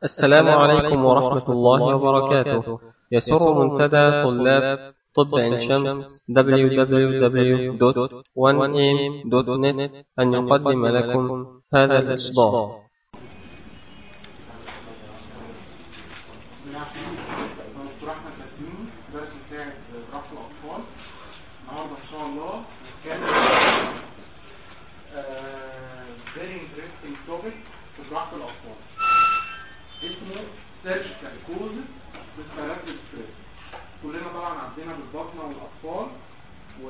السلام عليكم ورحمة الله وبركاته يسر منتدى طلاب طب عين شمس www.1am.net أن يقدم لكم هذا الإصدار دكتور احمد تسليم درس مساعد جراحه الاطفال النهارده ان شاء الله هنتكلم فيري انترستنج توبيك في جراحه الاطفال اسمه سيرجيكال كوز ريسبيراتوري ستريس كلنا طبعا عدينا بالبطنه والاطفال و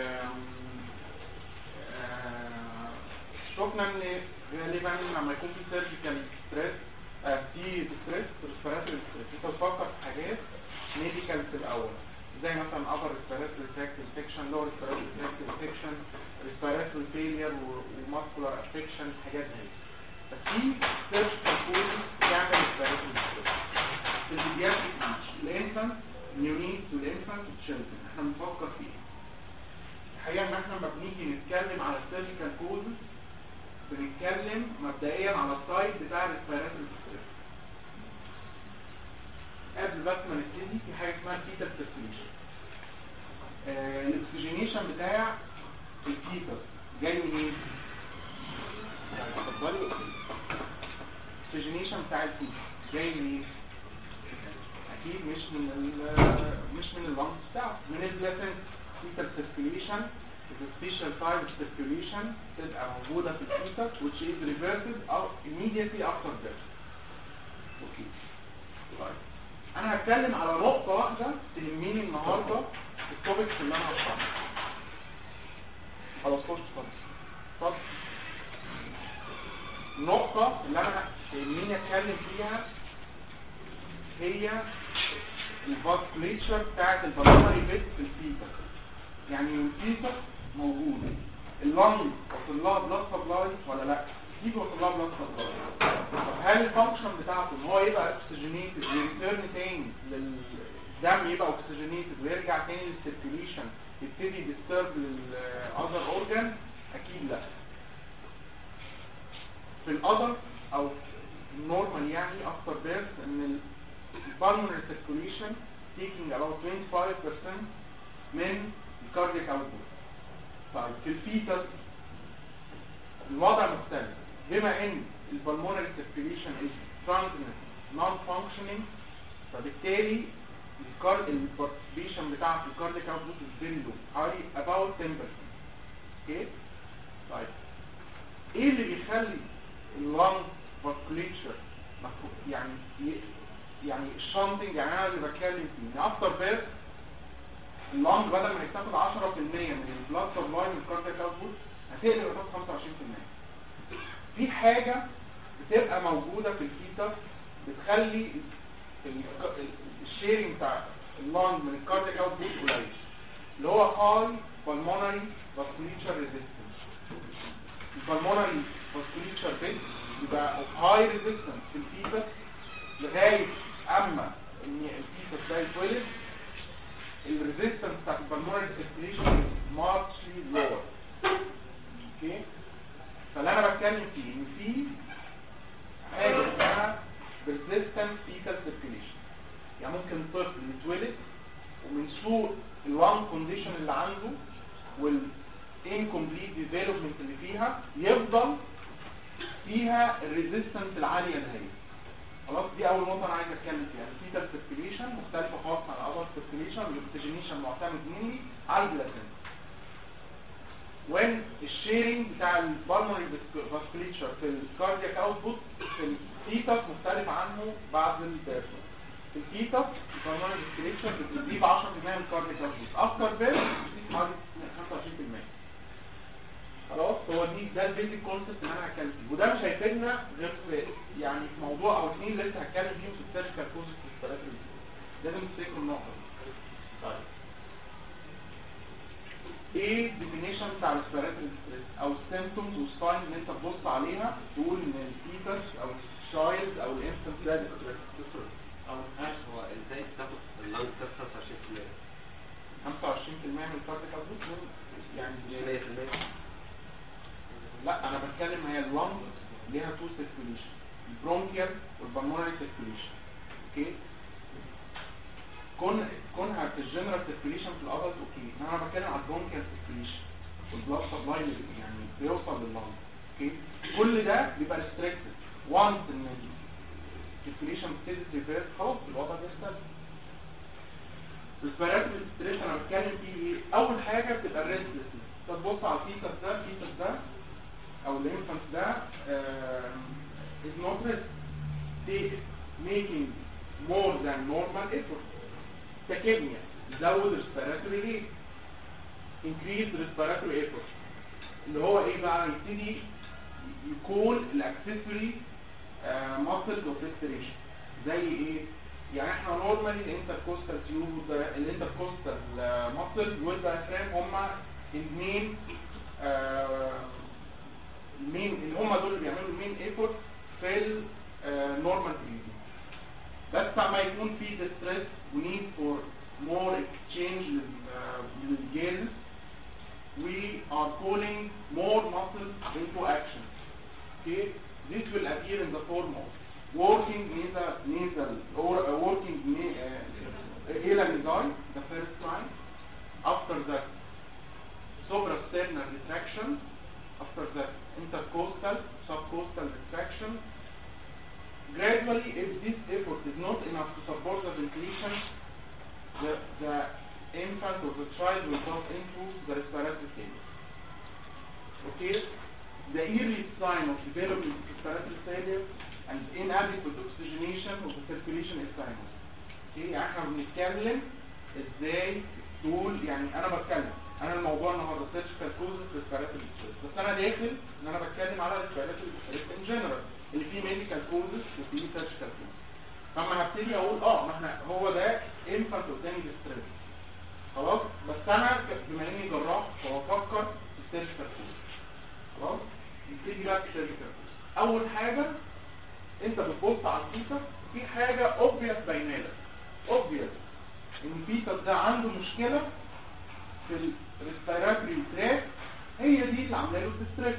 آه، شفنا ان غالبا لما يكون في سيرجيكال ستريس في ستريس ريسبيراتوري ستريس انت بتفكر في حاجات ميديكال في الاول زي مثلا upper respiratory tract infection lower respiratory tract infection respiratory failure وماسكولار affection حاجات دي بس في سيرجيكال كوز بيعمل respiratory ستريس في البيدياتريك الانفانت نيونيت والانفانت والتشيلدرن احنا بنفكر في ايه الحقيقه ان احنا لما بنيجي نتكلم على السيرجيكال كوزز بنتكلم مبدئيا على السايد بتاع الريسبيراتوري ستريس قبل بس ما نبتدي في حاجه اسمها الفيتال سيركيوليشن الاكسجينيشن بتاع الفيتس جاي منين؟ يعني اتفضلي الاكسجينيشن بتاع الفيتس جاي منين؟ اكيد مش من ال مش من اللنجز بتاعه من البلاسنت fetal circulation is a special type of circulation تبقى موجودة في الفيتس which is reverted or immediately after birth. اوكي. طيب. انا هتكلم على نقطة واحدة تهمني النهاردة في التوبكس اللي انا هشرحها. خلاص خش خالص. اتفضل. النقطة اللي انا تهمني اتكلم فيها هي الفاسكوليتشر بتاعت البلمونري فيت في الفيتس. يعني الفيتس موجود اللنج وصل لها بلاد سبلاي ولا لا؟ اكيد وصل لها بلاد سبلاي. طب هل الفانكشن بتاعته ان هو يبقى اكسجينيتد ويريتيرن تاني للدم يبقى اوكسجينيتد ويرجع تاني للسيركيوليشن يبتدي يديسترب للاذر اورجان؟ اكيد لا. في الاذر او نورمال يعني افتر بيرث ان البالمونري سيركيوليشن taking about 25% من الكاردياك اوتبوت طيب في الفيتس الوضع مختلف بما ان البلمونري سيركيوليشن از ترانزيت نون فانكشنينج فبالتالي البارتيسيبيشن بتاعها في الكاردياك اوتبوت از فيري لو حوالي about 10% اوكي طيب ايه اللي بيخلي اللنج فاسكوليتشر يعني يعني الشانتنج يعني انا اللي بتكلم فيه افتر بيرث اللونج بدل ما يتاخد 10% من البلاد سبلاي من الكاردياك اوتبوت هتقلب يتاخد 25% في حاجه بتبقى موجوده في الفيتس بتخلي الشيرنج بتاع اللونج من الكاردياك اوتبوت قليل اللي هو هاي بالمونري فاسكوليتشر ريزيستنس البالمونري فاسكوليتشر بيت يبقى هاي ريزيستنس في الفيتس لغايه اما ان الفيتس ده يتولد الريزيستنس بتاعت البلمونري سيركيليشن مارشلي لور اوكي فاللي انا بتكلم فيه ان في حاجه اسمها ريزيستنس فيتال سيركيليشن يعني ممكن طفل يتولد ومن سوء اللانج كونديشن اللي عنده والانكمبليت ديفلوبمنت اللي فيها يفضل فيها الريزيستنس العاليه نهائيا خلاص دي اول نقطه انا عايز اتكلم فيها الفيتال سيركيليشن مختلفه خالص عن الادلت سيركيليشن والاكسجينيشن معتمد مني على البلاسنت وين الشيرنج بتاع البالمونري فاسكوليتشر في الكاردياك اوتبوت في الفيتس مختلف عنه بعد البيرث في الفيتس البالمونري فاسكوليتشر بتزيد 10% من الكاردياك اوتبوت افتر بيرث بتزيد حوالي 25% خلاص هو دي ده البيزك كونسبت اللي انا هتكلم فيه وده مش هيفيدنا غير في يعني في موضوع او اثنين لسه هتكلم فيهم في السيرجيكال كوزز ريسبيراتوري لازم تفتكروا النقطه دي طيب ايه الديفينيشن بتاع الريسبيراتوري ستريس او السيمبتومز والساينز اللي انت تبص عليها تقول ان الفيتس او الشايلد او الانفنت ده ديستريس او هاش هو ازاي تاخد اللانج تفرس عشان 25% من الكاردياك اوتبوت يعني 100% لا انا بتكلم هي اللنج ليها تو سيركيوليشن البرونكيال والبلمونري سيركيوليشن اوكي كون كونها في الجنرال سيركيوليشن في الادلت اوكي انما انا بتكلم على البرونكيال سيركيوليشن والبلاد سبلاي اللي يعني بيوصل لللنج اوكي كل ده بيبقى ريستريكتد وانس ان السيركيوليشن بتبتدي تريفيرس خلاص الوضع بيستقبل الريسبيراتوري ستريس انا بتكلم فيه ايه اول حاجه بتبقى الريستلسنس تبص على الفيتس ده الفيتس ده او الانفانت ده uh, is not rest they making more than normal effort تكيميا زود respiratory rate increase respiratory effort اللي هو ايه بقى يبتدي يكون الاكسسوري muscles of respiration زي ايه يعني احنا نورمالي الانتركوستال تيوب الانتركوستال ماسل والدايفرام هما المين المين اللي هما دول اللي بيعملوا المين ايفورت في النورمال بريدنج بس لما يكون في ستريس ونيد فور more exchange للجيز we are calling more muscles into action okay this will appear in the form of working nasal nasal or uh, working na- uh, elamidai the first line after that suprasternal retraction after that intercostal subcostal retraction gradually if this effort is not enough to support the ventilation the, the infant or the child will pass into the respiratory failure okay the earliest sign of developing respiratory failure and inadequate oxygenation of the circulation is sinus. اوكي يعني احنا بنتكلم ازاي تقول يعني انا بتكلم انا الموضوع النهارده سيرجيكال كوزز ريسبيراتوري ستريس بس انا داخل ان انا بتكلم على ريسبيراتوري ستريس ان جنرال اللي فيه ميديكال كوزز وفيه سيرجيكال كوزز فاما هبتدي اقول اه ما احنا هو ده انفانت قدامي ستريس خلاص بس انا ك- بما اني جراح فبفكر في السيرجيكال كوز خلاص نبتدي بقى في السيرجيكال كوز اول حاجه انت بتبص على الفيتس في حاجة اوبفيس باينه لك اوبفيس ان الفيتس ده عنده مشكلة في الريسبيراتوري تراك هي دي اللي عامله له ستريس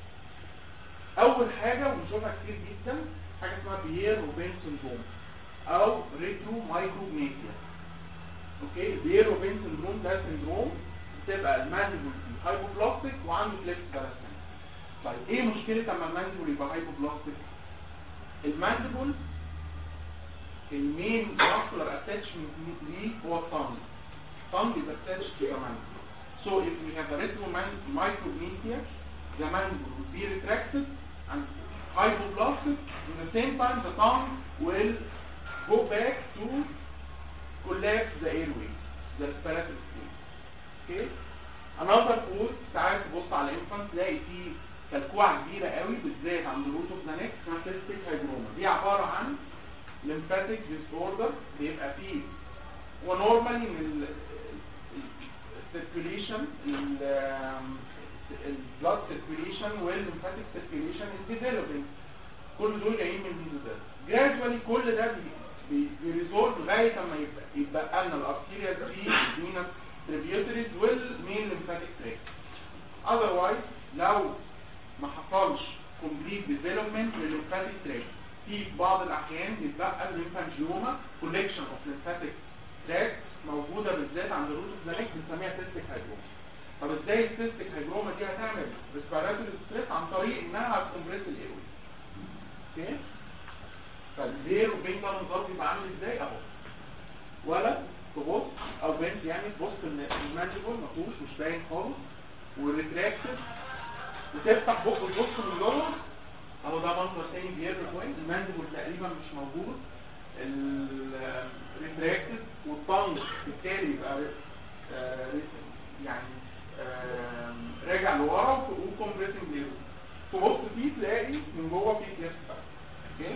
اول حاجة ونشوفها كتير جدا حاجة اسمها بيير روبين سندروم او ريترو مايكروجنيسيا اوكي بيير روبين سندروم ده سندروم بتبقى المانديبل فيه هايبوبلاستيك وعنده فليكس باراسمنت طيب ايه مشكلة اما المانديبل يبقى هايبوبلاستيك المانديبل المين muscular attachment ليه هو الطنج tongue is attached to the mandible so if we have a retromicrognesia the mandible will be retracted and hypoplastic in the same time the tongue will go back to collapse the airway the respiratory space okay another cause تعال تبص على الانفانت تلاقي فيه كلكوعه كبيره قوي بالذات عند الروت اوف ذا نيك اسمها سيستيك هايدروما دي عباره عن lymphatic disorder بيبقى فيه ونورمالي من السيركيوليشن البلاد سيركيوليشن والليمفاتيك سيركيوليشن از ديفلوبينج كل دول جايين من هيدو جرادوالي كل ده بيريزولف لغايه اما يبقى يبقى لنا الارتيريال في فينس تريبيوتريز والمين ليمفاتيك تراك otherwise لو ما حصلش complete development للليمفاتيك تراك في بعض الاحيان بيتبقى الليمفانجيوما كولكشن اوف lymphatic تراك موجوده بالذات عند الروت اوف ذا نيك بنسميها سيستيك هايدروما طب ازاي السيستيك هايدروما دي هتعمل ريسبيراتوري ستريس عن طريق انها هتكمبريس الايروي اوكي فالزير وبين ده المنظار بيبقى عامل ازاي اهو ولا تبص او بنت يعني تبص ان المانجيبل ما فيهوش مش باين خالص والريتراكتد وتفتح بق وتبص من جوه اهو ده منظر تاني بير كويس المانجيبل تقريبا مش موجود الريتراكتد والطنج بالتالي يبقى آه، يعني آه، راجع لورا وكومبريسنج ليفل تبص فيه تلاقي من جوه فيه كليف اوكي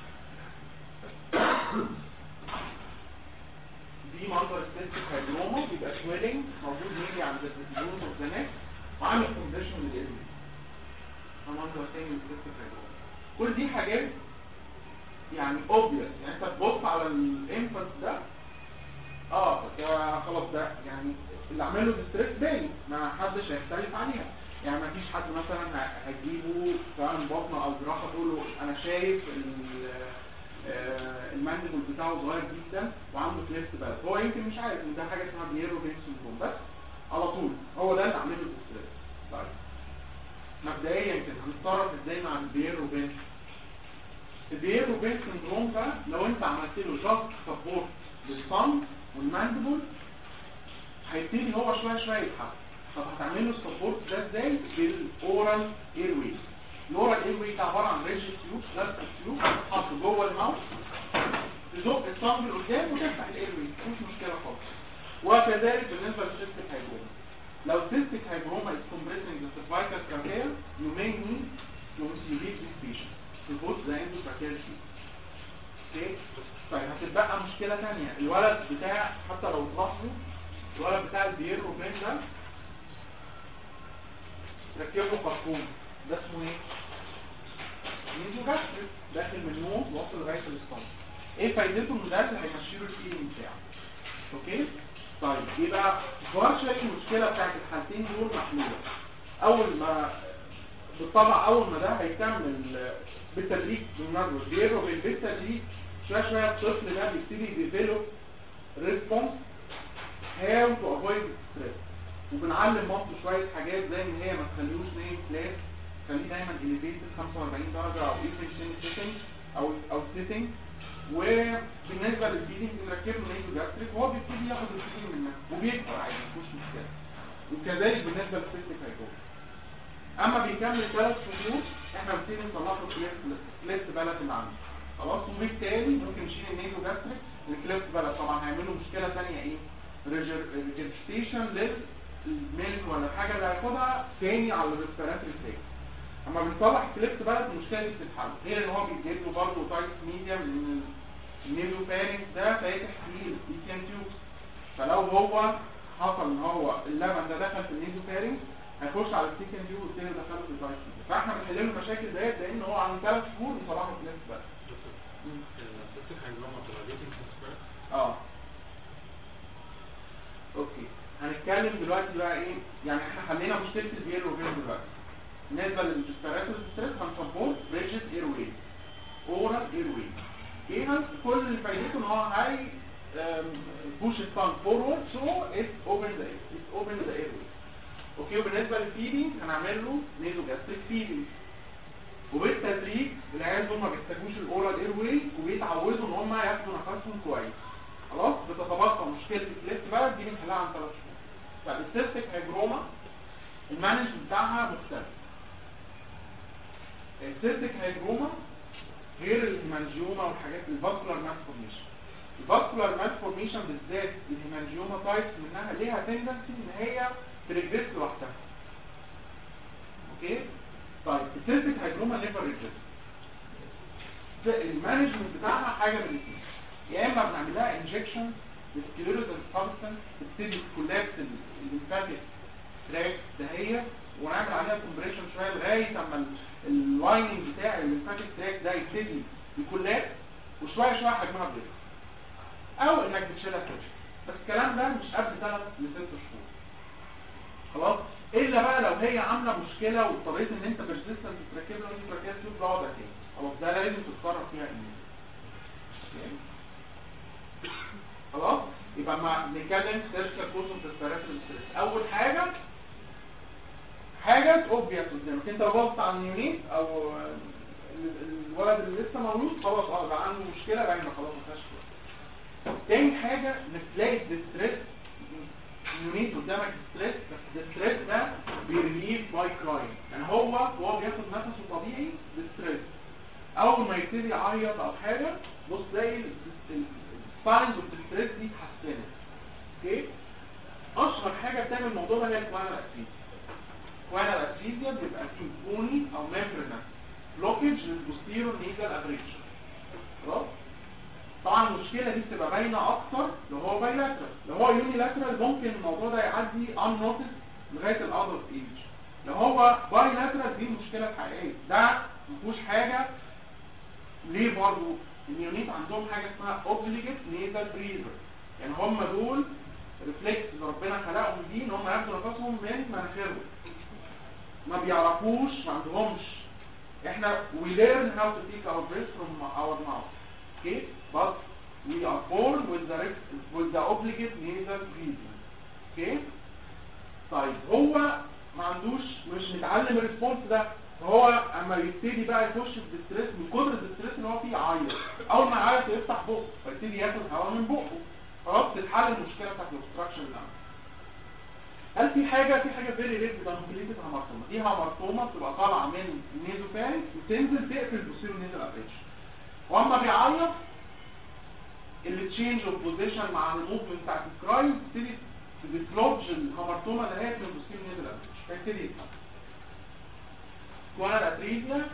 دي منظر السيستيك هايدروما بيبقى سويلنج موجود ميلي عند الريزيوز اوف ذا نيك وعامل كومبريشن للإيرلي ده منظر تاني للسيستيك هايدروما كل دي حاجات يعني اوبفيس يعني انت تبص على الانفانت ده اه ده خلاص ده يعني اللي عمله ديستريس باين ما حدش هيختلف عليها يعني ما فيش حد مثلا ه- هتجيبه سواء بطنه او جراحه تقول له انا شايف ال- آه، المانديبل بتاعه صغير جدا وعنده كليفت بلد هو يمكن مش عارف ان ده حاجه اسمها بييرو بين سندروم بس على طول هو ده اللي عامل له الاستريس طيب مبدئيا كده هنتصرف ازاي مع البييرو بين البييرو بين سندروم ده لو انت عملت له جاست سبورت للصم والمانديبل هيبتدي هو شويه شويه يتحرك طب هتعمل له السبورت ده ازاي بالاورال اير واي الاورال اير واي ده عباره عن ريجيد تيوب بلاستيك تيوب بتتحط جوه الماوس تزق الصم لقدام وتفتح الاير واي مفيش مشكله خالص وكذلك بالنسبه للسيستيك هايبروما لو سيستيك هايبروما is compressing the cervical trachea you may need to intubate this patient to put the endotracheal tube اوكي طيب هتتبقى مشكله ثانيه الولد بتاع حتى لو تلاحظوا الولد بتاع البييرو بين ده ركب له قرطوم ده اسمه ايه؟ ميزو جاستريك داخل من النوم واصل لغايه الاسطمبة ايه فايدته ان ده اللي هيمشي له الفيلينج بتاعه اوكي طيب يبقى فارشلي المشكله بتاعت الحالتين دول محلوله اول ما بالطبع اول ما ده هيكمل بالتدريج بالمناسبه بيرو بالتدريج شويه شويه الطفل ده بيبتدي يديفلوب ريسبونس هاو تو افويد ستريس وبنعلم مصر شويه حاجات زي ان هي ما تخليهوش نايم فلات خليه دايما اليفيتد 45 درجه او ايفن سيتنج او او سيتنج وبالنسبه للفيدنج بنركب له نيزو جاستريك وهو بيبتدي ياخد الفيدنج منها وبيكبر عادي مفيش مشكله وكذلك بالنسبه للسيستيك هايبوما اما بيكمل ثلاث شهور احنا بنبتدي نطلع له كليفت بلد اللي عنده خلاص وبالتالي ممكن نشيل النيزو جاستريك والكليفت بلد طبعا هيعملوا مشكله ثانيه ايه ريجستيشن للميلك ولا الحاجه اللي هياخدها تاني على الريسبيراتوري تراك اما بنصلح الكليفت بلد المشكله دي بتتحل غير ان هو بيجيب له برضه تايت ميديا من النيزو فارنج ده فاتح فيه الايتيان تيوب فلو هو حصل ان هو اللبن ده دخل في النيزو فارنج هيخش على السيكن تيوب والتاني دخله في التايت ميديا فاحنا بنحل له المشاكل ديت لان هو عن ثلاث شهور نصلحه الكليفت بلد السيستيك هايبروما بتبقى جيتنج سبيرت اه اوكي هنتكلم دلوقتي بقى ايه يعني احنا حلينا مشكله البير وبين دلوقتي بالنسبه للريسبيراتوري ستريس هنسبورت ريجيد اير واي اورال اير واي ايه كل اللي فايدته ان هو هاي بوش التانك فورورد سو ات اوبن ذا ات اوبن ذا اير واي اوكي وبالنسبه للفيدنج هنعمل له نيزو جاستريك فيدنج وبالتدريج العيال دول ما بيحتاجوش الاورال اير واي وبيتعودوا ان هم ياخدوا نفسهم كويس خلاص بتتبقى مشكله الكليفت بلد دي بنحلها عن ثلاث شهور طب السيستيك هايبروما المانج بتاعها مختلف السيستيك هايبروما غير الهيمانجيوما والحاجات الفاسكولار مالفورميشن الفاسكولار مالفورميشن بالذات الهيمانجيوما تايبس منها ليها تندنسي ان هي تريجريس لوحدها اوكي طيب السيستيك هايبروما نيفر ريجريس المانجمنت بتاعها حاجه من الاثنين يا اما بنعمل لها انجكشن بالسكليروزال سبستنس تبتدي كولابس الليمفاتيك تراك دهية ونعمل عليها كومبريشن شويه لغايه اما اللايننج بتاع الليمفاتيك تراك ده يبتدي يكولابس وشويه شويه حجمها بيكبر او انك بتشيلها سيرجري بس الكلام ده مش قبل ثلاث لست شهور خلاص الا بقى لو هي عامله مشكله واضطريت ان انت بيرسيستنت تركب له انتراكيال تيوب ده وضع تاني خلاص ده لازم تتصرف فيها ايه خلاص يبقى ما نتكلم سيرشال كورس ريسبيراتوري ستريس اول حاجه حاجه اوبفيس قدامك انت لو بصت على النيونيت او ال- الولد اللي لسه مولود خلاص اه بقى عنده مشكله باينه خلاص ما فيهاش كورس. تاني حاجه انك تلاقي الستريس يونيت قدامك ستريس بس الستريس ده بيرليف باي كرايم يعني هو وهو بياخد نفسه طبيعي بالستريس اول ما يبتدي يعيط او حاجه بص تلاقي الساينز اوف الستريس دي اتحسنت اوكي اشهر حاجه بتعمل الموضوع ده هي الكوانا الاسيد الكوانا الاسيد بيبقى فيه بوني او ميمبرنا بلوكج للبوستيرو نيزال ابريشن خلاص طبعا المشكله دي بتبقى باينه اكتر لو هو بايلاترال لو هو يونيلاترال ممكن الموضوع ده يعدي ان نوتس لغايه الادلت ايج لو هو بايلاترال دي مشكله حقيقيه ده ما فيهوش حاجه ليه برضه النيونيت عندهم حاجه اسمها اوبليجيت نيزال بريزر يعني هم دول ريفلكس اللي ربنا خلقهم دي ان هم ياخدوا نفسهم من مناخيرهم ما بيعرفوش ما عندهمش احنا we learn how to take our breath from our mouth okay but we are born with the rec- with the obligate nasal breathing okay طيب هو ما عندوش مش متعلم الريسبونس ده فهو اما يبتدي بقى يخش في الستريس من كتر الستريس اللي هو فيه يعيط اول ما يعيط يفتح بقه فيبتدي ياخد هواء من بقه خلاص تتحل المشكله بتاعت الاوبستراكشن اللي عنده هل في حاجه في حاجه فيري ريت دانكليتد هامارتوما دي هامارتوما بتبقى طالعه من النيزوفارينكس وتنزل تقفل البوستيرو نيزل ابريتش واما بيعيط اللي تشينج اوف بوزيشن مع الموفمنت بتاعت الكرايم تبتدي تديسلوج الهامارتوما نهايه من البوستيرو نيزل ابريتش فيبتدي يتحل وانا الاتريزيا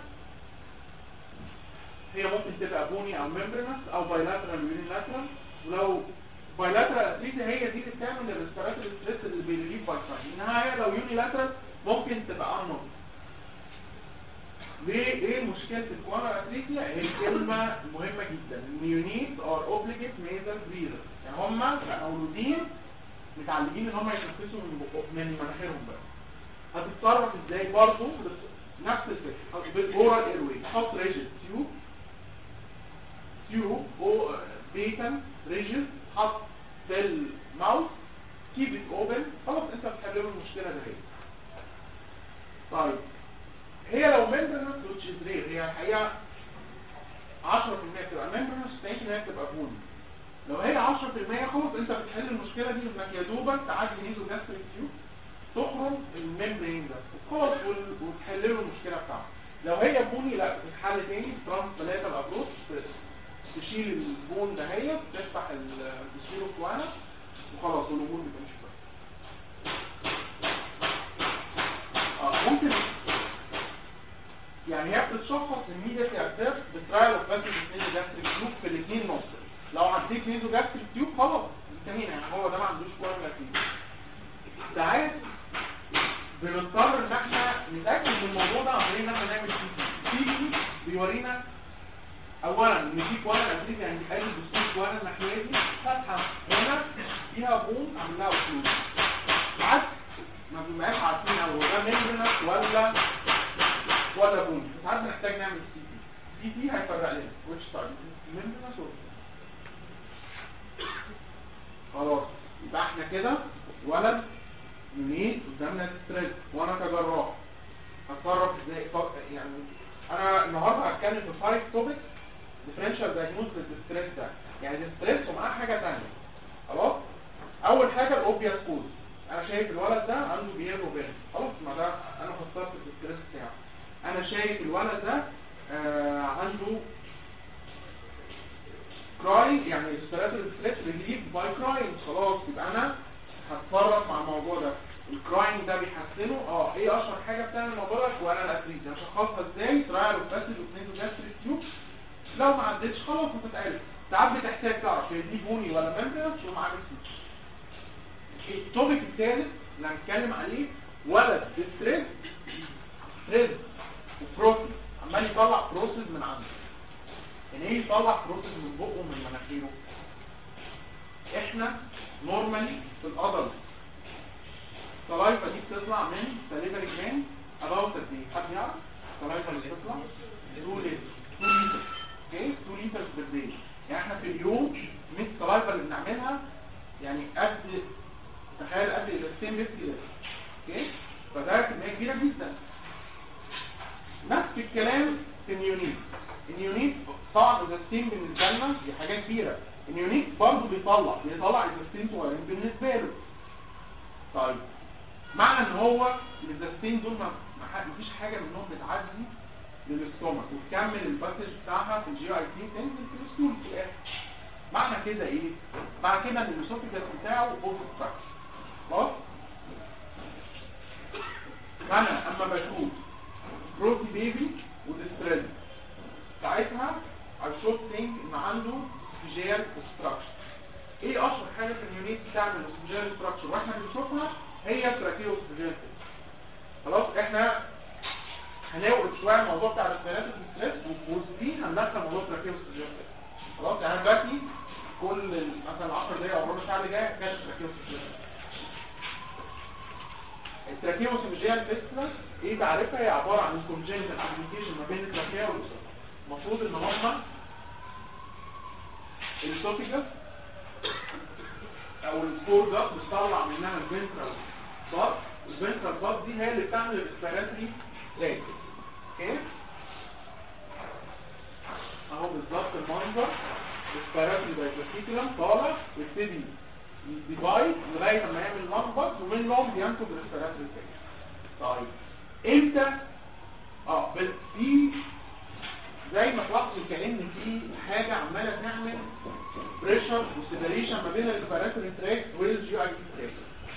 هي ممكن تبقى بوني او ممبرنس او بايلاترال يونيلاترال ولو بايلاترال اتريزيا هي دي اللي بتعمل الريسبيراتوري ستريس اللي بيريليف باي ساين انها هي لو يونيلاترال ممكن تبقى انون ليه ايه مشكله الكوانا اتريزيا هي الكلمه مهمه جدا النيونيت ار اوبليجيت نيزل بريذر يعني هم مولودين متعلمين ان هم يتنفسوا من بقهم من مناخيرهم بس هتتصرف ازاي برضه نفس الفكره بالاورال ايروي تحط ريجل تيوب تيوب او بيتن ريجل حط في الماوس كيب ات اوبن خلاص انت بتحل له المشكله دي طيب هي لو ممبرنس which is rare هي الحقيقه 10% بتبقى ممبرنس 90% بتبقى بوني لو هي 10% خلاص انت بتحل المشكله دي انك يا دوبك تعدي نيزو جاستريك تيوب تخرج الممبرين ده خلاص وال- وتحل له المشكله بتاعته لو هي بوني لا بتتحل تاني ترانس ثلاثه الابروش تشيل البون ده هي تفتح البسيرو كوانا وخلاص والامور بتمشي كويس اه ممكن يعني هي بتتشخص immediately at بترايل اوف باسج نيزو جاستريك تيوب في الاثنين نص لو عديت نيزو جاستريك تيوب خلاص الكمين يعني هو ده ما عندوش كوانا فيه ساعات بنضطر ان احنا نتاكد من الموضوع ده عن طريق ان احنا نعمل سي تي سي تي بيورينا اولا ان في كوانا امريكا يعني ادي بصير كوانا الناحيه دي فاتحه هنا فيها بوم عامل لها وصول عكس ما بنبقاش عارفين هو ده ميمبرنس ولا ولا بوم ساعات بنحتاج نعمل سي تي سي تي هيفرق لنا ويتش تايب ميمبرنس ولا خلاص يبقى احنا كده ولد يونيت قدامنا ستريس وانا كجراح هتصرف ازاي ف- يعني انا النهارده هتكلم في فايف توبكس ديفرنشال دايجنوز للستريس ده يعني الستريس ومعاه حاجه ثانيه خلاص اول حاجه الاوبياس كوز انا شايف الولد ده عنده بيير وبين خلاص ما ده انا فسرت الستريس بتاعه انا شايف الولد ده آه عنده كراي يعني ريسبيراتوري ستريس ريليف باي كرايم خلاص يبقى انا هتصرف مع الموضوع ده الكرايم ده بيحسنه اه ايه اشهر حاجه بتعمل الموضوع ده وانا الاتريز هشخصها ازاي ترايل وباسج واثنين جاستريك تيوب لو ما عدتش خلاص هتتعالج ساعات بتحتاج تعرف هي دي بوني ولا ممبرنس ومعاه سيتش التوبيك الثالث اللي هنتكلم عليه ولد ستريس ستريس وبروسيس عمال يطلع بروسيس من عنده يعني ايه يطلع بروسيس من بقه ومن مناخيره احنا نورمالي في الادلت السلايفا دي بتطلع من سليفري جلاند اباوت قد ايه حد يعرف السلايفا اللي بتطلع 2 لتر 2 لتر اوكي 2 لتر بالدي يعني احنا في اليوم من السلايفا اللي بنعملها يعني قد تخيل قد الستين لتر لتر اوكي فده كميه كبيره جدا نفس الكلام في النيونيت النيونيت طبعا الزستين بالنسبه لنا دي حاجه كبيره النيونيت برضه بيطلع بيطلع الزستين صغيرين بالنسبه له طيب معنى ان هو الزستين دول ما ما ح- مفيش حاجه منهم بتعدي للاستومك وتكمل الباسج بتاعها في الجي اي تي تنزل في الستول في الاخر معنى كده ايه؟ معنى كده ان الاسوفيجاس بتاعه اوفر ستراكشر خلاص؟ انا اما بشوف بروتي بيبي وديستريس ساعتها I should think ان عنده esophageal obstruction ايه اشهر حاجه في اليونيت بتعمل esophageal obstruction واحنا بنشوفها هي تراكيو esophageal خلاص احنا هنوقف شويه الموضوع بتاع الريسبيراتوري ستريس وفي هندخل موضوع تراكيو esophageal خلاص يعني دلوقتي كل ال- مثلا 10 دقايق او ربع ساعه اللي جايه كانت تراكيو esophageal التراكيو esophageal فيستلا ايه تعريفها هي عباره عن congenital communication ما بين التركيه والاسره المفروض ان هما الاسوفيجاس او السكور ده بتطلع منها الفنترال بار الفنترال بار دي هي اللي بتعمل الاسبيراتوري ريت اوكي اهو بالظبط المنظر الاسبيراتوري دايفرتيكولم طالع يبتدي ديفايد لغايه ما يعمل لمبس ومنهم بينتج الاسبيراتوري ريت طيب امتى اه بال- في زي ما تلاحظوا كأن في حاجة عمالة تعمل بريشر وسيبريشن ما بين الريسبيراتوري تراكت والجي اي تراكت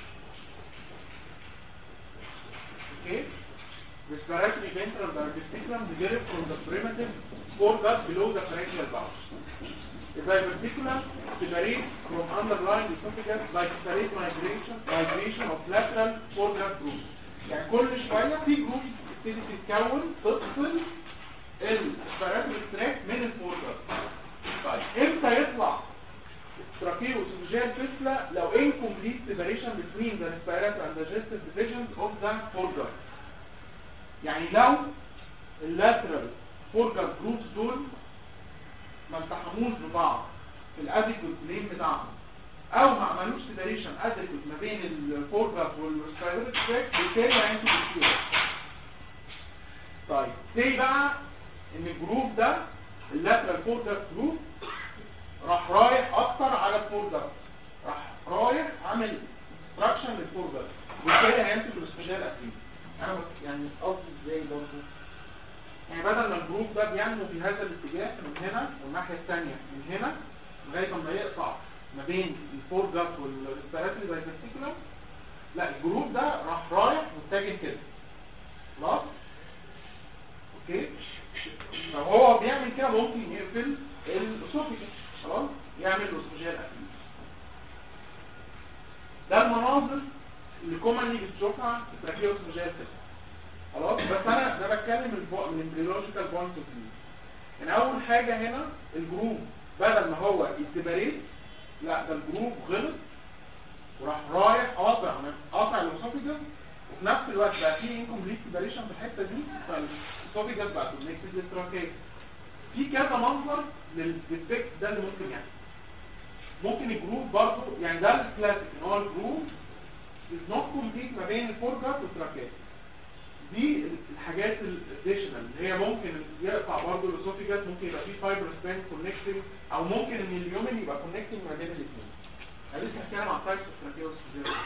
اوكي respiratory ventral diverticulum developed from the primitive foregut below the pharyngeal pouch. The diverticulum separates from underlying esophagus by separate migration migration of lateral foregut groups. يعني كل شوية في جروب تبتدي تتكون تفصل الريسبيراتوري تراكت من الفوردر طيب امتى يطلع تراكيو اسوفيجيال فيسلا لو incomplete separation between the respiratory and digestive divisions of the foregut يعني لو اللاترال فورجر جروبس دول ما التحموش ببعض في الاديكوت لين بتاعهم او ما عملوش سيبريشن اديكوت ما بين الفورجر والريسبيراتوري تراكت بالتالي هينتج الكيوس طيب زي بقى ان الجروب ده اللاترال فورجر جروب راح رايح اكتر على الفورجر راح رايح عامل استراكشن للفورجر بالتالي هينتج الاسبيشال اكتيف انا بس يعني قصدي ازاي برضه يعني بدل ما الجروب ده بينمو في هذا الاتجاه من هنا والناحيه الثانيه من هنا لغايه ما يقطع ما بين الفورجر والريسبيراتوري دايفرتيكولم لا الجروب ده راح رايح متجه كده خلاص اوكي لو هو بيعمل كده ممكن يقفل الاسوفيجس خلاص يعمل الاسوفيجيال اكيد ده المناظر اللي كومنلي بتشوفها في التراكيوس اسوفيجيال خلاص بس انا ده بتكلم من البو- من الامبريولوجيكال بوينت اوف فيو يعني اول حاجه هنا الجروب بدل ما هو يسيبريت لا ده الجروب غلط وراح رايح قاطع قاطع الاسوفيجس وفي نفس الوقت بقى في انكمبليت سيبريشن في الحته دي فالاسوفيجس بقى كونكتد للتراكيه في كذا منظر للديفكت ده اللي ممكن يحصل ممكن الجروب برضه يعني ده الكلاسيك ان هو الجروب is not complete ما بين الفورجات والتراكيه دي الحاجات الاديشنال اللي هي ممكن يقطع برضه الاسوفيجاس ممكن يبقى فيه فايبر سبان كونكتنج او ممكن ان اليومن يبقى كونكتنج ما بين الاثنين انا لسه هتكلم عن تايبس اوف تراكيوس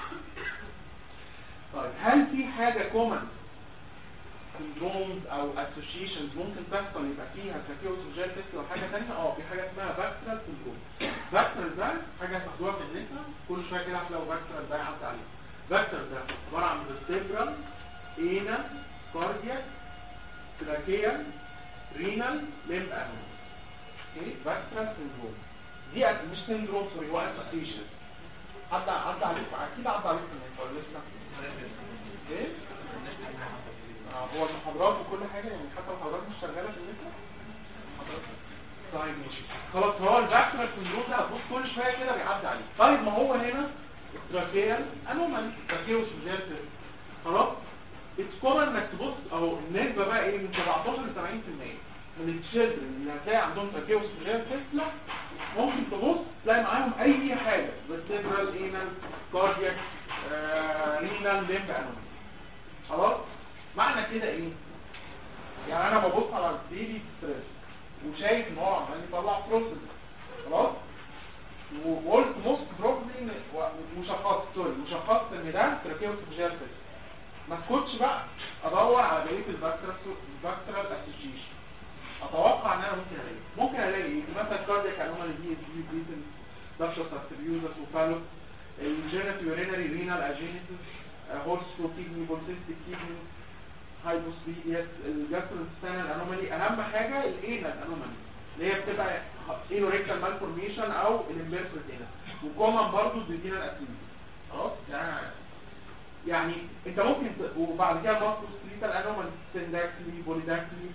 طيب هل في حاجه كومن سندرومز او اسوشيشنز ممكن تحصل يبقى فيها تراكيوس وجال او حاجه ثانيه اه في حاجه اسمها باكترال سندروم باكترال ده حاجه هتاخدوها في النساء كل شويه كده هتلاقوا باكترال ده يعدي عليه باكترال ده عباره عن فيرتبرال اينا كاردياك تراكيال رينال ليمب انوم اوكي باكترال سندروم دي أس- مش سندروم سوري هو اسوشيشن عدى عدى عليكم اكيد عدى عليكم الناس ولا لسه ايه آه، هو المحاضرات وكل حاجة يعني حتى المحاضرات مش شغالة في النسبة طيب ماشي خلاص هو الباكتيريال سندروم ده هتبص كل شوية كده بيعدي عليه طيب ما هو هنا التراكيال انومالي تراكيوس وزيادة خلاص اتس كومن انك تبص اهو النسبة بقى ايه من 17 ل 70% من التشيلدرن اللي هتلاقي عندهم تراكيوس وزيادة تسلا ممكن تبص تلاقي معاهم اي حاجة فيرتبرال اينال كاردياك رينال ليمب انومالي خلاص معنى كده ايه يعني انا ببص على البيبي ستريس وشايف ان هو عمال يطلع بروسيس خلاص وقلت موست بروبلي وشخصت سوري وشخصت ان ده تراكيوس فيجيال ما اسكتش بقى ادور على بقيه الباكتيرال اسوشيشن اتوقع ان انا ممكن الاقي ممكن الاقي ايه مثلا كاردياك انومالي دي دي بريتن دكتور سارتريوزس وفالوس الجينيت يورينري رينال اجينيتس هورس كيدني بولسيستيك كيدني هايبوسبيدياس الجاستروستانال انومالي اهم حاجه الانال انومالي اللي هي بتبقى اينوريكتال مالفورميشن او الامبيرسد هنا وكومن برضه الديتينال اسيد خلاص يعني يعني انت ممكن ت... وبعد كده برضه سكريتال انومالي سنداكلي بوليداكلي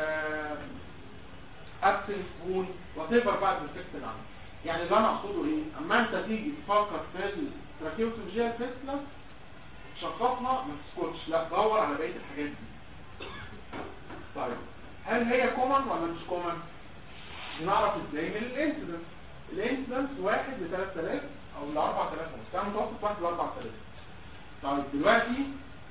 ابسنس بون وات ايفر بعد الفكت اللي عندك يعني اللي انا اقصده ايه اما انت تيجي تفكر في التراكيوتوجيال فيستلا تشخصها ما تسكتش لا دور على بقيه الحاجات دي طيب هل هي كومن ولا مش كومن نعرف ازاي من الانسيدنس الانسيدنس واحد ل 3000 او ل 4000 ونص كان متوسط واحد ل 4000 طيب دلوقتي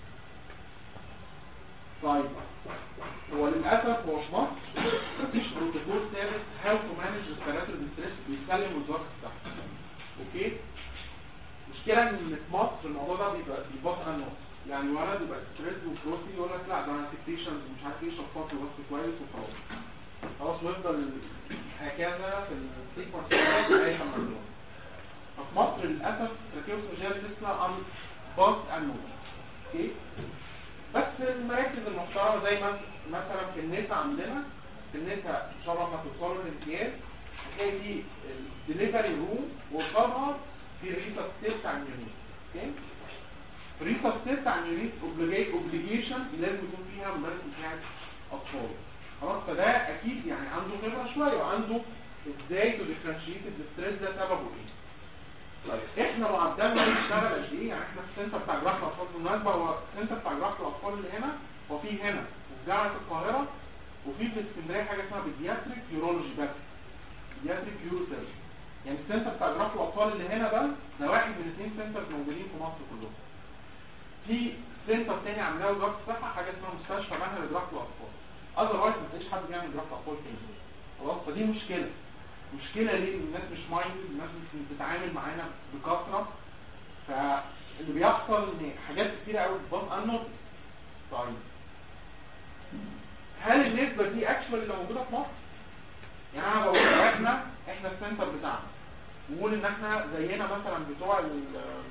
طيب هو للاسف هو في مصر مفيش بروتوكول ثابت هاو تو مانج ريسبيراتوري ستريس بيسلم وزاره الصحه اوكي المشكله ان في مصر الموضوع ده بيبقى بيبقى عنه يعني ولد يبقى ستريس وبروتي يقول لك لا ده انا سكتيشنز ومش عارف ايه شفاط بس كويس وخلاص خلاص ويفضل هكذا في السيكونس اي الموضوع ففي مصر للاسف تراكيوس مجال لسه ان باس انون اوكي بس المراكز المحترمه زي ما مثلا في النساء عندنا في النساء ان شاء الله لما توصلوا للامتياز هتلاقي في الدليفري روم وقصادها في ريسا ستيل بتاع اليونيت اوكي ريسا ستيل بتاع اليونيت اوبليجيشن لازم يكون فيها ممارس مساعد اطفال خلاص فده اكيد يعني عنده خبره شويه وعنده ازاي تو ديفرنشيت الستريس ده سببه ايه طيب احنا معدلنا بيشتغل قد ايه يعني احنا في السنتر بتاع جراحه الاطفال بالمناسبه هو السنتر بتاع جراحه الاطفال اللي هنا هو في هنا وفي جامعه القاهره وفي في اسكندريه حاجه اسمها بيدياتريك يورولوجي بس بيدياتريك يوروسيرجي يعني السنتر بتاع جراحه الاطفال اللي هنا ده ده واحد من اثنين سنترز موجودين في مصر كلهم في سنتر تاني عاملاه وزاره الصحه حاجه اسمها مستشفى مهر لجراحه الاطفال اذروايز ما تلاقيش حد بيعمل جراحه اطفال تاني خلاص فدي مشكله مشكله ليه إن الناس مش مايند الناس مش بتتعامل معانا بكثره فاللي بيحصل ان حاجات كتيره قوي بتبان انوت طيب هل النسبه دي اكشوال اللي موجوده في مصر يعني انا بقول لو احنا احنا السنتر بتاعنا نقول ان احنا زينا مثلا بتوع ال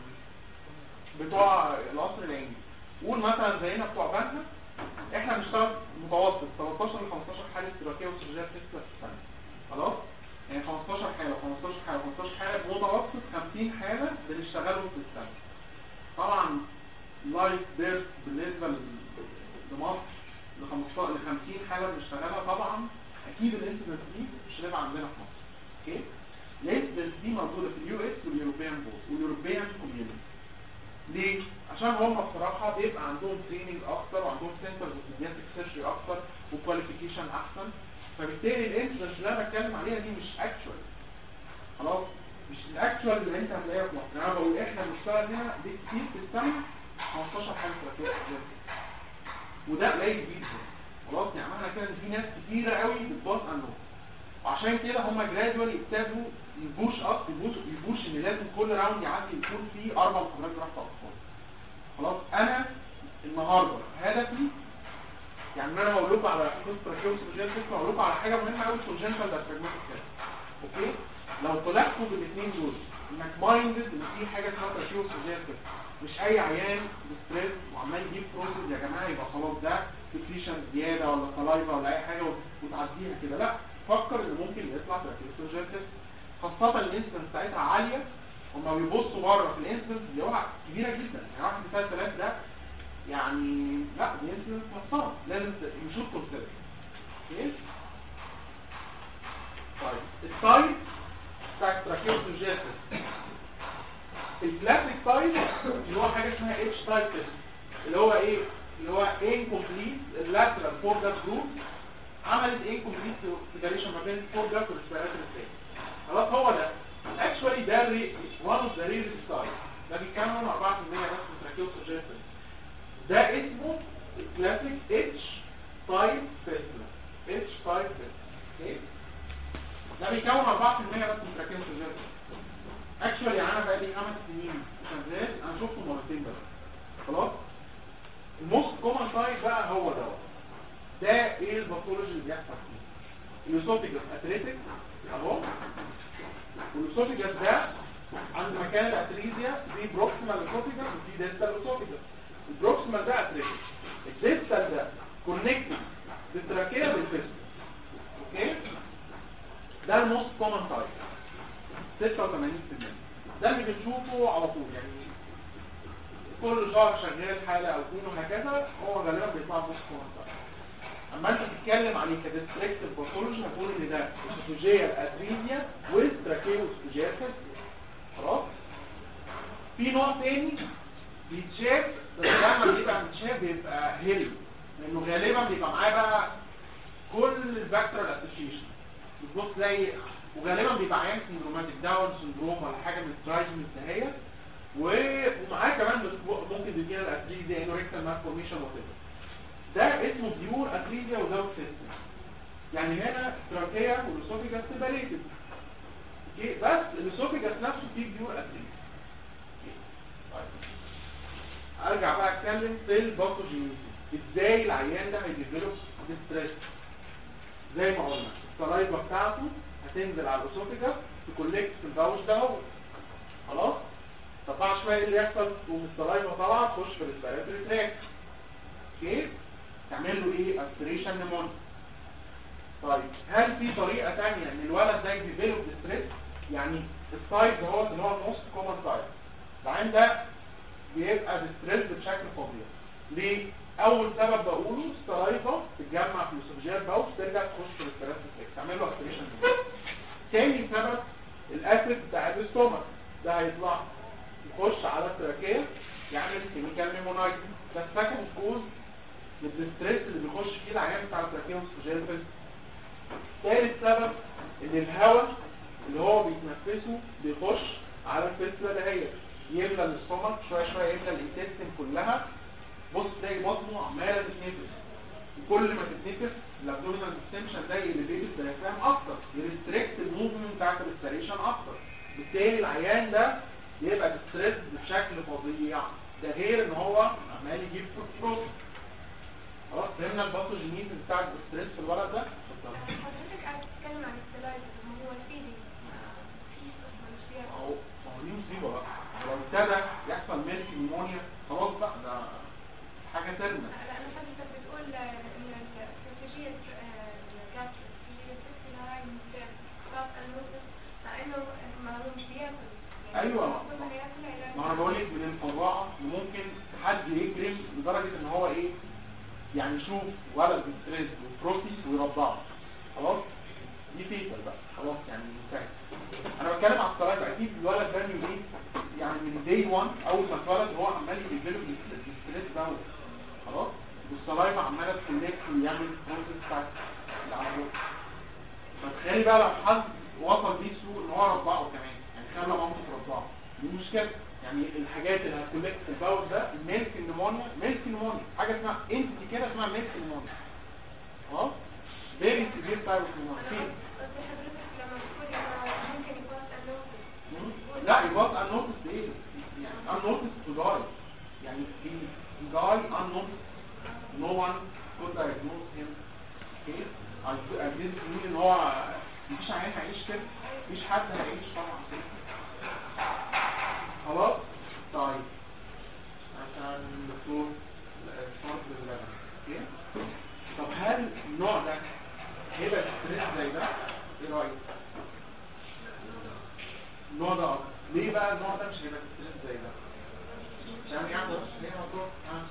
بتوع القصر العيني قول مثلا زينا بتوع بنها احنا بنشتغل متوسط 13 ل 15 حاله اشتراكيه وسجلات في السنه خلاص يعني 15 حاله 15 حاله 15 حاله متوسط 50 حاله بنشتغلهم في السنه طبعا لايف بيرث بالنسبه ل- لمصر ل 15 ل 50 حاله بنشتغلها طبعا اكيد الانسيدنس دي مش هتبقى عندنا في مصر اوكي الانسيدنس دي موجوده في اليو اس واليوروبيان بوست واليوروبيان كوميونتي ليه؟ عشان هم بصراحة بيبقى عندهم تريننج أكتر وعندهم سنترز اوف بيدياتريك سيرجري أكتر وكواليفيكيشن أحسن فبالتالي الانسيدنس اللي أنا بتكلم عليها دي مش اكشوال خلاص مش الاكشوال اللي أنت هتلاقيها في مصر أنا بقول إحنا بنشتغل هنا دي كتير في السنة 15 حالة ثلاثية وده قليل جدا خلاص يعني معنى كده إن في ناس كتيرة قوي بتباص عنهم وعشان كده هم جرادولي ابتدوا يبوش اب يبوش يبوش ان لازم كل راوند يعدي يكون فيه اربع محاضرات جراحه اطفال خلاص انا النهارده هدفي يعني انا بقول لكم على قصه تراكيوس سوجينتال بقول لكم على حاجه مهمه قوي سوجينتال دايفراجماتيك اوكي لو طلعتوا بالاثنين دول انك مايندد ان في حاجه اسمها تراكيوس سوجينتال مش اي عيان بستريس وعمال يجيب بروسيس يا جماعه يبقى خلاص ده سكريشن زياده ولا سلايفا ولا اي حاجه وتعديها كده لا فكر ان ممكن يطلع تراكيوس سوجينتال خاصه الانسنس بتاعتها عاليه هما بيبصوا بره في الانسنس اللي هو كبيره جدا يعني واحد من 3000 ده يعني لا دي انسنس محترم لازم يشوف كونسيدر اوكي طيب التايب بتاع التراكيوس سوجينتال الكلاسيك تايب اللي هو حاجه اسمها اتش تايب تيست اللي هو ايه اللي هو incomplete اللاترال فور جاب جروب عملت incomplete فيدريشن ما بين الفور جاب والريسبيراتوري ستيت خلاص هو ده اكشوالي ده وان اوف ذا رير ستايل ده بيتكون 4% بس من تراكيوس سوجينتال ده اسمه الكلاسيك اتش تايب تيست اتش تايب تيست اوكي ده بيكون 4% بس من تراكيوس سوجينتال اكشوالي انا بقى لي خمس سنين شغال انا شفته مرتين بس خلاص الموست كومن تايب بقى هو ده ده ايه الباثولوجي اللي بيحصل فيه الاسوفيجاس اتريتك اهو والاسوفيجاس ده عند مكان الاتريزيا في بروكسيمال اسوفيجاس وفي ديستال اسوفيجاس البروكسيمال ده اتريتك الديستال ده كونكتد بالتراكيه بالفيستول اوكي ده الموست كومن تايب 86% ده اللي بنشوفه على طول يعني كل شهر شغال حالة او اثنين وهكذا هو غالبا بيطلع بوست كومن اما انت تتكلم عليه كديستريكتيف باثولوجي هتقول ان ده اسوفيجيال اتريزيا وستراكيو اسوفيجيال خلاص في نوع تاني بيتشاف هتلاقي وغالبا بيبقى عيان سندروماتيك داون سندروم ولا حاجه من الترايجمنت دهيت و- ومعاه كمان بس- ممكن تدينا الاتريزيا انوريكتال مالفورميشن وات ده اسمه بيور اتريزيا وزاوت سيستم يعني هنا التراكية والاسوفيجاس سيبريتد اوكي بس الاسوفيجاس نفسه فيه بيور اتريزيا طيب. ارجع بقى اتكلم في الباثوجينيسيس ازاي العيان ده هيديفلوب ديستريس زي ما قلنا السلايفا بتاعته هتنزل على الاسوفيجاس تكولكت في الباوش ده اهو. خلاص طب بعد شويه ايه اللي يحصل تقوم السلايفا طالعه تخش في الريسبيراتوري تراك اوكي تعمل له ايه اسبريشن نمونيا طيب هل في طريقه ثانيه ان الولد ده يديفلوب ديستريس يعني السايز هو اللي هو النص كومن سايز العين ده بيبقى ديستريس بشكل فظيع ليه اول سبب بقوله السلايفا تتجمع في الاسوفجيال باوش ترجع تخش في الريسبيراتوري تراك تعمل له اسبريشن نمونيا تاني سبب الاسيد بتاع الاستومك ده هيطلع يخش على التراكيه يعمل كيميكال نيمونايت ده السكند كوز للستريس اللي بيخش فيه العيان بتاع التراكيه والسوجيال فيس ثالث سبب ان الهواء اللي هو بيتنفسه بيخش على الفيسلا دهيت يملى الاستومك شويه شويه يملى الانتستين كلها بص تلاقي بطنه عماله تتنفس وكل ما تتنفس الابدومينال ديستنشن ده يليفيت الدايفرام اكتر يريستريكت الموفمنت بتاعت الريسبيريشن اكتر بالتالي العيان ده يبقى ستريس بشكل فظيع ده غير ان هو عمال يجيب فروت خلاص فهمنا الباثوجينيز بتاع الستريس في الولد ده اتفضل. حضرتك قاعد تتكلم عن السلايد ما هو الفيدنج مفيش اصلا مش فيها اهو ما هو دي مصيبه بقى لو ابتدى يحصل ميلك نيمونيا خلاص بقى ده حاجه ترمى لا انا حضرتك بتقول ان الاستراتيجيه الجاستريك هي السكسلاين ستاف النوتس مع انه ما هو مش بياكل يعني أيوة. المفروض انه ياكل علاج ما انا بقول لك من الفظاعه ممكن حد يجرم لدرجه ان هو ايه يعني يشوف ولد بستريس وبروتي ويرضعه خلاص دي فيتر بقى خلاص يعني انتهت انا بتكلم على الصلاه اكيد الولد ده من ايه يعني من داي 1 اول ما اتولد هو عمال يديفلوب الستريس دوت خلاص والصلايفه عماله تكونكت ويعمل بروسيس بتاعت العمود فتخيلي بقى لو حد وصل بيه السوق ان هو رضعه كمان يعني خلى مامته ترضعه دي مشكله يعني الحاجات اللي هتكولكت في الباول ده الميلك نيمونيا ميلك نيمونيا حاجه اسمها انتي كده اسمها ميلك نيمونيا خلاص فيري سيفير تايب نيمونيا فين بس حضرتك لما بتقول انه ممكن يكون النوتس مم؟ لا يبقى unnoticed ايه يعني unnoticed to die يعني he he die unnoticed no one could diagnose him okay I I didn't mean ان هو مفيش عيان هيعيش كده مفيش حد هيعيش طبعا كده خلاص طيب عشان الدكتور الفرق باللبن اوكي طب هل النوع ده هيبقى ستريس زي ده ايه رايك النوع ده اكتر ليه بقى النوع ده مش هيبقى ستريس زي ده عشان يعني بص ليه مطروح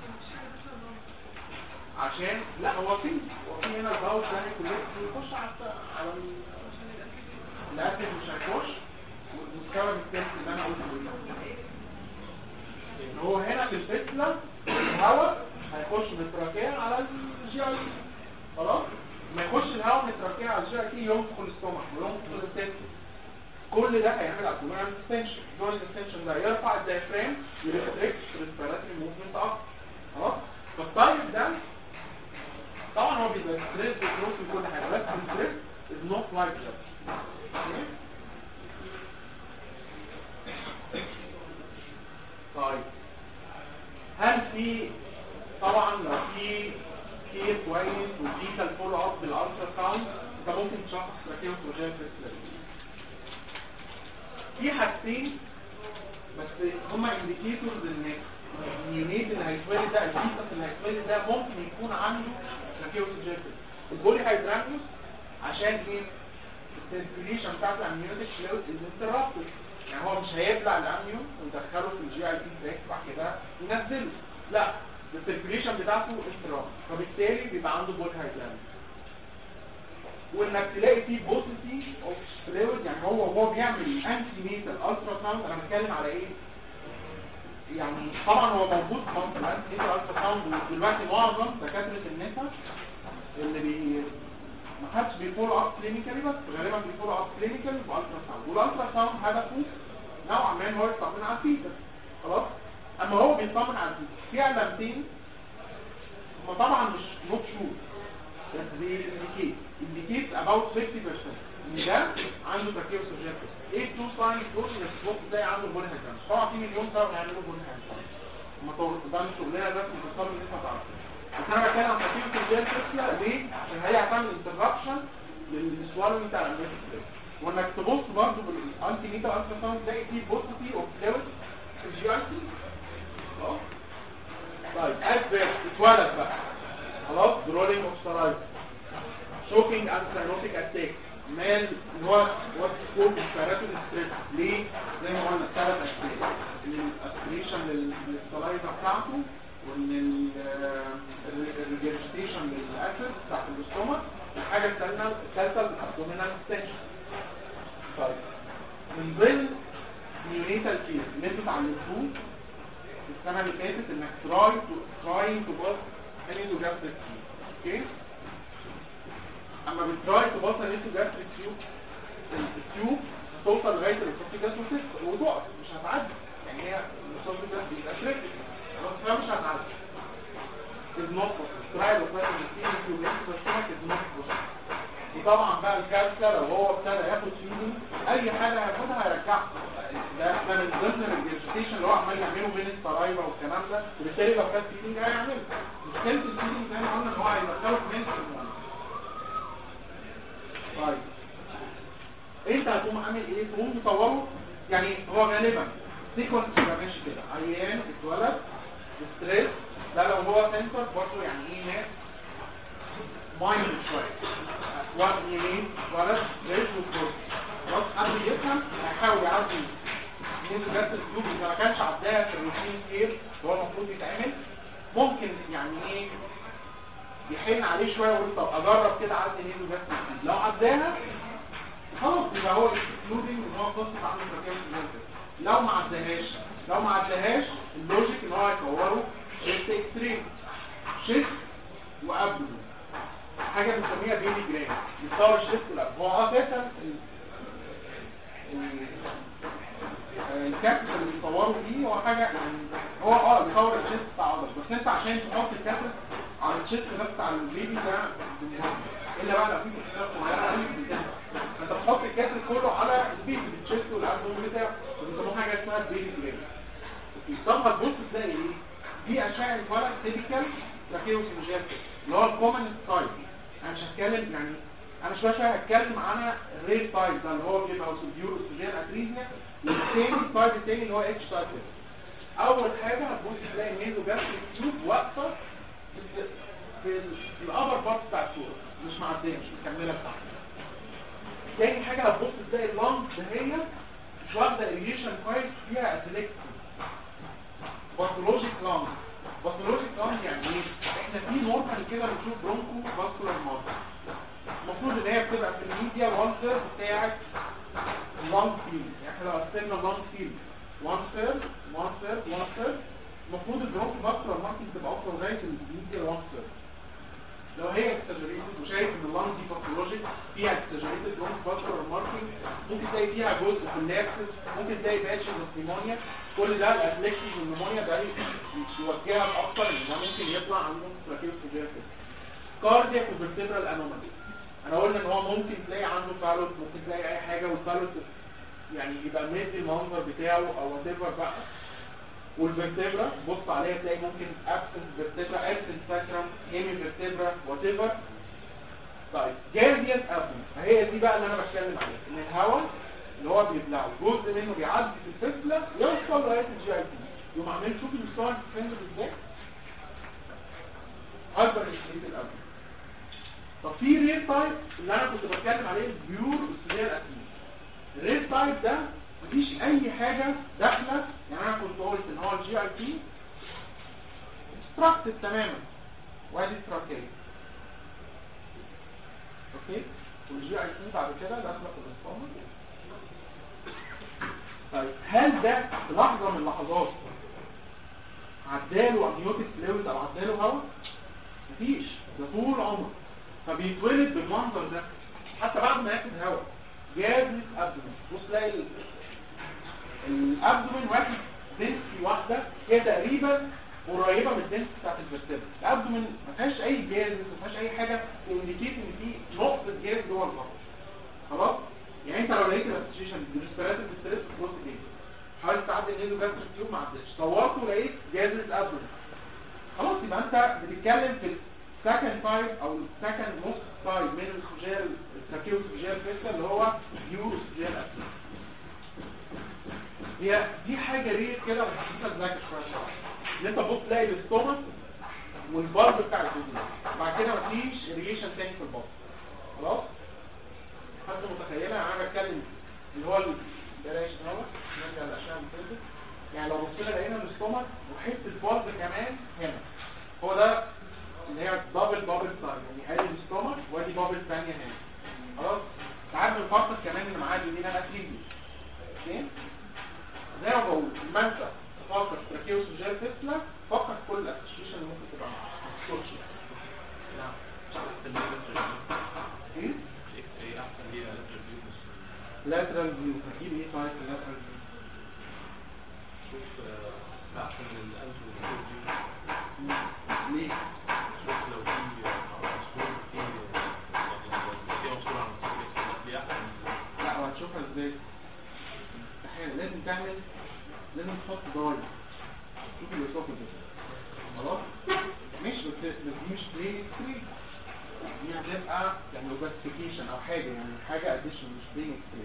عشان لا هو في هو في هنا الباوت ده كلها بيخش على الت- على ال- الاكل مش هيخش والسبب الثالث اللي انا قلته ايه ان هو هنا في الفتله الهواء هيخش من التراكيه على الجي اي خلاص ما يخش الهواء من التراكيه على الجي اي ينفخ الاستومك وينفخ الستم كل ده هيعمل ابدومينال ديستنشن الدومينال ديستنشن ده يرفع الدايفرام يريستريكت الريسبيراتوري موفمنت اكتر خلاص فالطيب ده طبعا هو بيبقى ستريس وكروس وكل حاجه بس الستريس از نوت لايك ذات طيب هل في طبعا لو في كير كويس وديتال فولو اب بالالترا ساوند انت ممكن تشخص تراكيوس وجاي في حاجتين بس هما انديكيتورز ان النيونيت اللي هيتولد ده الفيتس اللي هيتولد ده ممكن يكون عنده تراكيوس وجاي البولي هيدرانجوس عشان ايه السيركيليشن بتاعت الامنيوتيك فلويد انترابتد يعني هو مش هيبلع الامنيون ويدخله في الجي اي بي تراك بعد كده ينزله لا السيركيليشن بتاعته انترابتد فبالتالي بيبقى عنده بول هايدرانجوس وانك تلاقي فيه بوسيتي اوف فلويد يعني هو هو بيعمل انتي نيتال الترا ساوند انا بتكلم على ايه يعني طبعا هو موجود في مصر الانتي نيتال الترا ساوند ودلوقتي معظم دكاتره النساء اللي بي ما حدش بيفولو اب كلينيكالي بس غالبا بيفولو اب كلينيكالي بالترا ساوند والالترا ساوند هدفه نوعا ما ان هو يطمن على الفيتس خلاص اما هو بيطمن على الفيتس في علامتين هما طبعا مش نوت شور بس بيindicate indicate about 50% ان ده عنده تركيب سوجيكتس ايه التو ساينز دول اللي تبص تلاقي عنده بون هاند طبعا في مليون سبب يعملوا بون هاند ما طور ده مش شغلنا بس متصل ان انت تعرف بس انا بتكلم عن تركيب سوجيكتس ليه؟ عشان هي هتعمل انتربشن للسوالو بتاع الامبيريك وانك تبص برضه بالانتي ميتا الترا ساوند تلاقي فيه بوستي اوف فلويد في الجي ار سي طيب ادفيرس اتولد بقى خلاص درولينج اوف سرايت شوكينج اند ساينوتيك اتاك مال ان هو وات سكوب الفيراتو ستريس ليه زي ما قلنا ثلاث اسباب الاسبريشن للسلايفا بتاعته وان الريجستيشن للاسيد بتاعت الاستومك الحاجه الثالثه الثالثه الابدومينال ستنشن طيب من ضمن نيونيتال كيس اللي انتوا اتعلمتوه السنه اللي فاتت انك تراي تو تراي تو باس انيزوجاستريك اوكي اما بتراي تبص الانيزوجاستريك تيوب التيوب توصل لغايه الاسوفيجاس وتقف مش هتعدي يعني هي الاسوفيجاس بيبقى شريكت خلاص فيها مش هتعدي is not possible try to find the thing to make the stomach is not possible وطبعا بقى الكارثه لو هو ابتدى ياخد فيدنج اي حاجه هياخدها هيرجعها ده احنا من ضمن الريجستيشن اللي هو عمال يعمله بين السرايفا والكلام ده وبالتالي لو خد فيدنج هيعمله مشكله الفيدنج زي ما قلنا ان هو هيدخله في منس طيب انت هتقوم عامل ايه؟ تقوم مصوره يعني هو غالبا سيكونس بيبقى ماشي كده عيان اتولد ستريس ده لو هو سنتر برضه يعني ايه ناس مايند شويه وقت ايه ولد ستريس وكورس خلاص قبل يفهم هيحاول يعدي من جت الاسلوب اذا ما كانش عداها في الروتين كتير اللي هو المفروض يتعمل ممكن يعني ايه يحن عليه شويه ويقول طب اجرب كده اعدي نيزو جت لو عداها خلاص يبقى هو اكسكلودنج ان هو قصه عنده تركيب لو ما عداهاش لو ما عداهاش اللوجيك ان هو يصوره شيست اكستريم شيست وابدو حاجه بنسميها بيلي جرام يصور الشيست والابدو هو اساسا الكاتب اللي بيصوره دي هو حاجه يعني هو اه بيصور الشيست بتاع عضل بس انت عشان تحط الكاتب على الشيست ده بتاع البيبي ده الا بقى لو في تفصيلات صغيره قوي انت بتحط الكاتب كله على البيبي الشيست والابدومين بتاعه بيسموها حاجه اسمها بيبي جرام طب هتبص تلاقي ايه دي اشعه الولد تيبيكال تراكيوسينجيال اللي هو الكومن تايب انا مش هتكلم يعني انا شويه شويه هتكلم عن الرير تايب ده اللي هو بيبقى سوبيور اوستروجين اتريزيا والتاني التايب التاني اللي هو اتش تايب اول حاجه هتبص تلاقي النيزو جاستريك تيوب واقفه في في الابر بارت بتاع الصوره مش معديه مش مكمله بتاعتها تاني حاجه هتبص تلاقي اللانج دهية مش واخده اريجيشن كويس فيها اتليكت باثولوجيك لانج باثولوجيك لانج يعني ايه احنا في نورمال كده بنشوف برونكو فاسكولار ماركر المفروض ان هي بتبقى في الميديا وان ثيرد بتاعت اللانج فيلد يعني احنا لو قسمنا اللانج فيلد وان ثيرد وان ثيرد وان ثيرد المفروض البرونكو فاسكولار ماركر تبقى واصله لغايه الميديا وان ثيرد لو هي اكستاجريتد وشايف ان اللانج دي باثولوجيك فيها اكستاجريتد برونكو فاسكولار ماركر ممكن تلاقي فيها جزء في اللابسس ممكن تلاقي باتش نيمونيا كل ده الاتليكسيس والنمونيا ده يوجهها اكتر ان ده ممكن يطلع عنده تراكيوس سيجيرتس كاردياك وفيرتبرال انومالي انا قلنا ان هو ممكن تلاقي عنده فالوس ممكن تلاقي اي حاجه والفالوس يعني يبقى مدي المنظر بتاعه او وات ايفر بقى والفيرتبرا بص عليها تلاقي ممكن ابسنت فيرتبرا ابسنت ساكرم هيمي فيرتبرا وات ايفر طيب جارديان ابسنت فهي دي بقى اللي انا بتكلم عليها ان الهواء اللي هو بيبلعه جزء منه بيعدي في الفصلة يوصل لغاية الجي اي تي يقوم عاملين شوف المستوى الفند ازاي هايبر انسليت الأول طب في رير تايب اللي انا كنت بتكلم عليه البيور استوديال الاسيد الرير تايب ده مفيش اي حاجة داخلة يعني انا كنت قلت ان هو الجي اي تي ستراكتد تماما وادي ستراكتد اوكي والجي اي تي بعد كده داخله في الاسطوانه طيب هل ده في لحظة من اللحظات عداله امنيوتيك فلويد او عداله هواء؟ مفيش ده طول عمره فبيتولد بالمنظر ده حتى بعد ما ياخد هواء جازت ابدومين بص تلاقي ال- الابدومين واخد دنسي واحده هي تقريبا قريبه من الدنسي بتاعت الفرتبرا الابدومين ما فيهاش اي جاز ما فيهاش اي حاجه تنديكيت ان في نقطه جاز جوه البطن خلاص يعني انت لو لقيت الاسوشيشن بالريسبيراتيف ستريس بص كده حاولت تعدي النيزو جاستريك تيوب ما عدتش صورت ولقيت جازت ابدومين خلاص يبقى انت بتتكلم في السكند تايب او السكند نص تايب من السجال التراكيوسجال فيستا اللي هو يورو سجال اسيد هي دي حاجه ريت كده وحسيتها تذاكر شويه شويه ان انت بص تلاقي الاستومك والبلب بتاع الجزء بعد كده مفيش اريجيشن تاني في البطن خلاص حد متخيلها انا بتكلم اللي هو ال- بلاش دوت نرجع للاشعه اللي فاتت يعني لو بصينا لقينا الاستومك وحته البلب كمان هنا هو ده اللي هي دبل بابل سايد يعني ادي الاستومك وادي بابل ثانيه هنا خلاص ساعات بنفكر كمان ان معاه اليمين الاسيدي اوكي زي ما بقول لما انت تفكر في تراكيوس وجير تسلا فكر في كل الاسوشيشن اللي ممكن تبقى معاها ما تسكتش نعم ايه لاترال فيو هتجيب ايه طيب في اللاترال فيو ليه لا وهتشوفها ازاي استحاله لازم تعمل لازم تحط ضايع شوف الاسوفاجس خلاص مش بس بس دي مش بلاي ستريت دي هتبقى يعني اوبستيكيشن او حاجه يعني حاجه اديشن مش بلاي ستريت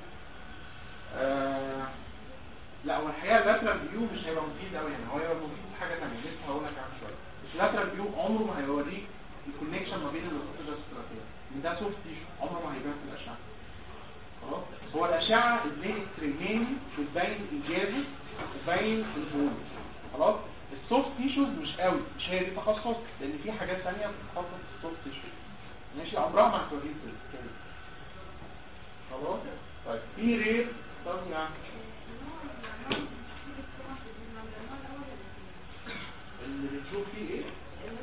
آه لا هو الحقيقه اللاترال فيو مش هيبقى مفيد قوي هنا هو هيبقى مفيد في حاجه ثانيه لسه هقول لك عنها شويه مش اللاترال فيو عمره ما هيوريك الكونكشن ما بين الاسوفاجس والستراتيا ان ده سوفت تيشو عمره ما هيبان في الاشعه خلاص هو الاشعه البلاي ستريت بتبين الجازس وتبين البول خلاص السوفت تيشوز مش قوي مش هي دي تخصص لان في حاجات ثانيه بتتخصص في السوفت تيشوز ماشي عمرها ما هتوريك كده خلاص طيب في رير طب يعني اللي بتشوف فيه ايه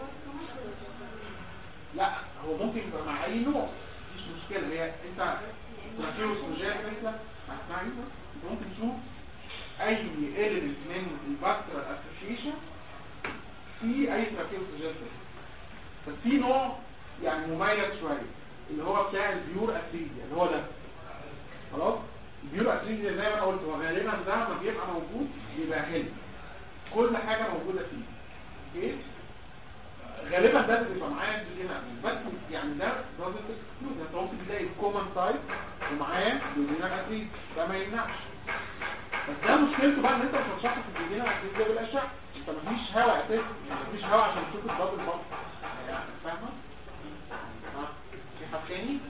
لا هو ممكن يبقى مع اي نوع مفيش مشكله هي انت تراكيوس وجاي مثلا هتسمعني انت ممكن تشوف اي element من الباكتيريال اسوشيشن في اي تراكيوس وجاي بس في نوع يعني مميز شويه اللي هو بتاع البيور اسيديا اللي هو ده خلاص البيور اسيديا زي ما انا قلت هو غالبا ده لما بيبقى موجود بيبقى هيلث كل حاجه موجوده فيه اوكي غالبا ده اللي بيبقى معاه الجينا بس يعني ده doesn't exclude انت ممكن تلاقي الكومن تايب ومعاه الجينا اسيد ده ما يمنعش بس ده مشكلته بقى ان انت مش هتشخص الجينا اسيد ده بالاشعه انت مفيش هواء اساسا يعني مفيش هواء عشان تشوف الدبل بامب يعني فاهمه؟ ها في حد تاني؟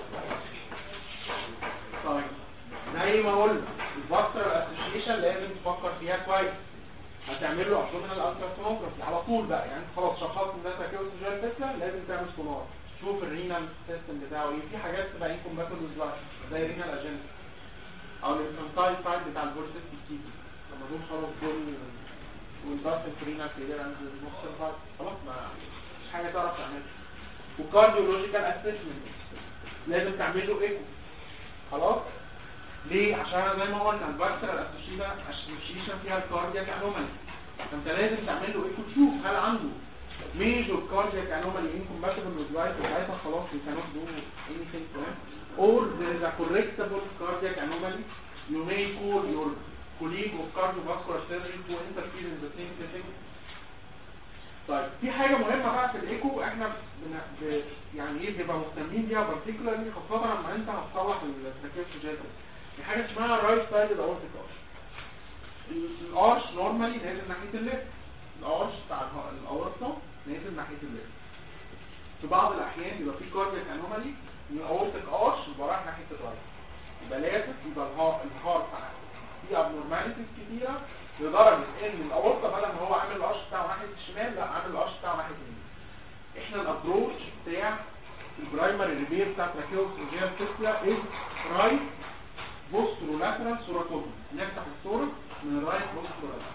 طيب زي ما قلنا الفاستر اسوشيشن لازم تفكر فيها كويس هتعمل له ابدومينال التراسونوجرافي على طول بقى يعني انت خلاص شخصت ان ده تراكيوس جال فيسلا لازم تعمل سونار شوف الرينال سيستم بتاعه ايه في حاجات تبقى انكومباتبل بالظبط زي الرينال اجنس او الانفانتايل سايد بتاع البورسيستيك كيتي لما دول خلاص دول والباسل رينال كليرنس نص الفايت خلاص ما مش حاجه تعرف تعملها وكارديولوجيكال اسسمنت لازم تعمل له ايكو خلاص ليه عشان زي ما قلنا الباكتيريا الاسوشيشن اسوشيشن فيها الكاردياك انومالي فانت لازم تعمل له ايكو تشوف هل عنده ميجور كاردياك انومالي incompatible with life وساعتها خلاص you cannot do anything to him or there is a correctable cardiac anomaly you may call your colleague of cardiovascular surgery to interfere in the same setting طيب في حاجة مهمة بقى في الايكو احنا بن... ب... يعني ايه بنبقى مهتمين بيها particularly خاصة لما انت هتصلح التراكيوس في حاجة اسمها رايت سايد الاورتيك ارش الارش نورمالي نازل ناحية الليفت الارش بتاع اله- الاورطة نازل ناحية الليفت في بعض الاحيان يبقى في كاردياك انومالي ان الاورتيك ارش يبقى رايح ناحية الرايت يبقى لازم يبقى الهار الهارت في ابنورماليتيز كتيرة لدرجة ان الاورطة بدل ما هو عامل الارش بتاعه ناحية الشمال لا عامل الارش بتاعه ناحية اليمين احنا الابروتش بتاع البرايمري ريبير بتاع تراكيوس وجيال تسلا از رايت بوسترولاترال سوراكوتوم نفتح الصورة من الرايت بوسترولاترال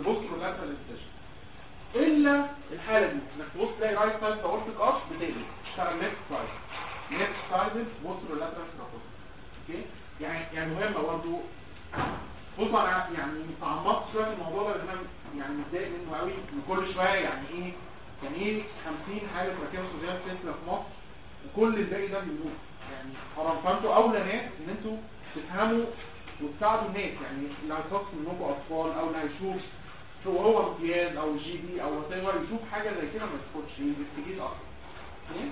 ببوسترولاترال انستيشن الا الحالة دي انك تبص تلاقي رايت سايد اورتيك ارش بتقلب اشتغل ليفت سايد ليفت سايد بوستر لاترال تراكوس اوكي يعني يعني مهمه برضه بص انا يعني تعمقت شويه في الموضوع ده لان انا يعني متضايق منه قوي وكل شويه يعني ايه يعني ايه 50 حاله تركيبه صدريه سلسله في مصر وكل الباقي ده بيموت يعني حرام فانتوا اولى ناس ان انتوا تفهموا وتساعدوا الناس يعني اللي هيخص منكم اطفال او اللي هيشوف شو هو امتياز او جي بي او وات يشوف حاجه زي كده ما يسكتش ينفستيجيت اكتر اوكي؟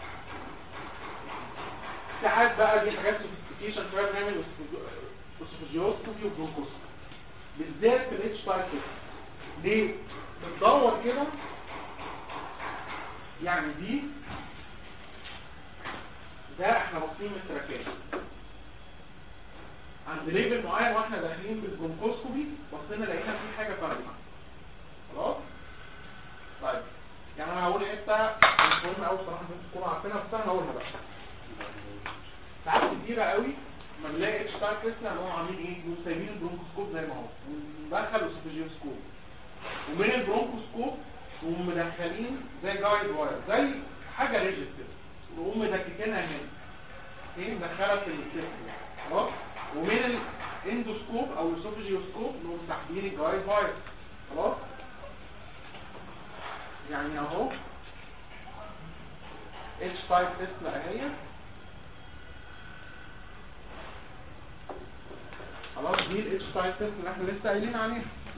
ساعات بقى دي حاجات سوفيستيكيشن شويه بنعمل اسوفيجيوسكوبي وبرونكوسكوبي بالذات في الاتش تايب ليه؟ بتدور كده يعني دي ده احنا باصين من التراكات عند ليفل معين واحنا داخلين في البرونكوسكوبي بصينا لقينا في حاجه فارقه خلاص طيب يعني انا هقول حته مش مهم قوي بصراحه انتوا تكونوا عارفينها بس انا هقولها بقى ساعات كتيره قوي ما بنلاقي اتش تايب تيست اللي هم عاملين ايه يقوموا سايبين البرونكوسكوب زي ما هو وندخل اسوفيجيوسكوب ومن البرونكوسكوب وهم مدخلين زي جايد واير زي حاجه ريجيت كده وهم مدككينها هنا ايه مدخلها في السيستم خلاص ومن الاندوسكوب او الاسوفيجيوسكوب نقوم ساحبين الجايد واير خلاص يعني اهو اتش تايب تيست اهي خلاص دي الاتش تايب تيست اللي احنا لسه قايلين عليها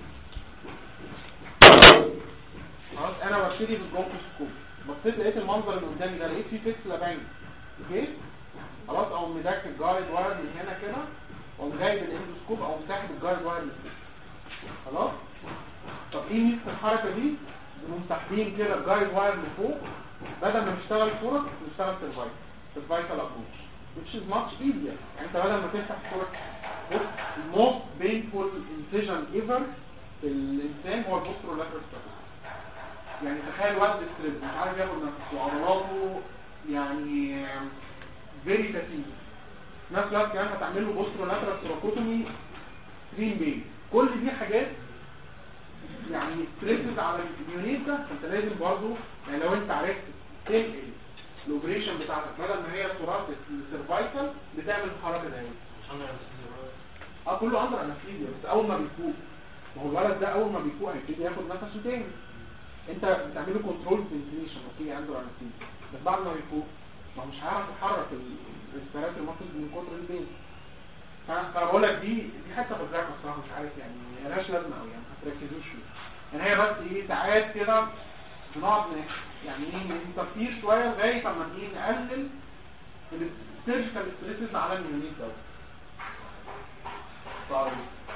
خلاص انا ببتدي بالبرونكوسكوب بصيت لقيت المنظر اللي قدامي ده لقيت فيه بيكسل باين اوكي خلاص اقوم مدك الجايد واير من هنا كده واقوم جايب الاندوسكوب او ساحب الجايد واير من كده خلاص طب ايه ميزه الحركه دي بنقوم ساحبين كده الجايد واير لفوق بدل ما نشتغل فورك نشتغل سيرفايكال سيرفايكال ابروش which is much easier يعني انت بدل ما تفتح فورك بص most painful incision ever في الانسان هو البوسترولاترال ستراكشر يعني تخيل واحد ستريس مش عارف ياخد نفسه وعضلاته يعني فيري تاتيز في نفس الوقت كمان هتعمل له بوسترولاترال ستراكوتومي سكرين بين كل دي حاجات يعني ستريسز على اليونيت ده فانت لازم برضه يعني لو انت عرفت تنقل الاوبريشن بتاعتك بدل ما هي ثوراسيك للسيرفايكال بتعمل الحركه دي اه كله اندر انستيزيا بس اول ما بيفوق ما هو الولد ده اول ما بيفوق هيبتدي ياخد نفسه تاني انت بتعمله كنترول فنتيليشن اوكي عنده انستيزيا بس بعد ما بيفوق ما هو مش هيعرف يحرك الريسبيرات المفروض من كتر البين فانا بقول لك دي دي حته في الذاكره الصراحه مش عارف يعني ملهاش لازمه قوي يعني ما تركزوش فيها يعني هي بس ايه ساعات كده بنقعد ن- يعني ايه نتفكير شويه لغايه اما ايه نقلل السيرجيكال ستريسز على اليونيت دوت طيب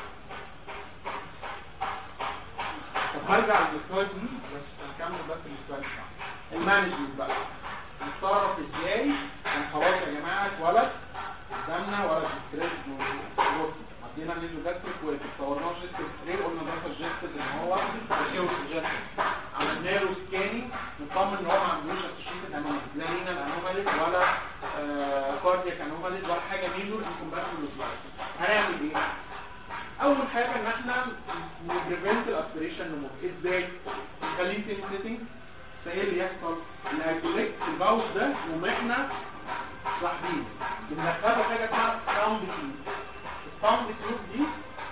طب هرجع للسلايد دي بس هنكمل بس السلايد بتاعنا المانجمنت بقى نتصرف ازاي كان خلاص يا جماعه اتولد قدامنا ولد ستريس بص عدينا نيزو جاستريك ويت صورناه جيست ستري قلنا ده سجستد ان هو تشيو سجستد عملنا له سكاننج نطمن ان هو ما عندوش اسوشيتد انوماليز لا رينال انوماليز ولا كاردياك انوماليز ولا حاجه ميجور انكمباتبل هنعمل ايه؟ اول حاجه ان احنا نبريفنت الاسبريشن نمو ازاي نخليه سيم سيتنج فايه اللي يحصل اللي هيكولكت الباوس ده نقوم احنا صاحبين بندخله حاجه اسمها ساوند تيوب الساوند تيوب دي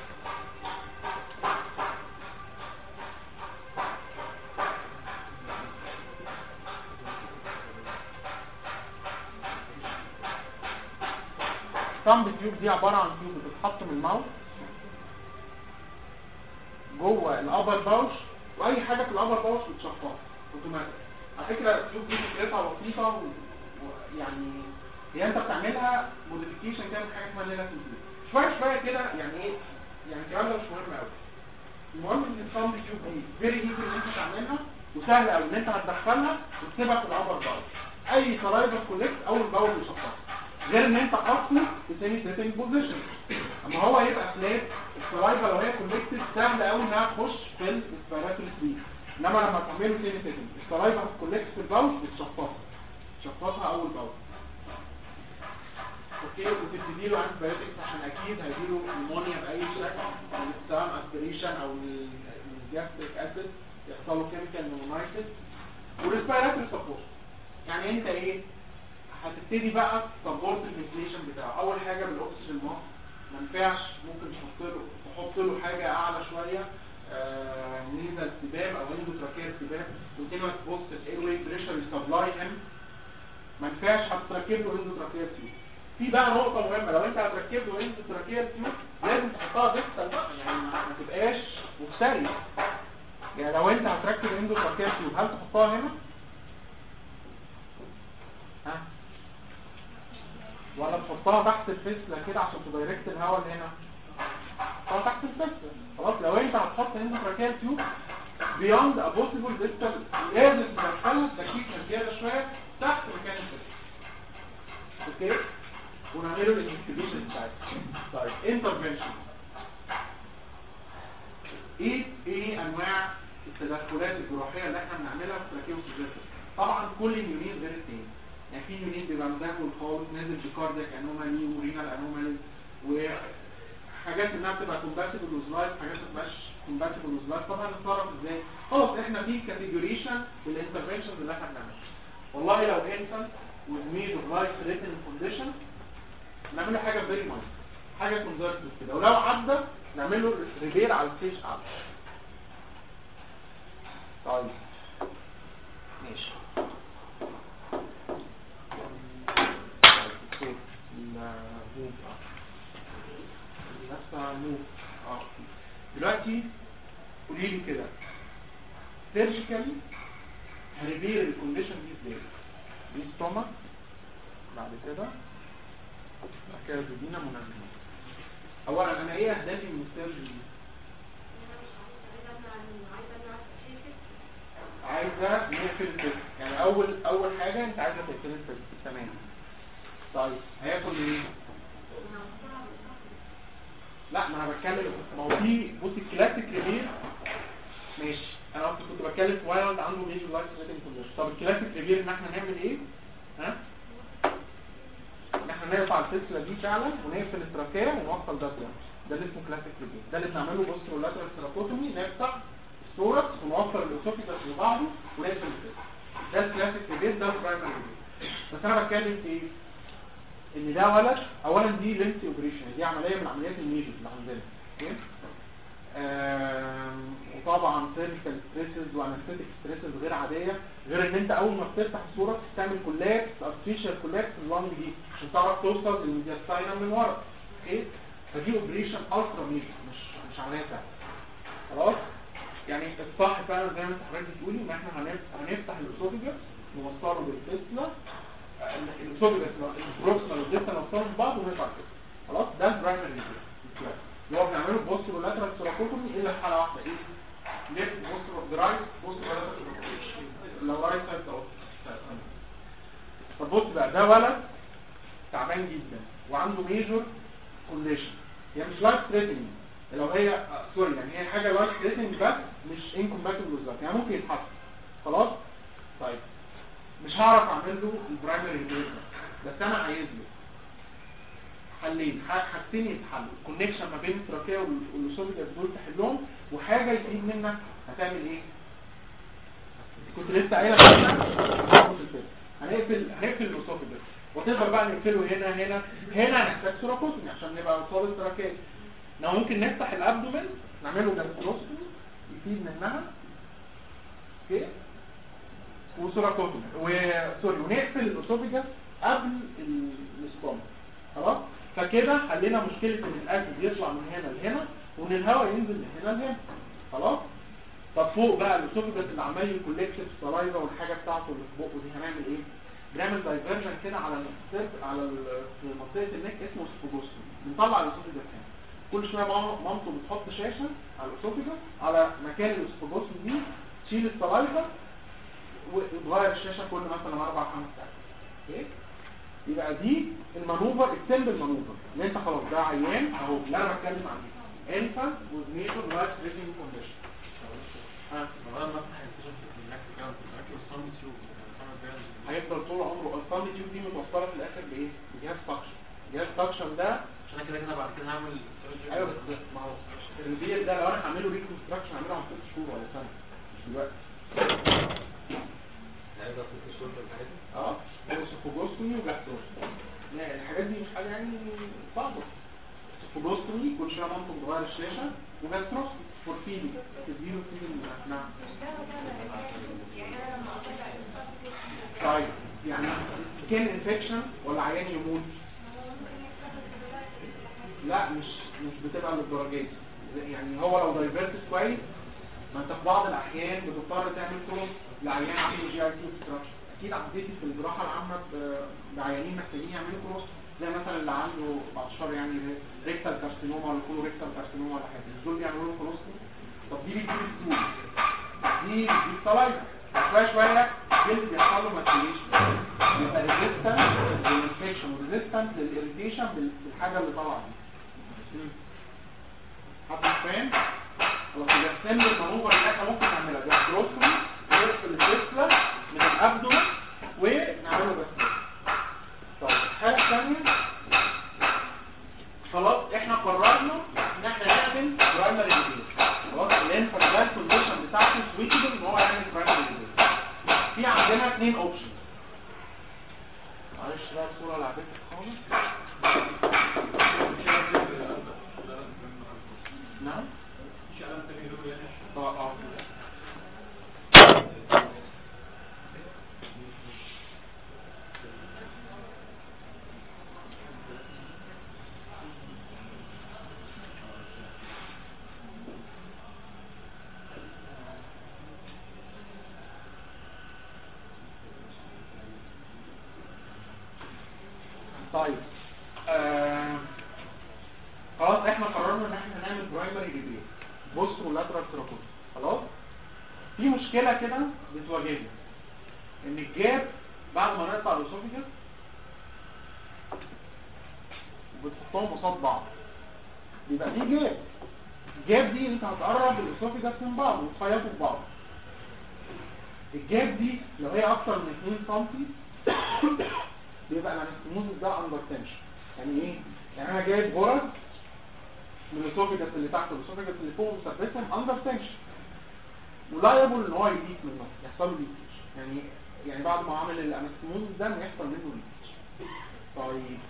الساوند تيوب دي عباره عن تيوب بتتحط من الماوس جوه الابر باوش واي حاجه في الابر باوش بتشفطها اوتوماتيك على فكره التيوب دي فكرتها بسيطه ويعني هي انت بتعملها موديفيكيشن كده من حاجه اسمها ليله تيوب شويه شويه كده يعني ايه يعني الكلام ده مش مهم قوي المهم ان الساوند تيوب دي فيري ايزي ان انت تعملها وسهل قوي ان انت هتدخلها وتسيبها في الابر باوش اي سلايفر كولكت اول باول يشفطها غير ان انت اصلا في سيمي سيتنج بوزيشن اما هو يبقى فلات السلايفا لو هي كونكتد سهل قوي انها تخش في الاسبيراتوري سليب انما لما تعمله سيمي سيتنج السلايفا هتكونكت في الباوش بتشفطها تشفطها اول باوش اوكي وتبتدي له انتي بايوتكس عشان اكيد هيجيله نيمونيا باي شكل او سواء اسبريشن او الجاستريك اسيد يحصل له كيميكال نيمونايتس والريسبيراتوري سبورت يعني انت ايه ينفعش ممكن تحط له تحط له حاجه اعلى شويه آه نيزل سباب او اندوتراكيال سباب وتبقى تبص الاير واي بريشر يسبلاي ام ما ينفعش هتركب له اندوتراكيال تيوب في بقى نقطة مهمة لو انت هتركب له اندوتراكيال تيوب لازم تحطها ديستال بقى يعني ما تبقاش مفتري يعني لو انت هتركب اندوتراكيال تيوب هل تحطها هنا؟ ها؟ ولا تحطها تحت الفسلة كده عشان تدايركت الهواء اللي هنا؟ تحطها تحت الفسلة خلاص لو انت هتحط اندوتراكيال تيوب beyond a possible distance لازم تدخلها تكييف زيادة شوية تحت مكان الفسلة اوكي؟ ونعمله الانفستيجيشن بتاعتها طيب انترفنشن ايه ايه انواع التدخلات الجراحيه اللي احنا بنعملها في تراكيوس الجسم طبعا كل يونين غير التاني يعني في يونين بيبقى مدهول خالص نازل بكاردياك انومالي ورينال انومالي وحاجات انها بتبقى كومباتبل ويز لايف حاجات ما بتبقاش كومباتبل ويز لايف طبعا نتصرف ازاي خلاص احنا في كاتيجوريشن للانترفنشنز اللي احنا بنعملها والله لو انسان with major life threatening condition نعمل له حاجه فيري ماينر حاجه كونزرفتيف كده ولو عدى نعمل له ريبير على الستيج اب طيب ماشي طيب، الموف نفسها موف اه دلوقتي قولي لي كده سيرجيكالي هريبير الكونديشن دي ازاي دي ستومك بعد كده بعد كده تدينا منزلين اولا انا ايه اهدافي من السيرجري دي عايزه نقفل الفيلم يعني اول اول حاجه انت عايزه تقفل الفيلم تمام طيب هياكل ايه لا ما انا بتكلم ما هو في بص الكلاسيك ريبير ماشي انا اصلا كنت بتكلم في وايلد عنده ميجر لايف ثريتنج كونديشن طب الكلاسيك ريبير ان احنا نعمل ايه ها ان احنا نقطع السلسله دي فعلا ونقفل التراكيه ونوصل ده كده ده اللي اسمه كلاسيك ريبير ده اللي بنعمله بوسترولاترال ثيرابوتومي نفتح الثوركس ونوصل الاسوفيجاس لبعضه ونقفل السلسله ده الكلاسيك ريبير ده البرايمري ريبير بس انا بتكلم في ايه ان ده ولد اولا دي لينس اوبريشن دي عمليه من عمليات الميجر اللي عندنا اوكي آم، وطبعا سيرفيكال ستريسز وانستيك ستريسز غير عاديه غير ان انت اول ما بتفتح الصوره تعمل كولابس ارتفيشال كولابس اللنج دي عشان تعرف توصل للميدياستاينا من ورا اوكي فدي اوبريشن الترا ميجر مش مش عمليه سهله خلاص يعني الصح فعلا زي ما انت حضرتك بتقولي ان احنا هنف- هنفتح الاسوفيجاس نوصله بالفيسلا الاسوفيجاس البروكسيمال والديستال نوصلهم ببعض ونرفع كده خلاص ده البرايمري ريجن اللي هو بنعمله بوستر لاترال سيراكوتومي الا في حاله واحده ايه ليفت بوستر درايف بوستر لاترال لو رايت سايد اهو فبص بقى ده ولد تعبان جدا وعنده ميجور كونديشن هي مش لايف ثريتنج لو هي آه، سوري يعني هي حاجه لايف ثريتنج بس مش انكومباتبل بالظبط يعني ممكن يتحط خلاص طيب مش هعرف اعمل له البرايمري انجيجمنت بس انا عايز له حلين ح- حاجتين يتحلوا الكونكشن ما بين التراكيه وال- والاسوفيجاس دول تحلهم وحاجه يفيد منك هتعمل ايه كنت لسه قايله كده هنقفل هنقفل الاسوفيجاس وتقدر بقى نقفله هنا هنا هنا هنحتاج سوراكوتومي عشان نبقى قصاد التراكيه لو ممكن نفتح الابدومين نعمله جاستروسكومي يفيد منها اوكي وسوراكوتومي وسوري ونقفل الاسوفيجاس قبل ال- الاستومك خلاص فكده حلينا مشكله ان الاكل يطلع من هنا لهنا وان الهواء ينزل من هنا لهنا خلاص طب فوق بقى الاسوفيجاس اللي عمال يكولكت السلايفا والحاجه بتاعته اللي في بقه دي هنعمل ايه بنعمل دايفرجن كده على السيرف على ال- في منطقه النك اسمه سبوجوستوم بنطلع الاسوفيجاس هنا كل شويه ماما- مامته بتحط شاشه على الاسوفيجاس على مكان الاسوفيجوستوم دي تشيل السلايفا وتغير الشاشه كل مثلا اربع خمس ساعات اوكي يبقى دي المانوفر السمبل مانوفر ان انت خلاص ده عيان اهو اللي انا بتكلم عنه انفانت with major life threatening condition ها لو انا بفتح السيشن في النكس كده في الاكل والصامت تيوب هيفضل طول عمره اصلا التيوب دي متوصله في الاخر بايه؟ بجهاز سكشن جهاز سكشن ده عشان أنا كده كده بعد كده هعمل surgery. ايوه بس ما هو البير ده لو انا هعمله ريكونستراكشن هعمله عن ست شهور ولا سنه مش دلوقتي هيبقى ست شهور في الحاجات دي اه وسفوجوستومي وجاستروستومي لا الحاجات دي مش حاجه يعني صعبه فوجوستومي كل شويه مامته بتغير الشاشه وجاستروسكوبي فور فيلينج تديله فيلينج نعم مش ده ولا يعني انا لما اطلع الفصل طيب يعني سكين انفكشن ولا عيان يموت لا مش مش بتبقى للدرجه دي يعني هو لو دايفيرتس كويس ما انت في بعض الاحيان بتضطر تعمل كروس لعيان عنده جي اي تي اوبستراكشن اكيد عديتي في الجراحه العامه ب- بعيانين محتاجين يعملوا كروس زي مثلا اللي عنده بعد الشر يعني ريكتال كارسينوما ولا كولو ريكتال كارسينوما ولا حاجه مش دول بيعملوا لهم كروس طب دي بتجيب ستول دي بتجيب سلايفا شويه شويه الجلد بيحصل له ماتيريشن يبقى ريزيستنت للانفكشن وريزيستنت للاريتيشن بالحاجه اللي طالعه دي حد مش فاهم؟ خلاص يبقى السن المانوفر اللي احنا ممكن نعملها جاستروسكومي نقفل الفيسلا من الابدومن ونعمله جاستروسكومي طب الحاله الثانيه خلاص احنا قررنا ان احنا نعمل برايمري ديبيت خلاص الانفر ده الكونديشن بتاعته سويتبل ان هو يعمل برايمري ديبيت في عندنا اثنين اوبشن معلش بقى الصوره اللي عجبتك خالص نعم اه اه طيب آه، خلاص احنا قررنا ان احنا نعمل برايمري ريبير بوست ولاترال تراكوز خلاص في مشكله كده بتواجهنا ان الجاب بعد ما نقطع الاسوفيجس وبتحطهم قصاد بعض بيبقى في جاب الجاب دي انت هتقرب الاسوفيجس من بعض وتخيطوا في بعض الجاب دي لو هي اكتر من 2 سم بيبقى الانستموزس ده اندر تنشن يعني ايه يعني انا جايب غرز من الاسوفيجس اللي تحت والاسوفيجس اللي فوق مثبتهم اندر تنشن ولايبل ان هو يزيد منه يحصل له ليكج يعني يعني بعد ما عمل الانستموزس ده ما يحصل منه ليكج طيب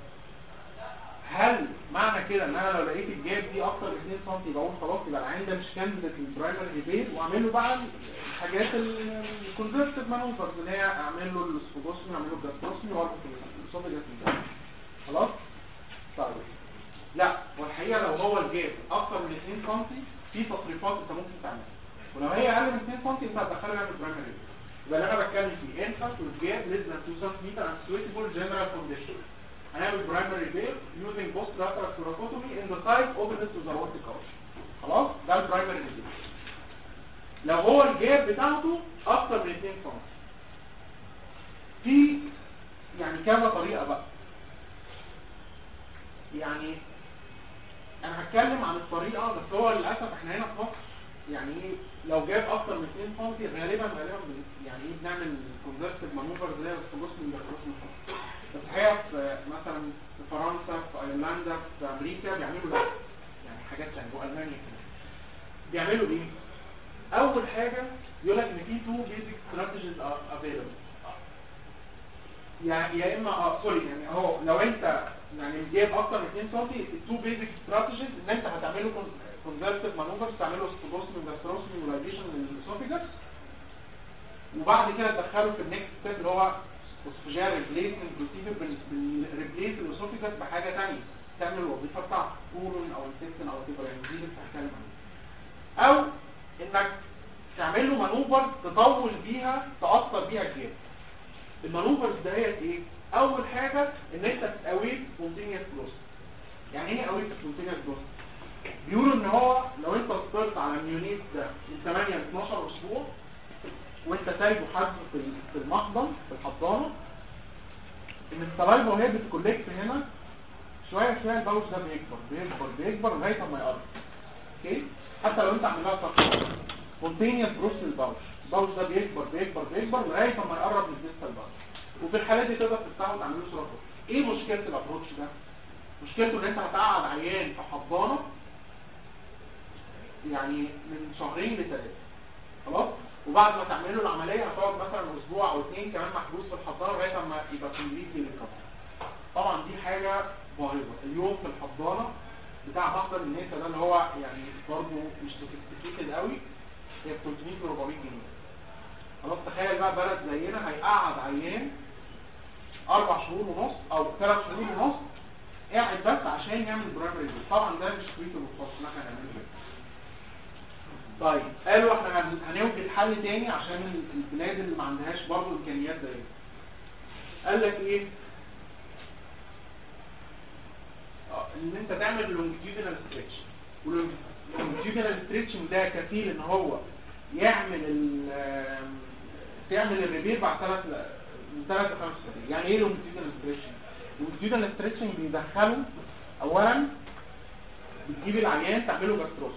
هل معنى كده ان انا لو لقيت الجاب دي اكتر من 2 سم بقول خلاص يبقى العين ده مش كانديديت للبرايمري ريبير واعمل له بقى الحاجات الكونفرتيف مانوفرز اللي هي اعمل له السبوجوسمي اعمل له الجاستروسمي واربط الاسوفيجاس من تحت. خلاص طيب لا والحقيقه لو هو الجاب اكتر من 2 سم في تصريفات انت ممكن تعملها ولو هي اقل من 2 سم انت هتدخلها يعمل برايمري ريبير يبقى اللي انا بتكلم فيه انفانت والجاب ليس ذان 2 سم and suitable general condition هنعمل برايمري ريبير using post lateral thoracotomy in the site opposite to the aortic arch خلاص ده البرايمري ريبير لو هو الجاب بتاعته اكتر من 2 سم في يعني كذا طريقه بقى يعني انا هتكلم عن الطريقه بس هو للاسف احنا هنا في مصر يعني ايه لو جاب اكتر من 2 سم غالبا غالبا بن- يعني ايه بنعمل كونفرتيف مانوفرز اللي هي بس جزء من الجسم بس الحقيقه في مثلا في فرنسا في ايرلندا في امريكا بيعملوا لا يعني حاجات ثانيه والمانيا كمان بيعملوا ايه؟ اول حاجه يقول لك ان في تو بيزك استراتيجيز افيلبل يعني يا اما اه سوري يعني اهو لو انت يعني جايب اكتر من 2 سم التو بيزك استراتيجيز ان انت هتعمله كونفرتيف مانوفرز تعمله ستوبوسمي جاستروسمي ولايديشن للاسوفيجاس وبعد كده تدخله في النكست ستيب اللي هو اسوفيجيال ريبليسمنت بروسيجر بنريبليس الاسوفيجاس بحاجه ثانيه تعمل الوظيفه بتاعته كولون او انتستين او تبقى يعني دي اللي بتتكلم عنها او انك تعمل له مانوفر تطول بيها تاثر بيها الجيب المانوفرز دهيت ايه اول حاجه ان انت تقويه سبونتينيوس بروس يعني ايه قويه سبونتينيوس بروس بيقولوا ان هو لو انت اخترت على النيونيت ده من 8 ل 12 اسبوع وانت سايبه حد في في المحضن في الحضانه ان السلايفا وهي بتكولكت هنا شويه شويه الباوش ده بيكبر بيكبر بيكبر لغايه ما يقرب اوكي حتى لو انت عاملها صفر سبونتينيوس بروس للباوش الباوش ده بيكبر بيكبر بيكبر لغايه ما يقرب من الديستال باوش وفي الحالات دي تقدر تفتحه وتعمل له صوره ايه مشكله الابروتش ده مشكلته ان انت هتقعد عيان في حضانه يعني من شهرين لثلاثه خلاص وبعد ما تعمل له العمليه هتقعد مثلا اسبوع او اثنين كمان محبوس في الحضانه لغايه اما يبقى كومبليت للكفر طبعا دي حاجه باهظه اليوم في الحضانه بتاع محضر النسا ده اللي هو يعني برضه مش سوفيستيكيتد قوي هي ب 300 ل 400 جنيه خلاص تخيل بقى بلد زينا هيقعد عيان اربع شهور ونص او ثلاث شهور ونص قاعد بس عشان يعمل برايمري ريفيو طبعا ده مش فريتو بالخاص ان احنا نعمله كده طيب قالوا احنا هن- هنوجد حل تاني عشان ال- البلاد اللي ما عندهاش برضه امكانيات زي دي. قال لك ايه آه، ان انت تعمل لونجيتودينال ستريتش واللونجيتودينال ستريتشنج ده كفيل ان هو يعمل ال آم، تعمل الريبير بعد ثلاث من ثلاث لخمس سنين يعني ايه لونجيتودينال ستريتشنج اللونجيتودينال ستريتشنج بيدخله اولا بتجيب العيان تعمله جاستروس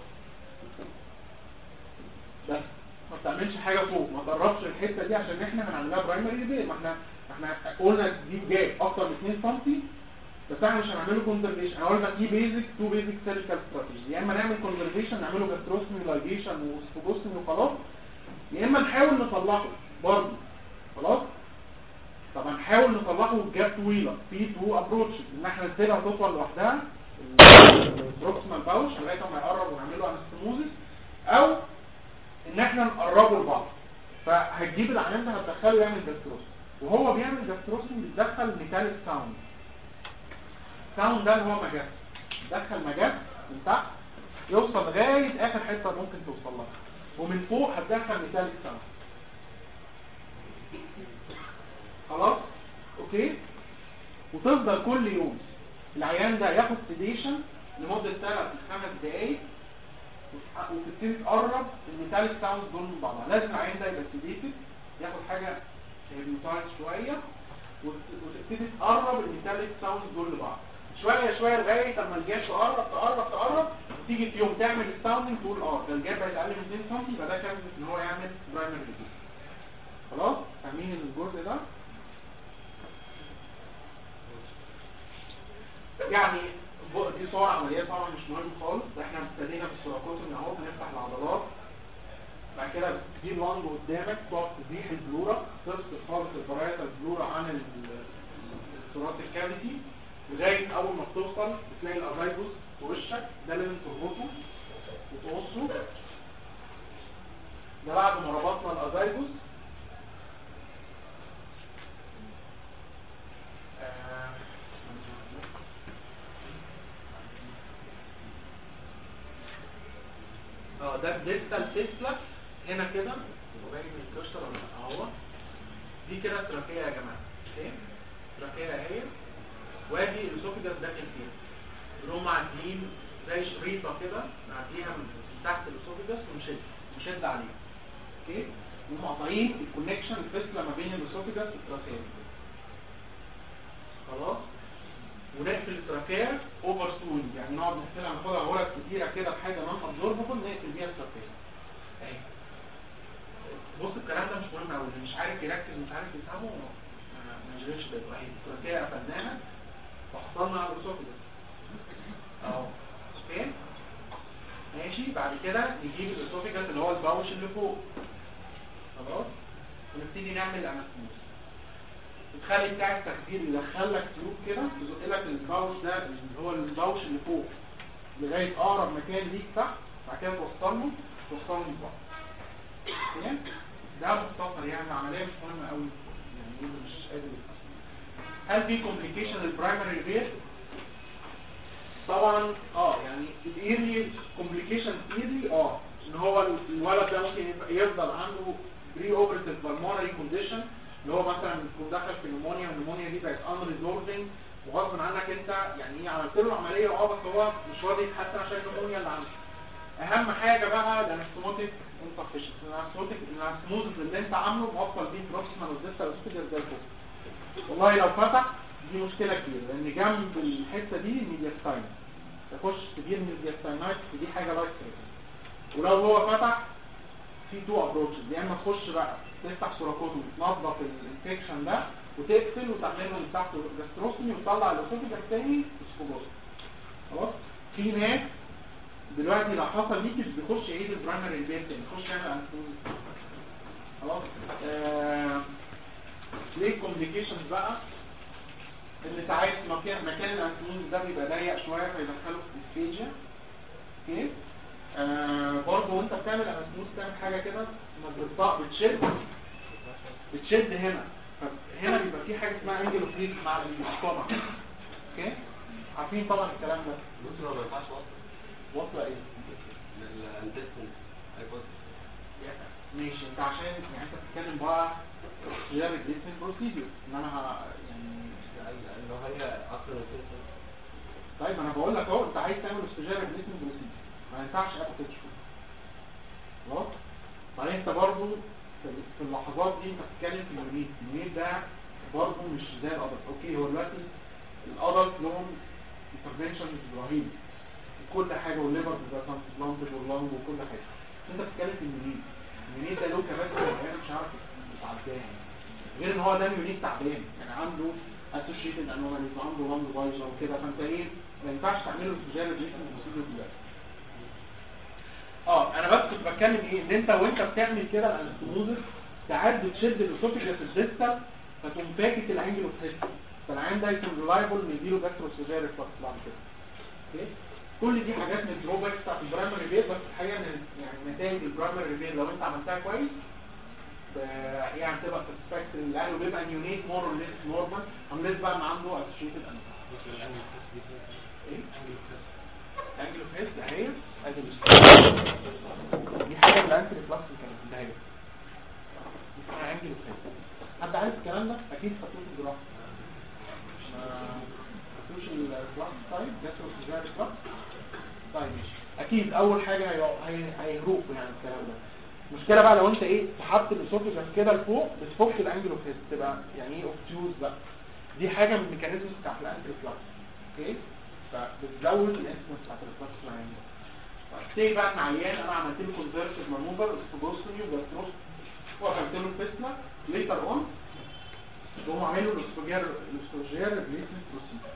بس ما بتعملش حاجه فوق ما تقربش الحته دي عشان احنا هنعملها برايمري ريبير ما احنا احنا قلنا دي جاب اكتر من 2 سم بس احنا مش هنعمله كونزرفيشن احنا قلنا في بيزك تو بيزك سيرجيكال استراتيجي يا اما نعمل كونزرفيشن نعمله جاستروسمي لايجيشن وسبوجوسمي وخلاص يا اما نحاول نصلحه برضه خلاص طب هنحاول نصلحه بجاب طويله في تو ابروتشز ان احنا نسيبها تطول لوحدها البروكسيمال باوش لغايه ما يقرب ونعمله انستموزس او ان احنا نقربه لبعض فهتجيب العيان ده هتدخله يعمل جاستروس وهو بيعمل جاستروس بتدخل ميتاليك ساوند ساوند ده اللي هو مجاز دخل مجاز من تحت يوصل لغايه اخر حته ممكن توصل لها ومن فوق هتدخل ميتاليك ساوند خلاص اوكي وتفضل كل يوم العيان ده ياخد سيديشن لمده ثلاث لخمس دقائق وتح- وتبتدي تقرب الميتاليك ساوند دول من بعضها لازم العيان ده يبقى سيديتد ياخد حاجه هيبنوتايز شويه وت- وتبتدي تقرب الميتاليك ساوند دول لبعض شويه شويه لغايه اما الجاب تقرب تقرب تقرب تيجي في يوم تعمل الساوندنج تقول اه ده الجاب بقت اقل من 2 سم يبقى ده كان ان هو يعمل برايمري ريديوس خلاص فاهمين الجزء ده يعني ب- دي صور عمليه طبعا مش مهم خالص احنا ابتدينا بالسوراكوتومي اهو بنفتح العضلات بعد كده دي لانج قدامك تقعد تزيح البلورة تفصل خالص البرايتا البلورة عن ال- الثوراسيك كافيتي لغاية أول ما بتوصل بتلاقي الأرايبوس في وشك ده لازم تربطه وتقصه ده بعد ما ربطنا الأزايبوس آه، اه ده الديستال فيسلا هنا كده هو باين من الكشر ولا لأ؟ اهو دي كده تراكيه يا جماعه اوكي تراكيه اهي وادي الاسوفيجاس داخل فيها اللي هم معديين زي شريطه كده نعديها من تحت الاسوفيجاس ونشد نشد عليها اوكي ومقاطعين الكونكشن الفيسلا ما بين الاسوفيجاس والتراكيه خلاص ونقفل التراكيه اوفر سون يعني نقعد نقفلها ناخدها غرز كتيره كده بحاجه نون ابزورببل نقفل بيها التراكيه اهي بص الكلام ده مش مهم قوي اللي مش عارف يركز مش عارف يفهمه ما- ما يشغلش باله اهي التراكيه قفلناها وحصلنا على الاسوفيجاس اهو اوكي ماشي بعد كده نجيب الاسوفيجاس اللي هو الباوش اللي فوق خلاص ونبتدي نعمل انستموس الخلي بتاع التخدير يدخل لك تيوب كده يزق لك الباوش ده اللي هو الباوش اللي فوق لغايه اقرب مكان ليك تحت بعد كده توصله توصله لبعض تمام ده مختصر يعني عمليه مش مهمه قوي يعني اللي مش قادر يفهم. هل في كومبليكيشن البرايمري ريت طبعا اه يعني الايرلي كومبليكيشن ايرلي اه ان هو الولد ده ممكن يبقى- يفضل عنده بري اوبرتيف بالمونري كونديشن اللي هو مثلا يكون دخل في نمونيا والنمونيا دي بقت ان ريزولفنج وغصب عنك انت يعني ايه عملت له عمليه اه بس هو مش راضي يتحسن عشان النمونيا اللي عنده اهم حاجه بقى الانستموتيك انسفشنس الانستموتيك الانستموزس اللي انت عامله موصل بيه بروكسيمال والديستال اوسكيدر زي الفل والله لو فتح دي مشكله كبيره لان جنب الحته دي ميدياستاين تخش تدير ميدياستاينايت دي حاجه لايك ولو هو فتح في تو ابروتشز يا اما تخش بقى تفتح سوراكوتوم وتنظف الانفكشن ده وتقفل وتعمله من تحت جاستروسمي وتطلع الاسوفيجاس تاني اسفوجوس خلاص في ناس دلوقتي لو حصل ليكج بيخش يعيد البرايمري ريبير تاني يخش يعمل انستوزيس خلاص آه ليه كومبليكيشنز بقى ان ساعات مكان مكان الانسولين ده بيبقى ضيق شويه فيدخله في ديسفيجيا اوكي آه برضه وانت بتعمل انسولين بتعمل حاجه كده انك بتط- بتشد بتشد هنا فهنا بيبقى في حاجه اسمها انجل فريز مع الاستومك اوكي عارفين طبعا الكلام ده بص ما ينفعش وصل واصله ايه للانتستين هيبص ماشي انت عشان يعني انت بتتكلم بقى خلال الجسم بروسيدور ان انا ه- يعني اللي هي اصلا الانتستين طيب انا بقول لك اهو انت عايز تعمل استجابه جسم بروسيدور ما ينفعش ابدا تشوف خلاص بعدين انت برضو في في اللحظات دي انت بتتكلم في اليونيت اليونيت ده برضو مش زي الادلت اوكي هو دلوقتي الادلت لهم انترفنشن رهيب كل حاجه والليفر بيبقى ترانسبلانتد واللنج وكل حاجه انت بتتكلم في اليونيت اليونيت ده له كبات معينه مش عارف يتعداها يعني. غير ان هو ده اليونيت تعبان يعني عنده اسوشيتد انوماليز وعنده لنج بايظه وكده فانت ايه ما ينفعش تعمله استجابه جسم بروسيدور دلوقتي اه انا بس كنت بتكلم ايه ان انت وانت بتعمل كده الانستموزس ساعات بتشد الاسوفيجاس الديستال فتقوم فاكك الانجل اوف هيد فالعين ده يكون ريلايبل ان يديله جاستروسوجيال ريفلكس بعد كده اوكي كل دي حاجات من الدروباكس بتاعت البرايمري ريفيل بس الحقيقه ان يعني نتائج البرايمري ريفيل لو انت عملتها كويس ب- يعني تبقى سسبكت لانه بيبقى نيونيت مور اور ليس نورمال unless بقى ان عنده اسوشيتد انوماليز بص الانجل فيس دي فين؟ ايه انجل فيس انجل اوف هيد اهي ادي الاستروك. دي حاجه الانتي ريفلكس كانت ده هي اسمها انجل اوف هيد حد عارف الكلام ده اكيد خدتوه في الجراحه ما خدتوش الريفلكس طيب جسر ازاي الريفلكس طيب ماشي اكيد اول حاجه هي- هي- هيهروكوا يعني الكلام ده المشكله بقى لو انت ايه سحبت الاسوفيجاس كده لفوق بتفك الانجل اوف هيد تبقى يعني ايه اوبتيوز بقى دي حاجه من الميكانيزمز بتاعت الانتي ريفلكس اوكي فبتزود الانسنس بتاعت الريفلكس العين سي بقى ان عيان انا عملت له كونفرسيف مانوفر اسبوستومي وجاستروس وقفلت له الفيسلا ليتر اون بقوم عامل له الاستروجير الاستروجير ريبليسمنت بروسيجر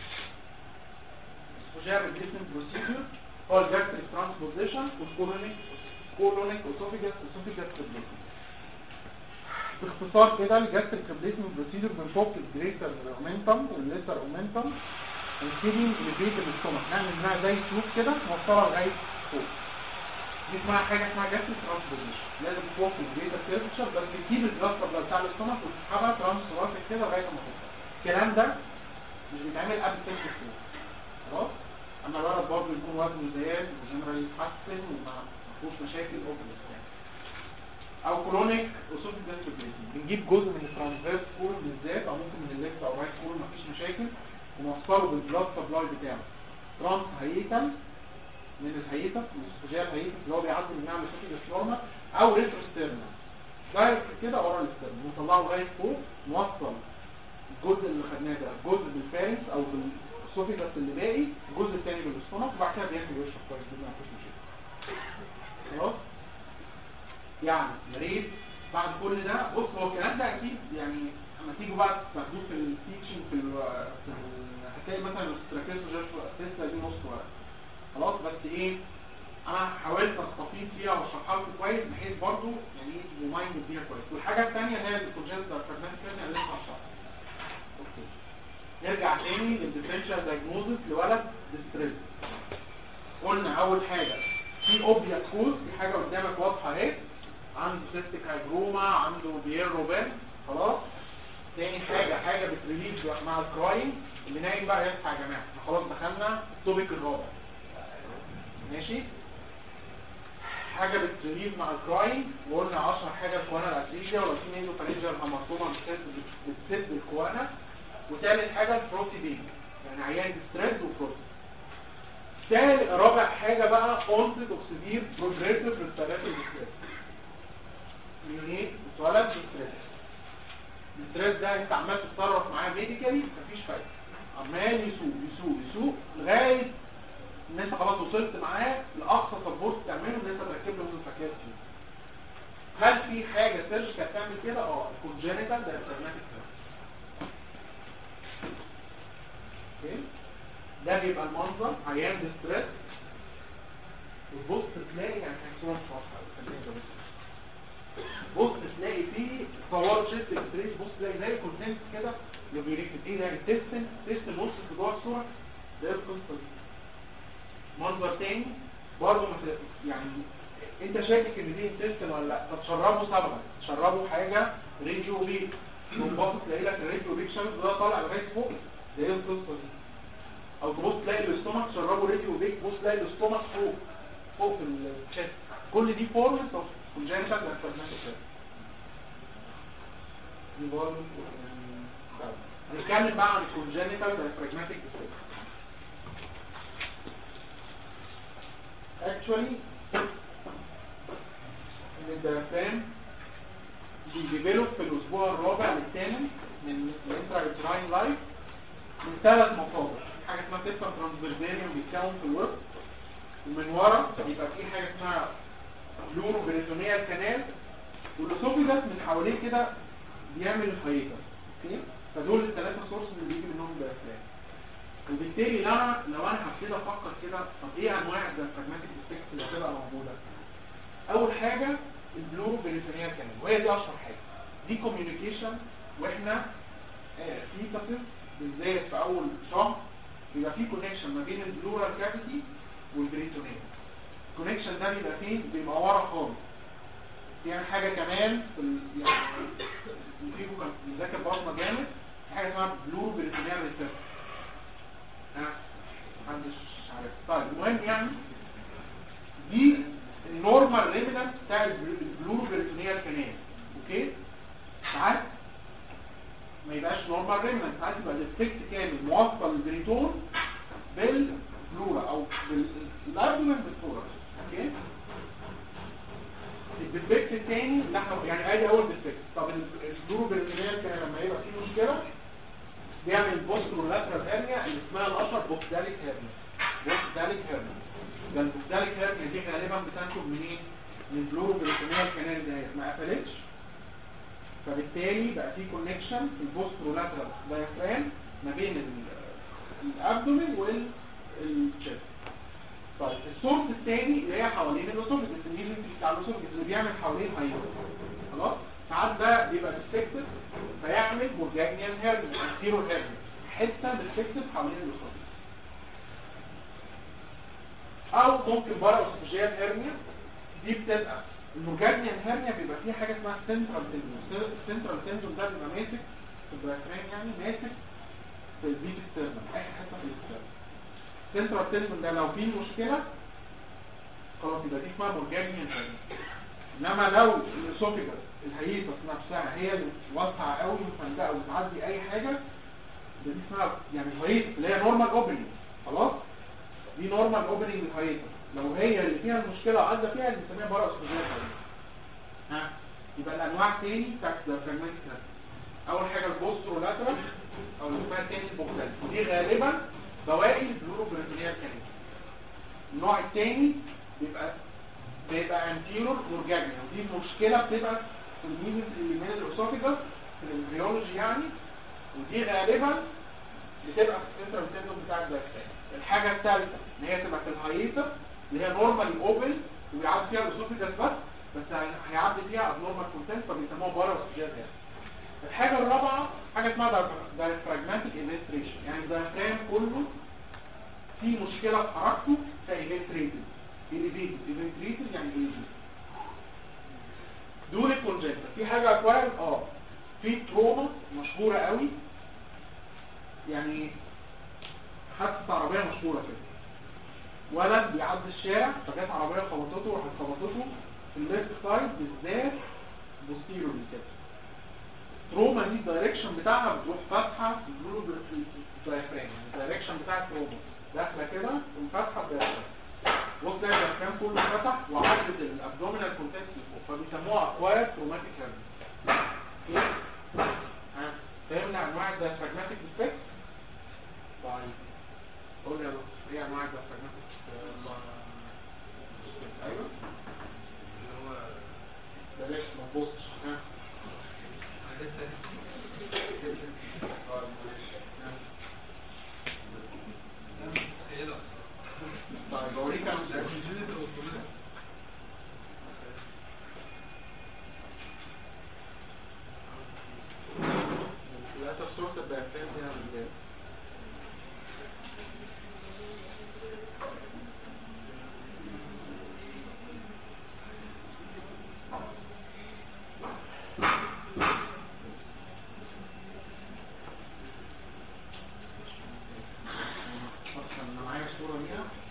الاستروجير ريبليسمنت بروسيجر هو الجاستريك ترانسبوزيشن والكولونيك كولونيك اسوفيجاس اسوفيجاس ريبليسمنت باختصار كده الجاستريك ريبليسمنت بروسيجر بنفك الجريتر اومنتم والليتر اومنتم ونبتدي نليفيت الاستومك نعمل منها زي سلوك كده نوصلها لغايه فوق دي اسمها حاجه اسمها جاستريك ترانسبوزيشن لازم تفك الجريتر كيرفتشر بس تجيب الجاستر بتاع الاستومك وتسحبها ترانسفوراتك كده لغايه ما توصل الكلام ده مش بيتعمل قبل ست شهور خلاص اما الولد برضه يكون وزنه زاد وجنرال يتحسن وما فيهوش مشاكل اوبلس يعني او كرونيك اسوفيك ديستروبيتي بنجيب جزء من الترانسفيرس كول بالذات او ممكن من الليفت او رايت كول مفيش مشاكل ونوصله بالبلاد سبلاي بتاعه ترانس هيكل من الهيئة الاستجاب هيئة اللي هو بيعدي من نعم الاسوفيك نورمال او ريتروستيرنال دايركت كده ورا الاسترنال ونطلعه لغايه فوق نوصل الجزء اللي خدناه ده الجزء بالفارنس او بالاسوفيكس اللي باقي الجزء الثاني بالاستومك وبعد كده بياكل ويشرب كويس جدا مفيش مشاكل خلاص يعني يا ريت بعد كل ده بص هو الكلام ده اكيد يعني اما تيجوا بقى تاخدوه في التيتشنج في ال في ال- هتلاقي مثلا الاستراكيز تسلا دي نص ورقه خلاص بس ايه انا حاولت استفيد فيها واشرحها لكم كويس بحيث برضو يعني ايه تبقوا مايند فيها كويس والحاجه الثانيه هي البروجكت بتاع الفرنان كده اللي لسه هشرحها اوكي نرجع تاني للديفرنشال دايجنوزس لولد ديستريس قلنا اول حاجه في اوبيا كوز دي حاجه قدامك واضحه اهي عنده سيستيك هايدروما عنده بيير روبان خلاص تاني حاجه حاجه بتريليز مع الكرايم اللي نايم بقى يصحى يا جماعه احنا خلاص دخلنا التوبيك الرابع ماشي حاجه بتريليز مع الكرايم وقلنا اشهر حاجه الكوانا الاتريشيا ولو في نيزو فالينجر هامارتوما بتسد بتسد الكوانا وثالث حاجه الفروتي بينج يعني عيان ستريس وفروتي ثالث رابع حاجه بقى اونست اوف سيفير بروجريسيف ريسبيراتوري ستريس يونيت اتولد بستريس الستريس ده انت عمال تتصرف معاه ميديكالي مفيش فايده عمال يسوق يسوق يسوق لغايه ان انت خلاص وصلت معاه لاقصى سبورت تعمله ان انت تركب له منفكات فيه هل في حاجه سيرجيكال تعمل كده اه الكونجنتال ده السيرماتيك اوكي ده بيبقى المنظر عيان ديستريس وتبص تلاقي يعني هيصور صفحه خلينا نجرب. بص تلاقي فيه فوار شيست اكستريس بص تلاقي زي كونتنت كده لوبيريكتد ايه ده التستن تستن بص في جوه الصوره ده إيه القصه دي منظر تاني برضه ما ت- يعني انت شاكك ان دي انتستن ولا لا فتشربه صبغه تشربه حاجه راديو بيك تقوم باصص تلاقي لك الراديو بيك شمس ده طالع لغايه فوق ده ايه القصه دي او تبص تلاقي الاستومك تشربه راديو بيك بص تلاقي الاستومك فوق فوق في الشست كل دي فورمز اوف كونجنتال دايفراجماتيك دي برضه يعني طيب. هنتكلم بقى عن الكونجنتال دايفراجماتيك ديفكت actually ان الديافرام بيديفلوب في الاسبوع الرابع للثامن من الانترايتراين لايف من ثلاث مصادر في حاجه اسمها سيستم ترانسفيرزيريوم بيتكون في الوسط ومن ورا يبقى في حاجه اسمها بلورو بريتونيال كانال والاسوفيجاس من حواليه كده بيعمل الهيئه اوكي فدول الثلاثه سورس اللي بيجي منهم الديافرام وبالتالي لو انا لو انا هبتدي افكر كده طب ايه انواع الديافراجماتيك ديفكت اللي هتبقى موجوده اول حاجه البلورو بريتونيال كانال وهي دي اشهر حاجه دي كوميونيكيشن واحنا آه، في تفصيل بالذات في اول شهر بيبقى في كونكشن ما بين البلورال كافيتي والبريتونيال الكونكشن ده بيبقى فين بيبقى ورا خالص يعني حاجه كمان في ال... يعني اللي فيكم كان بيذاكر بطنه جامد في حاجه اسمها بلورو بريتونيال ريسيرش ها محدش عارف طيب المهم يعني دي النورمال ريمنانت بتاع البلورو بريتونيال كانال اوكي ساعات ما يبقاش نورمال ريمنانت ساعات يبقى الافكت كامل موصل البريتون بالبلورا او بالابدومن بالفلورا اوكي الديفكت الثاني اللي احنا يعني ادي اول ديفكت طب البلورو بريتونيال كان لما يبقى فيه مشكله بيعمل بوسترولاترال هيرنيا اللي اسمها الاشهر بوكداليك هيرنيا بوكداليك هيرنيا ده البوكداليك هيرنيا دي غالبا بتنتج منين؟ من بلورو بريتونيال كانال ديت ما قفلتش فبالتالي بقى في كونكشن في البوسترولاترال دايفرام ما بين ال- الابدومين والشيست طيب السورس الثاني اللي هي حوالين الاسوفيجس الميزنتري بتاع الاسوفيجس اللي بيعمل حوالين هايبر خلاص ساعات ده بيبقى ديفكتيف فيعمل مورجانيان هيرنيا انتيرو هيرنيا حته ديفكتيف حوالين الاسوفيجس او ممكن بره اسوفيجيال هيرنيا دي بتبقى المورجانيان هيرنيا بيبقى فيه حاجه اسمها سنترال تندون السنترال تندون ده بيبقى ماسك في الدايفرام يعني ماسك في البيت ستيرنم اي حته في الستيرنم سنترال تندون ده لو فيه مشكله خلاص يبقى دي اسمها مورجانيان هيرنيا انما لو الاسوفيجس الهيئه نفسها هي اللي واسعه قوي ومفندقه وتعدي اي حاجه ده دي اسمها يعني الهيئه اللي هي نورمال اوبننج خلاص دي نورمال اوبننج الهيئه لو هي اللي فيها المشكله وعدى فيها اللي بنسميها بره اسوفيجيال ها يبقى الانواع تاني بتاعت الفراجمنت اول حاجه البوسترولاترال او اللي اسمها تاني البوكتال ودي غالبا بواقي البلورو بريتونيال كانال النوع الثاني بيبقى بيبقى انتيرور مورجانيا ودي المشكله بتبقى في الميزز اللي من الاسوفيجاس في الامبريولوجي يعني ودي غالبا بتبقى في السنترال تندون بتاع الدايفرام الحاجه الثالثه ان هي تبقى في الهايتا اللي هي نورمالي اوبن وبيعدي فيها الاسوفيجاس بس بس هي- هيعدي فيها ابنورمال كونتنت فبيسموها بارا اسوفيجاس يعني الحاجه الرابعه حاجه اسمها دايفراجماتيك انستريشن يعني الدايفرام كله في مشكله في حركته فايفنتريتد اليفيتد ايفنتريتد يعني اليفيتد دول الكونجنتال في حاجه اكوارد اه في تروما مشهوره قوي يعني حادثه عربيه مشهوره كده ولد بيعدي الشارع فجت عربيه خبطته وراحت خبطته في الليفت سايد بالذات بوستيرولي كده تروما دي الدايركشن بتاعها بتروح فاتحه في البلورو الدايفرام يعني الدايركشن بتاع التروما داخله كده وفاتحه الدايفرام وتلاقي الدايفرام كله فتح وعدت الابدومينال كونتنت لفوق فبيسموها اكواير تروماتيك هيرنيا ها فهمنا انواع الدايفراجماتيك ديفكت طيب قول لي يا دكتور ايه انواع الدايفراجماتيك ايوه اللي هو بلاش ما تبصش ها طيب اوريك انا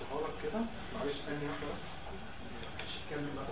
هصورها لك كده معلش ثانية واحدة بس مش هتكلم بقى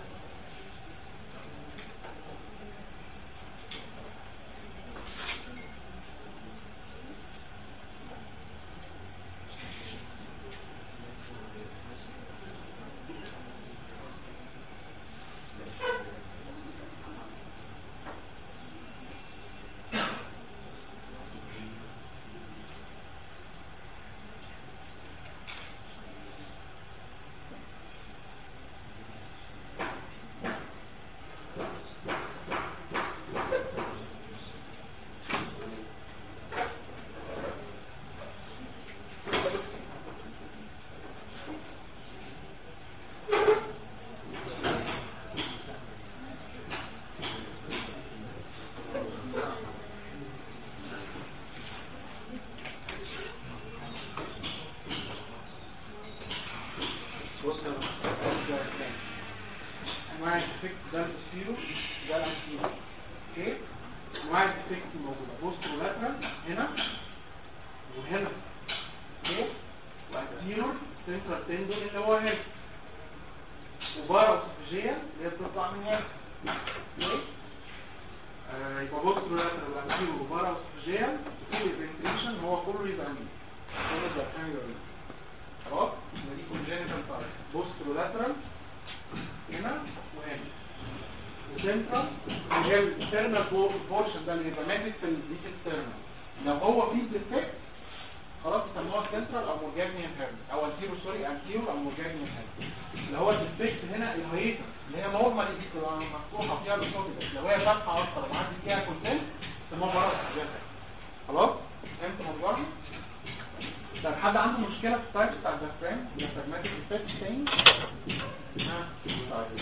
بص يا باشا. انواع الديفكت ده السيرو ده الانسيرو اوكي انواع الديفكت موجوده بوست ولاترال هنا وهنا اوكي وانتيرور سنترال تندون اللي هو هنا وبارا اوسوفيجيا اللي هي بتطلع من هنا اوكي آه، يبقى بوست ولاترال وانتيرور وبارا اوسوفيجيا كل الفنتريشن هو كله يبقى مين كله يبقى كان يبقى مين خلاص يبقى دي congenital تايب بوسترولاترال هنا وهنا وسنترال اللي هي السترنال بورشن ده اللي يبقى ماسك في الديك سترنال لو هو فيه ديفكت خلاص يسموها سنترال او مورجانيان هيرن او انتيرو سوري انتيرو او مورجانيان هيرن اللي هو الديفكت هنا الهيئه اللي هي نورمالي دي بتبقى مفتوحه فيها الاسوفيجس لو هي فاتحه اكتر ومعدي فيها كونتنت يسموها بره الاسوفيجس خلاص فهمت موضوعي؟ طب حد عنده مشكلة في التايب بتاع الديافرام الديافراجماتيك افكت تاني؟ ها؟ طيب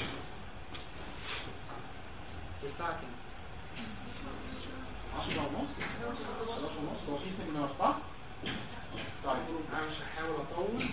الساعة كام؟ 10 ونص 11 ونص هو في سيمينار صح؟ طيب انا مش هحاول اطول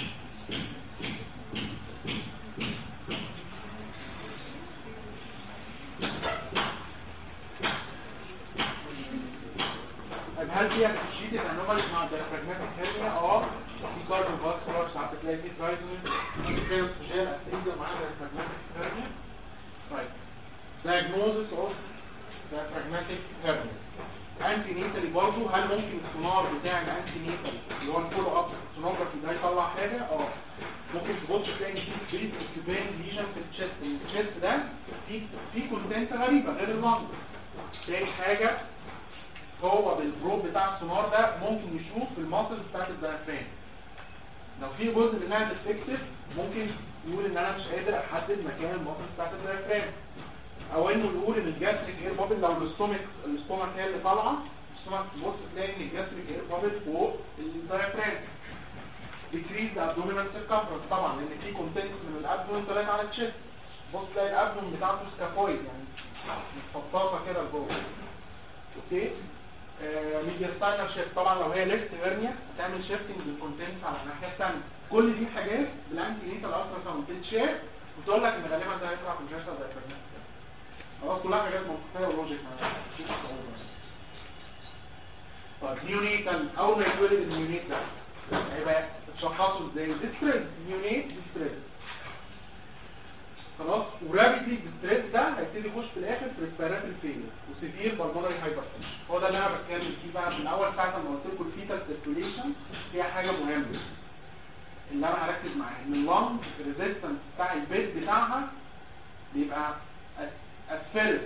طيب هل فيها تشيد الانوماليز مع الديافراجماتيك هيرنيا؟ اه في كاربون فاسكولار ساعات بتلاقي فيه ترايزومين في سوجيال اثريزيا مع الديافراجماتيك هيرنيا طيب diagnosis of diaphragmatic hernia انتي نيتالي برضه هل ممكن السونار بتاع الانتي نيتال اللي هو الفولو اب سونوجرافي ده يطلع حاجه؟ اه ممكن تبص تلاقي ان في بريد اوكيبين ليجن في التشست التشست ده في في كونتنت غريبه غير اللنج تاني حاجه هو بالبروب بتاع السونار ده ممكن يشوف الماسل بتاعت الديافرام لو في جزء منها ديفكتيف ممكن يقول ان انا مش قادر احدد مكان الماسل بتاعت الديافرام او انه يقول ان الجاستريك اير بابل لو الاستومك الاستومك هي اللي طالعه الاستومك تبص تلاقي ان الجاستريك اير بابل فوق الديافرام decrease the abdominal circumference طبعا لان في كونتنت من الابدومن طلعت على التشيست بص تلاقي الابدومن بتاعته سكافويد يعني متفططه كده لجوه اوكي ميدياستاينر شيفت طبعا لو هي ليفت هيرنيا هتعمل شيفتنج للكونتنت على الناحيه الثانيه كل دي حاجات بالانتي نيتال الترا ساوند بتتشاف وتقول لك ان غالبا ده هيطلع كونجستال دايفرجماتيك خلاص كلها حاجات منطقيه ولوجيك مفيش صعوبه طيب نيونيتال اول ما يتولد النيونيت ده هيبقى تشخصه ازاي ديستريس نيونيت ديستريس خلاص ورابيدلي الستريس ده هيبتدي يخش في الاخر في ريسبيراتوري فيلير وسيفير بالمونري هايبرتنشن هو ده اللي انا بتكلم فيه بقى من الاول ساعه ما قلت لكم الفيتال سيركيوليشن فيها حاجه مهمه اللي انا هركز معاها ان اللنج ريزيستنس بتاع البيت بتاعها بيبقى اسفلت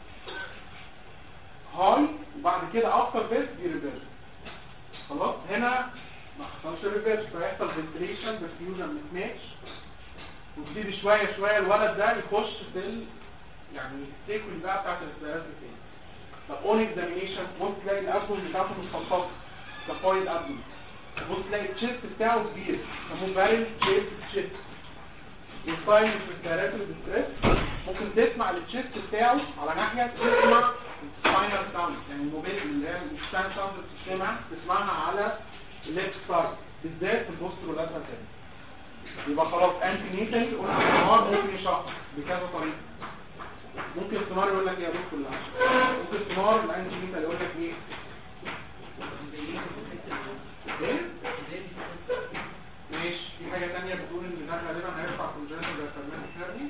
هاي وبعد كده افتر بيت بيريفيرس خلاص هنا ما حصلش ريفيرس فيحصل فنتريشن برفيوجن ماتش ويبتدي شويه شويه الولد ده يخش في ال... يعني السيكول بقى بتاعت الاسبيرات تاني طب اون اكزامينيشن بص تلاقي الابدوم بتاعته متخصصه سفايد ابدوم بص تلاقي التشيست بتاعه كبير يسموه بارل شيب تشيست الساين في الكاراتر ستريس ممكن تسمع التشيست بتاعه على ناحيه تسمع السباينال ساوند يعني الموبيل اللي هي السباين ساوند بتسمعها تسمعها على الليفت سايد بالذات في البوستر واللاترال تاني يبقى خلاص انتي نيتال قلنا السونار ممكن يشخص بكذا طريقه ممكن السونار يقول لك ايه يا دكتور كلها ممكن السونار الانتي نيتال يقول لك ايه ايه ماشي في حاجه حاجه ثانيه بتقول ان ده غالبا هيرفع كونجنتال دايفراجماتيك هيرني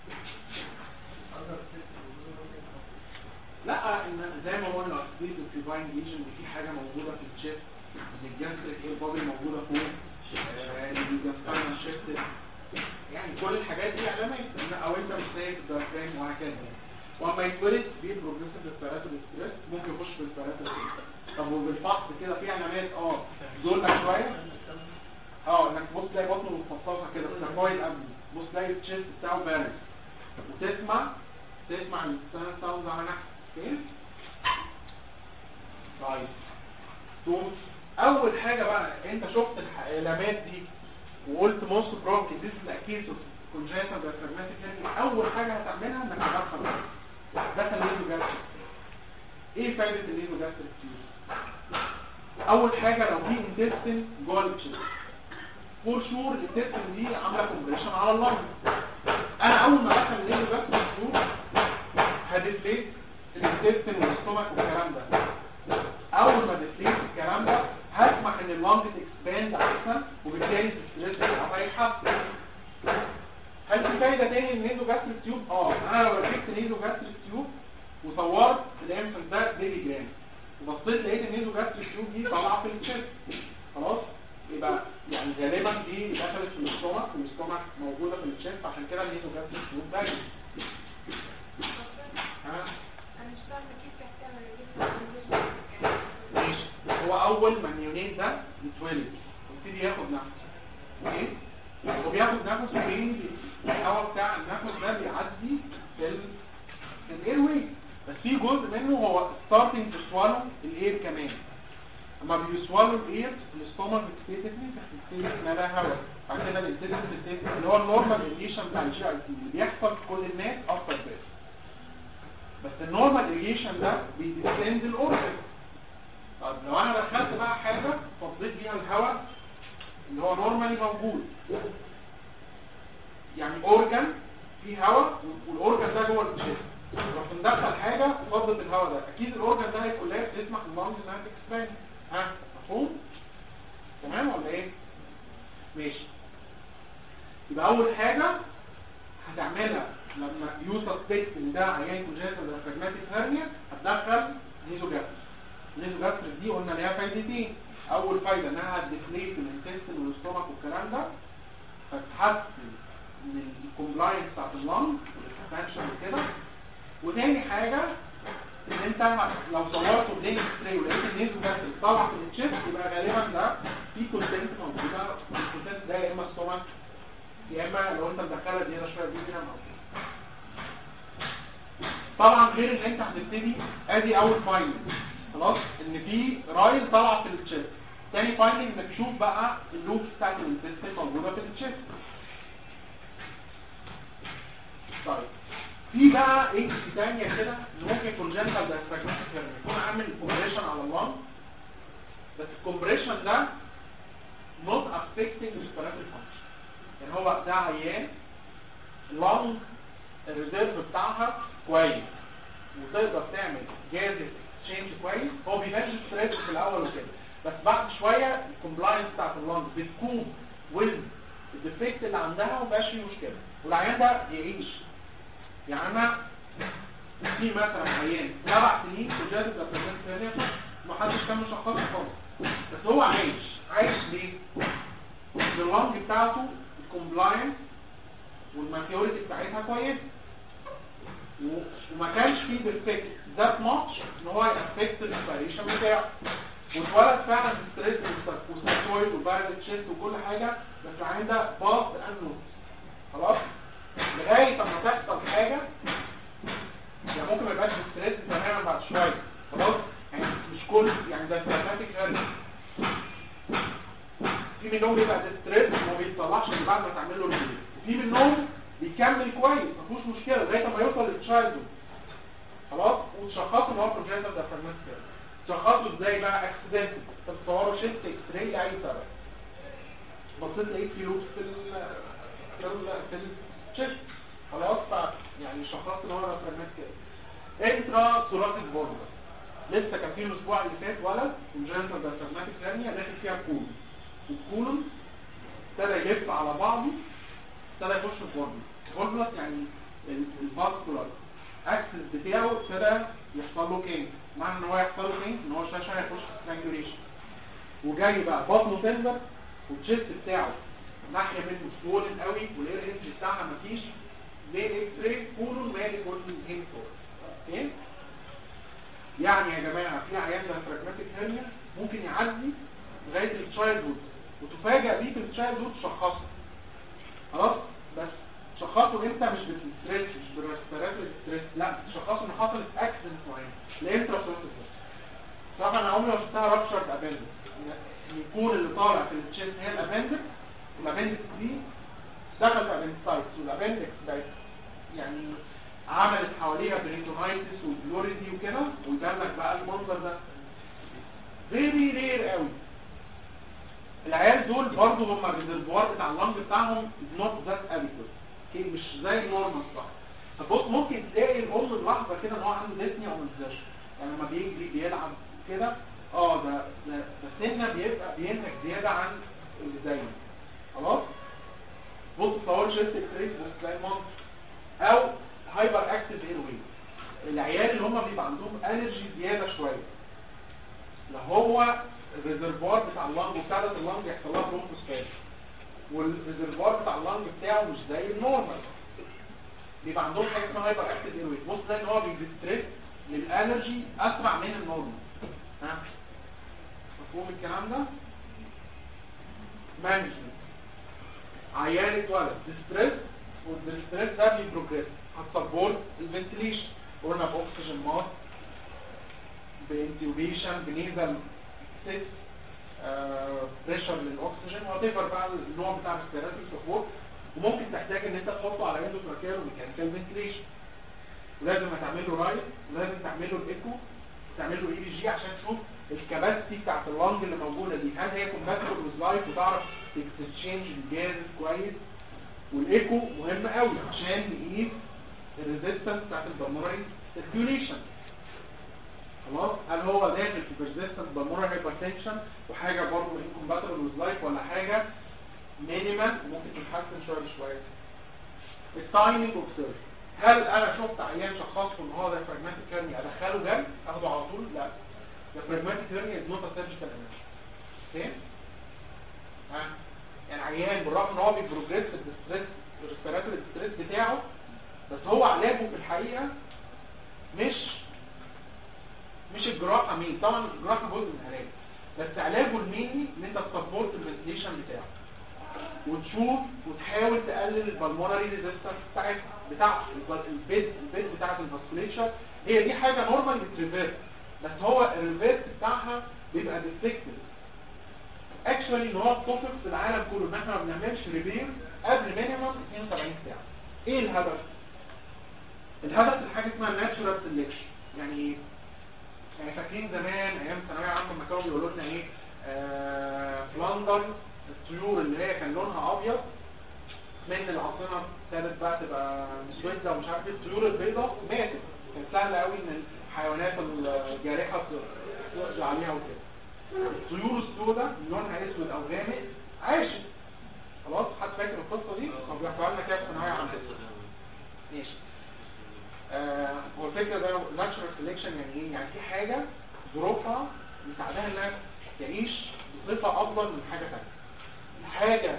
لا ان زي ما قلنا اكسبيت الفيباين ليجن دي في حاجه موجوده في الشيست ان الجاستريك ايه بابي موجوده فوق آه، اللي بيجستاين شيست يعني كل الحاجات دي علامات إن- او انت مش شايف الدايفرام وهكذا واما يتولد في بروجريسيف ريسبيراتوري ستريس ممكن يخش في ريسبيراتوري طب وبالفحص كده في علامات اه دول شويه اه انك تبص تلاقي بطنه متفصصه كده سكاكويد قبل بص تلاقي التشيست بتاعه بارد وتسمع تسمع الساوند ساوند على نحو فين طيب تقوم اول حاجه بقى انت شفت الح- العلامات دي وقلت موست بروبلي ذيس از اكيس اوف كونجنتال دايفراجماتيك هيرني اول حاجه هتعملها انك تدخل دخل نيزو جاستريك ايه فايده النيزو جاستريك تيوب اول حاجه لو في انتستين جوه التشيست فور شور الانتستين دي عامله كومبريشن على اللنج انا اول ما ادخل النيزو جاستريك تيوب هدفليت الانتستين والاستومك والكلام ده اول ما دفليت الكلام ده هسمح ان اللنج تكسباند احسن وبالتالي الستريس يبقى هيحسن هل في فايده تاني للنيزو جاستريك تيوب اه انا لو ركبت نيزو جاستريك تيوب وصورت الانفنت ده بيبي جرام وبصيت لقيت النيزو جاستريك تيوب دي طالعه في الشيست خلاص يبقى يعني غالبا دي دخلت في الاستومك والاستومك موجوده في الشيست عشان كده النيزو جاستريك تيوب باين ها انا مش فاهمه كيف يحتمل الجسم ماشي هو اول ما النيونيت ده يتولد يبتدي ياخد نفس ايه هو بياخد نفس فين الهواء بتاع النفس ده بيعدي في ال في الاير واي بس في جزء منه هو starting to swallow الاير كمان اما بيسوالو الاير الاستومك بتبتدي بتبتدي مالها هواء بعد كده الانتستين بتبتدي اللي هو النورمال اريجيشن بتاع الجي اي تي اللي بيحصل في كل الناس افتر بيرث بس النورمال اريجيشن ده بيديسند الاورجن طب لو انا دخلت بقى حاجه فضيت بيها الهواء اللي هو نورمالي موجود يعني اورجن فيه هواء والاورجن ده جوه الشيست رحت مدخل حاجه فضت الهواء ده اكيد الاورجن ده هيكولابس يسمح لللنج انها تكسباند ها مفهوم تمام ولا ايه ماشي يبقى اول حاجه هتعملها لما يو سسبكت ان ده عيان كونجنتال دايفراجماتيك هيرنيا هتدخل نيزوجاستريك النيزوجاستريك دي قلنا ليها فايدتين اول فايده انها هتديفليت الانتستين والاستومك والكلام ده فتحسن من الكومبلاينس بتاعت اللنج والاكسبانشن وكده وتاني حاجه ان انت لو صورته بلين ستري ولقيت النيزوجاستريك طالع في التشيست يبقى غالبا ده في كونتنت موجوده الكونتنت ده يا اما ستومك يا اما لو انت مدخلها زياده شويه دي كده موجود طبعا غير ان انت هتبتدي ادي اول فايندنج خلاص ان في رايل طالعه في التشيست تاني فايندنج انك تشوف بقى اللوب بتاعت الانتستين موجوده في التشيست طيب في بقى ايه ثانيه كده إن ممكن كونجنتال دايفراجماتيك يكون عامل كومبريشن على اللنج بس الكومبريشن ده not affecting respiratory function يعني هو ده عيان اللنج الريزيرف بتاعها كويس وتقدر تعمل جاز تشينج كويس هو بيبان ستريس في الاول وكده بس بعد شويه الكومبلاينس بتاعت اللنج بتكون ويز الديفكت اللي عندها ومبقاش فيه مشكله والعيان ده يعيش يعني انا في مثلا عيان سبع سنين في جاز الدايفراجماتيك ما حدش كان مشخصه خالص بس هو عايش عايش ليه؟ اللنج بتاعته الكومبلاينس والماتيوريتي بتاعتها كويسه و- وما كانش فيه ديفكت ذات ماتش ان هو يأفكت الانسبيريشن بتاعه واتولد فعلا ستريس وستاتويد وبارد تشيست وكل حاجه بس العين ده باظ انوت خلاص لغايه اما تحصل حاجه يعني ممكن ما يبقاش ستريس تماما بعد شويه خلاص يعني مش كل يعني ده سيماتيك هيرني في منهم بيبقى ستريس وما بيطلعش غير بعد ما تعمل له ريليز وفي منهم بيكمل كويس ما فيهوش مشكله لغايه ما يوصل للتشايلد خلاص وتشخصوا ان هو كونجنتال دايفراجماتيك تشخصوا ازاي بقى اكسيدنتال تتصوروا شيست اكس راي لاي سبب بصيت لقيت في لوب في ال في ال في الشيست خلاص ف يعني شخصت ان هو دايفراجماتيك انترا ثوراسيك بوردر لسه كان في الاسبوع اللي فات ولد كونجنتال دايفراجماتيك هيرنيا داخل فيها كولون والكولون ابتدى يلف على بعضه ابتدى يخش في فورمولا فورمولا يعني الفاسكولار اكسس بتاعه ابتدى يحصل له كينج معنى ان هو يحصل له كينج ان هو الشاشه هيخش في سترانجوليشن وجاي بقى بطنه تنزل والتشيست بتاعه ناحيه منه سوولن قوي والاير انتري بتاعها مفيش زي الاكس راي كولون مالي كل الهيم فور اوكي يعني يا جماعه في عيان دايفراجماتيك هيرنيا ممكن يعدي لغايه التشايلد هود وتفاجئ بيه في التشايلد هود تشخصه خلاص بس تشخصه انت مش بالستريس مش بالريسبيراتوري ستريس لا تشخصه ان حصلت اكسيدنت معين لانترا طبعا انا عمري ما شفتها رابشرد ابندكس يكون اللي طالع في التشيست هي الابندكس والابندكس دي دخلت في ابندكسايتس والابندكس بقت يعني عملت حواليها بريتونايتس وبلوريدي وكده ويبان لك بقى المنظر ده فيري رير قوي العيال دول برضه هم الريزرفوار بتاع اللنج بتاعهم نوت ذات اديكوت مش زي النورمال صح فبص ممكن تلاقي الام اللحظه كده ان هو عنده ديسنيا او مزاش يعني لما بيجري بيلعب كده اه ده ده ده سنه بيبقى بينهك زياده عن اللي زيه خلاص بص صور شيست اكسريس بص تلاقي المنظر او هايبر اكتيف اير واي العيال اللي هم بيبقى عندهم الرجي زياده شويه لو هو الريزرفوار بتاع اللنج وبتاعت اللنج يحصل لها برونكوسباز والريزرفوار بتاع اللنج بتاعه مش زي النورمال بيبقى عندهم حاجه اسمها هايبر اكتيف اير واي بص تلاقي ان هو بيستريس للالرجي اسرع من النورمال ها مفهوم الكلام ده مانجمنت عيان اتولد ديستريس والديستريس ده بيبروجريس هتسبورت الفنتليشن قلنا باكسجين ماسك بانتيوبيشن بنيزل سيس بريشر للاكسجين وات ايفر بقى النوع بتاع الريسبيراتوري سبورت وممكن تحتاج ان انت تحطه على اندوتراكيال وميكانيكال فنتليشن ولازم هتعمل له رايت ولازم تعمل له الايكو تعمل له اي بي جي عشان تشوف الكباسيتي بتاعت اللنج اللي موجوده دي هل هي كومباتبل ويز لايف وتعرف تكستشينج الجاز كويس والايكو مهم قوي عشان نقيس الريزيستنس بتاعت البلمونري سيركيوليشن خلاص هل هو داخل في persistent pulmonary hypertension وحاجه برضه incompatible with life ولا حاجه مينيمال وممكن تتحسن شويه بشويه التايمينج اوف سيرجري هل انا شفت عيان شخصته ان هو دايفراجماتيك هيرني ادخله جنب اخده على طول لا دايفراجماتيك هيرني از نوت سيرجيكال اوكي ها يعني عيان بالرغم ان هو بيبروجريس في الستريس الريسبيراتوري ستريس بتاعه بس هو علاجه في الحقيقه مش مش الجراحه مين طبعا الجراحه جزء من العلاج بس علاجه الميني ان انت تسبورت الفنتيليشن بتاعه وتشوف وتحاول تقلل البلمونري ريزيستنس بتاعتها بتاعته البيت البيت بتاعت الفاسكوليتشر هي دي حاجه نورمال بتريفيرس بس هو الريفيرس بتاعها بيبقى ديفكتيف اكشوالي ان هو التوبيك في العالم كله ان احنا ما بنعملش ريبير قبل مينيمم 72 ساعه ايه الهدف الهدف الحاجه اسمها ناتشورال سيلكشن يعني ايه يعني فاكرين زمان ايام ثانويه عامه لما كانوا بيقولوا لنا ايه آه فلاندر الطيور اللي هي كان لونها ابيض من العاصمه ابتدت بقى تبقى مسوده ومش عارف ايه الطيور البيضاء ماتت كان سهل قوي ان الحيوانات الجارحه تقضي عليها وكده الطيور السوداء اللي لونها اسود او غامق عاشت خلاص حد فاكر القصه دي؟ كانوا بيحكوا لنا كده في ثانويه عامه ماشي آه هو الفكره ده ناتشورال سيلكشن يعني ايه؟ يعني في حاجه ظروفها مساعداها انها تعيش بصفه افضل من حاجه ثانيه. الحاجه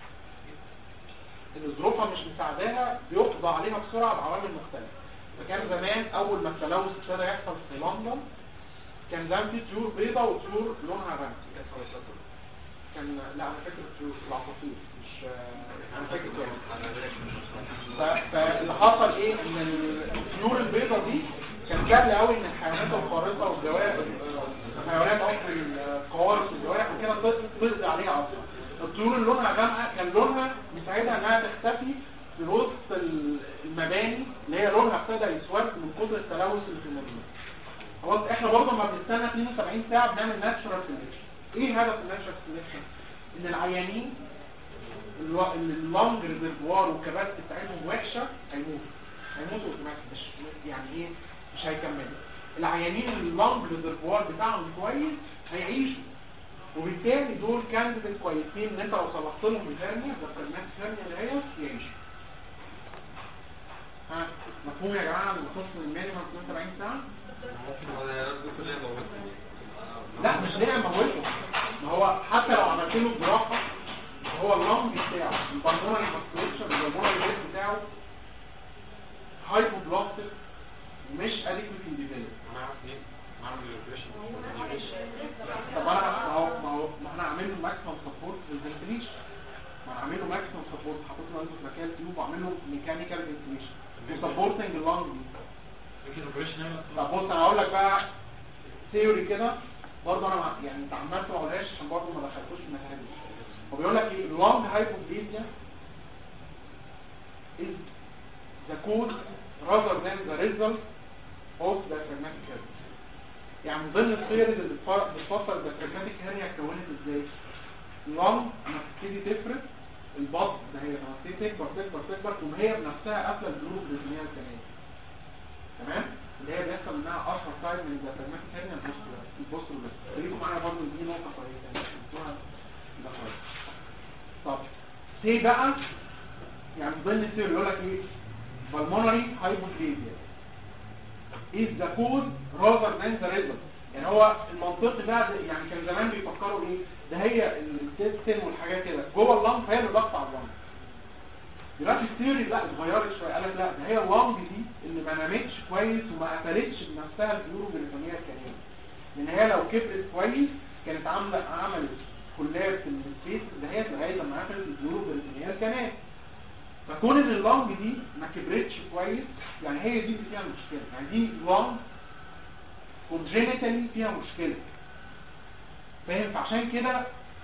اللي ظروفها مش مساعداها بيقضى عليها بسرعه بعوامل مختلفه. فكان زمان اول ما التلوث ابتدى يحصل في لندن كان زمان في طيور بيضاء وطيور لونها غامق. كان لا انا فاكر الطيور العصافير مش انا فاكر يعني فاللي حصل ايه ان الطيور البيضاء دي كان سهل قوي ان الحيوانات الخارقه والجوارح الحيوانات قصدي القوارص والجوارح وكده تقضي عليها اصلا الطيور اللي لونها غامقه كان لونها مساعدها انها تختفي في وسط المباني اللي هي لونها ابتدى يسود من كتر التلوث اللي في المدينه خلاص احنا برضه لما بنستنى 72 ساعه بنعمل ناتشورال سيلكشن ايه هدف الناتشورال سيلكشن ان العيانين اللونج ريزرفوار والكباسيتي بتاعتهم وحشه هيموتوا هيموتوا اوتوماتيك مش يعني ايه مش هيكملوا العيانين اللونج ريزرفوار بتاعهم كويس هيعيشوا وبالتالي دول كانديديت كويسين ان انت لو صلحت لهم الهرنيا ده فرجمات هرنيا اللي هي يعيشوا ها مفهوم يا جماعه النصوص من المينيمم 72 ساعه لا مش ليه اموته ما هو حتى لو عملت له جراحه هو اللنج بتاعه البلمونري كونستريكشن البلمونري ريت بتاعه هايبوبلاستيك مش اديكوتي ديفلوب انا عارف ايه اعمل الاوبريشن طب انا ما هو ما هو ما احنا عامل له ماكسيمم سبورت للفنتليشن ما انا عامل له ماكسيمم سبورت حاطط له عنده مكان تيوب وعامل له ميكانيكال فنتليشن وسبورتنج اللنج دي ممكن الاوبريشن يعمل طب بص انا هقول لك بقى ثيوري كده برضه انا مع- يعني تعمدت ما اقولهاش عشان برضه ما دخلتوش في المكان دي هو بيقول لك ايه اللونج هايبوبليزيا is the cause rather than the result of the diaphragmatic hernia يعني من ضمن الثيوريز اللي بتفر- بتفسر الديافراجماتيك هرنيا اتكونت ازاي اللونج لما تبتدي تفرد البطن ده هي لما تبتدي تكبر تكبر تكبر تقوم هي بنفسها قافله الجروب الريتينيال كمان تمام اللي هي بيحصل منها اشهر تايب من الديافراجماتيك هرنيا البوستر البوستر بس خليكم معايا برضه دي نقطه كويسه يعني شفتوها ده كويس طب سي بقى يعني من ضمن الثيوري يقول لك ايه pulmonary hypoplasia is the cause rather than the result يعني هو المنطق بقى ده- يعني كان زمان بيفكروا ايه ده هي السيستم والحاجات كده جوه اللنج فهي اللي ضغط على اللنج دلوقتي الثيوري لا اتغيرت شويه قال لك لا ده هي اللنج دي اللي ما نامتش كويس وما قفلتش بنفسها الفيورو بريتونيه الكريمه لان هي لو كبرت كويس كانت عامله عملت كلاب في السبيس دهيت لغايه لما قفلت الفيورو بريتونيه الكنال فكون ان اللنج دي ما كبرتش كويس يعني هي دي اللي فيها المشكله يعني دي لنج كونجينيتالي فيها مشكله فاهم فعشان كده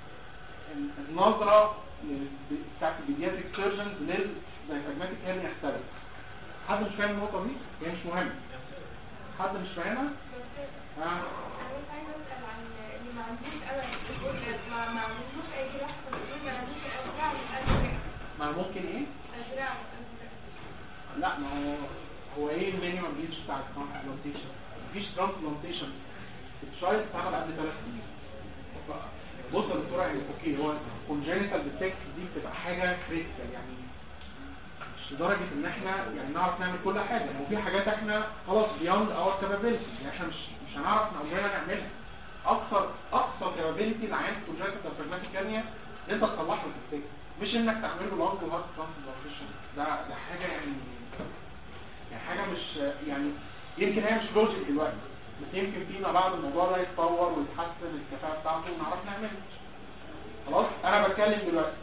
النظره لل- بتاعت البيدياتريك سيرجنز للدايفراجماتيك هيرنيا اختلفت حد مش فاهم النقطه دي هي مش مهمه حد مش فاهمها ها انا بس عايزه اسال عن اللي ما عندوش امل ما ما عندوش اي جراحه بس ما عندوش ازرع الازرق ما ممكن ايه ازرع الازرق لا ما هو هو ايه المينيمم ريتش بتاع الترانسبلانتيشن مفيش ترانسبلانتيشن التشايلد اتعمل قبل ثلاث سنين ف- بص يا دكتوره يعني اوكي هو كونجينيتال ديتكت دي بتبقى حاجه كريتيكال يعني مش لدرجه ان احنا يعني نعرف نعمل كل حاجه هو في حاجات احنا خلاص بياند اور كابابيلتي يعني احنا مش مش هنعرف عمرنا نعملها اكثر اقصى كابابيلتي لعين كونجينيتال ديافراجماتيك هرنيا ان انت تصلح له الديتكت مش انك تعمل له لونج وهارت ترانسبلانتيشن ده ده حاجه يعني يعني حاجة مش يعني يمكن هي مش لوجيك دلوقتي بس يمكن فيما بعد الموضوع ده يتطور ويتحسن الكفاءة بتاعته ونعرف نعمله خلاص انا بتكلم دلوقتي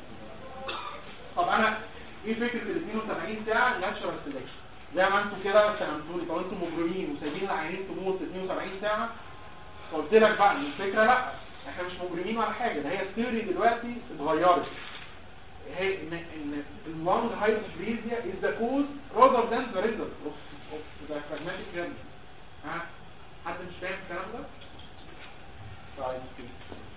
طب انا ايه فكرة ال 82 ساعة ناتشرال سيلكشن زي ما انتوا كده فهمتوا لي طب انتوا مجرمين وسايبين العيانين تموت 72 ساعة قلت لك بقى ان الفكرة لا احنا مش مجرمين ولا حاجة ده هي الثيوري دلوقتي اتغيرت هي ان ان اللونج هايبوبليزيا is the cause rather than the result of of the diaphragmatic hernia ها حد مش فاهم الكلام ده؟ طيب كده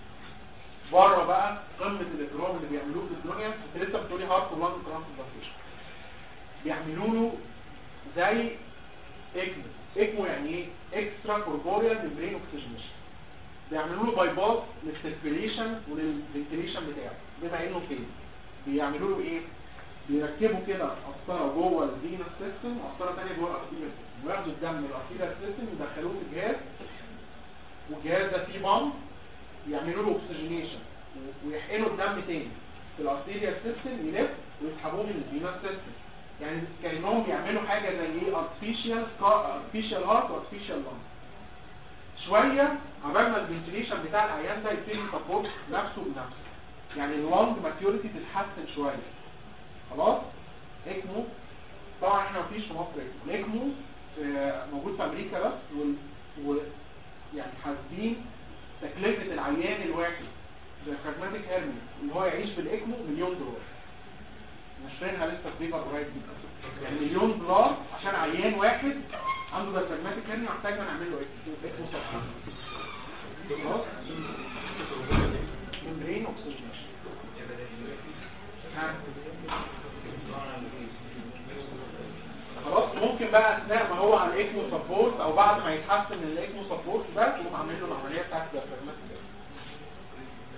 بره بقى قمه الاجرام اللي بيعملوه في الدنيا انت لسه بتقولي هارت ولانج ترانسبلانتيشن بيعملوا له زي اكمو اكمو يعني ايه اكسترا كوربوريال ميمبرين اوكسجينيشن بيعملوا له باي باس للسيركيليشن وللفنتيليشن بتاعه بما انه فين بيعملوا له ايه بيركبوا كده قسطره جوه الفينس سيستم وقسطره ثانيه جوه الارتيريال سيستم وياخدوا الدم من الارتيريال سيستم يدخلوه في الجهاز والجهاز ده فيه بامب يعملوا له اوكسجينيشن ويحقنوا الدم تاني في الارتيريال سيستم يلف ويسحبوه من الفينس سيستم يعني كانهم بيعملوا حاجه زي ايه ارتفيشال ارتفيشال هارت وارتفيشال لانج شويه عبال ما الفنتيليشن بتاع العيان ده يبتدي يسبورت نفسه بنفسه يعني اللونج ماتيوريتي تتحسن شويه خلاص اكمو طبعا احنا مفيش في مصر اكمو الاكمو آه، موجود في امريكا بس وال... و... يعني حاسبين تكلفه العيان الواحد بالفراجماتيك هيرمي ان هو يعيش بالاكمو مليون دولار نشرينها لسه في بيبر قريب جدا يعني مليون دولار عشان عيان واحد عنده دايفراجماتيك هيرمي محتاجنا نعمل له اكمو اكمو صحي خلاص ممبرين اوكسجينيشن ها. خلاص ممكن بقى اثناء ما هو على الاكمو سبورت او بعد ما يتحسن من الاكمو سبورت ده تقوم عامل له العمليه بتاعت الديافراجماتيك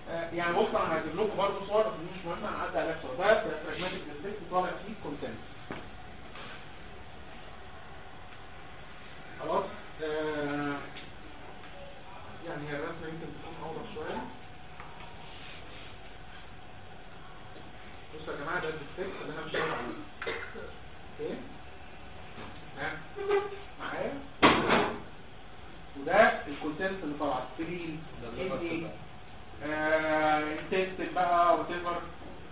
آه، يعني بص انا هجيب لكم برضه صور بس دي مش مهمه هنعدي عليها بسرعه ده براجماتيك ديسبيكت طالع فيه كونتنت خلاص آه، يعني هي الرسمه يمكن تكون اوضح شويه بصوا يا جماعه ده الديسبيكت اللي انا مش شايف عليه اوكي ها معايا وده الكونتنت اللي طالع سكرين كيدني انتستين بقى وات ايفر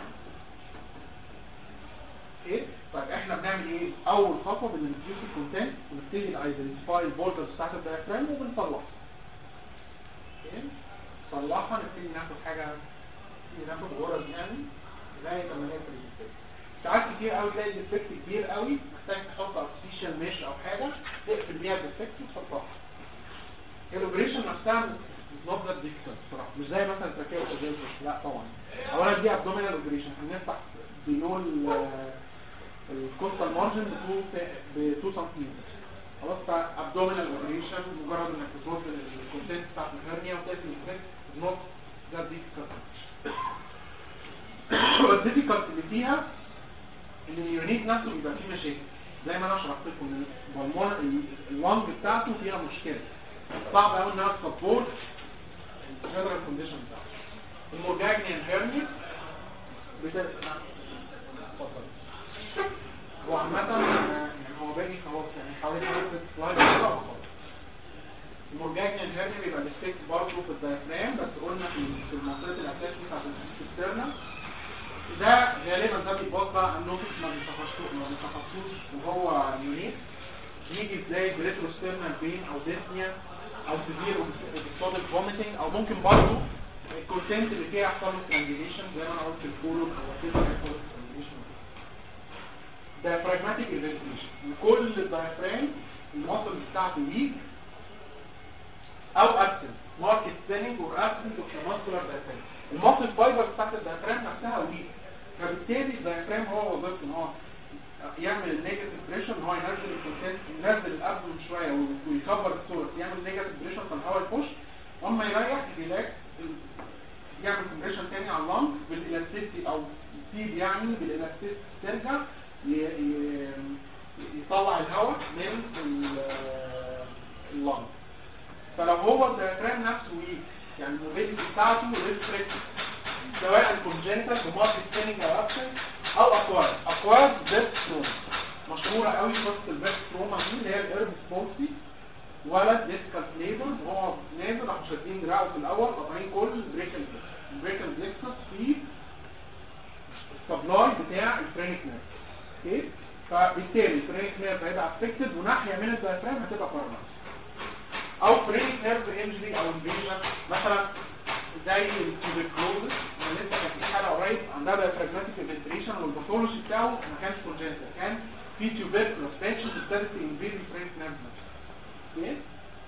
ايه طيب احنا بنعمل ايه اول خطوه بننتريوس الكونتنت ونبتدي الايدنتيفاي البوردرز بتاعت الدايفرام وبنصلحها اوكي نصلحها نبتدي ناخد حاجه نبتدي ناخد غرز يعني لغايه لما نقفل الديفكت ساعات كتير قوي تلاقي الديفكت كبير قوي محتاج تحط ارتفيشال ميش او حاجه تقفل بيها الديفكت وتصلحها الاوبريشن نفسها مش نوت ذات ديفيكولت بصراحه مش زي مثلا تركيب الاوبريشن لا طبعا اولا دي ابدومينال اوبريشن هنفتح بيلو الكوستال مارجن ب 2 سم خلاص فابدومينال اوبريشن مجرد انك تظبط الكونتنت بتاعت الهرنيا وتقفل الديفكت نوت ذات ديفيكولت الديفيكولت اللي فيها ان اليونيت نفسه بيبقى فيه مشاكل زي ما انا شرحت لكم البلمون اللنج بتاعته فيها مشكله صعب قوي انها تسبورت الجنرال كونديشن بتاعته المورجاجنيان هيرنيا بتبقى اتفضل هو عامة يعني هو باقي خلاص يعني حوالي خمس سلايد كده وخلاص المورجاجنيان هيرنيا بيبقى الستيك برضه في الدايفرام بس قلنا في في المنطقة الأساسية بتاعت السيسترنا ده غالبا ده بيتوقع النوتس ما بيتخصصوش ما بيتخصصوش وهو يونيك يجي ازاي بريتروسترنال بين او ديسنيا او سيفير اوبستوديك فوميتنج او ممكن برضه الكونتنت اللي فيها يحصل له ترانزيشن زي ما انا قلت في الكولون او كده يحصل له ترانزيشن diaphragmatic evacuation وكل الدايفرام المصل بتاعته ويك او absent market thinning or absent of the muscular diaphragm المصل فايبر بتاعت الدايفرام نفسها ويك فبالتالي الدايفرام هو وظيفته ان هو يعمل النيجاتيف بريشر ان هو ينزل الكونتنت ينزل الابدومن شويه ويكبر السورس يعمل نيجاتيف بريشر فالهواء يخش واما يريح ريلاكس يعمل كومبريشن تاني على اللنج بالالاستيسيتي او يسيب يعني بالالاستيسيتي ترجع ي- ي- يطلع الهواء من ال- اللنج فلو هو الديافرام نفسه ويك يعني الموبيليتي بتاعته ريستريكت سواء كونجنتال بماركت ستيننج او ابسنت او اكوارد اكوارد بيست تروما مشهوره قوي قصه البيست تروما دي اللي هي الارب سبونسي ولد ديسكال ليبر وهو نازل راحوا شادين دراعه في الاول قاطعين كل البريكل البريكل بليكسس في السبلاي بتاع الفرينك نيرف اوكي فبالتالي الفرينك نيرف هيبقى افكتد وناحيه من الدايفرام هتبقى باراليز او فرينك نيرف انجري او انفيجن مثلا زي التوبركلوزس انا لسه كان في حاله قريب عندها دايفراجماتيك فنتريشن والباثولوجي بتاعه ما كانش كونجنتال كان في تيوبركلوز باتشز ابتدت تنفيد الفرينك نيرف اوكي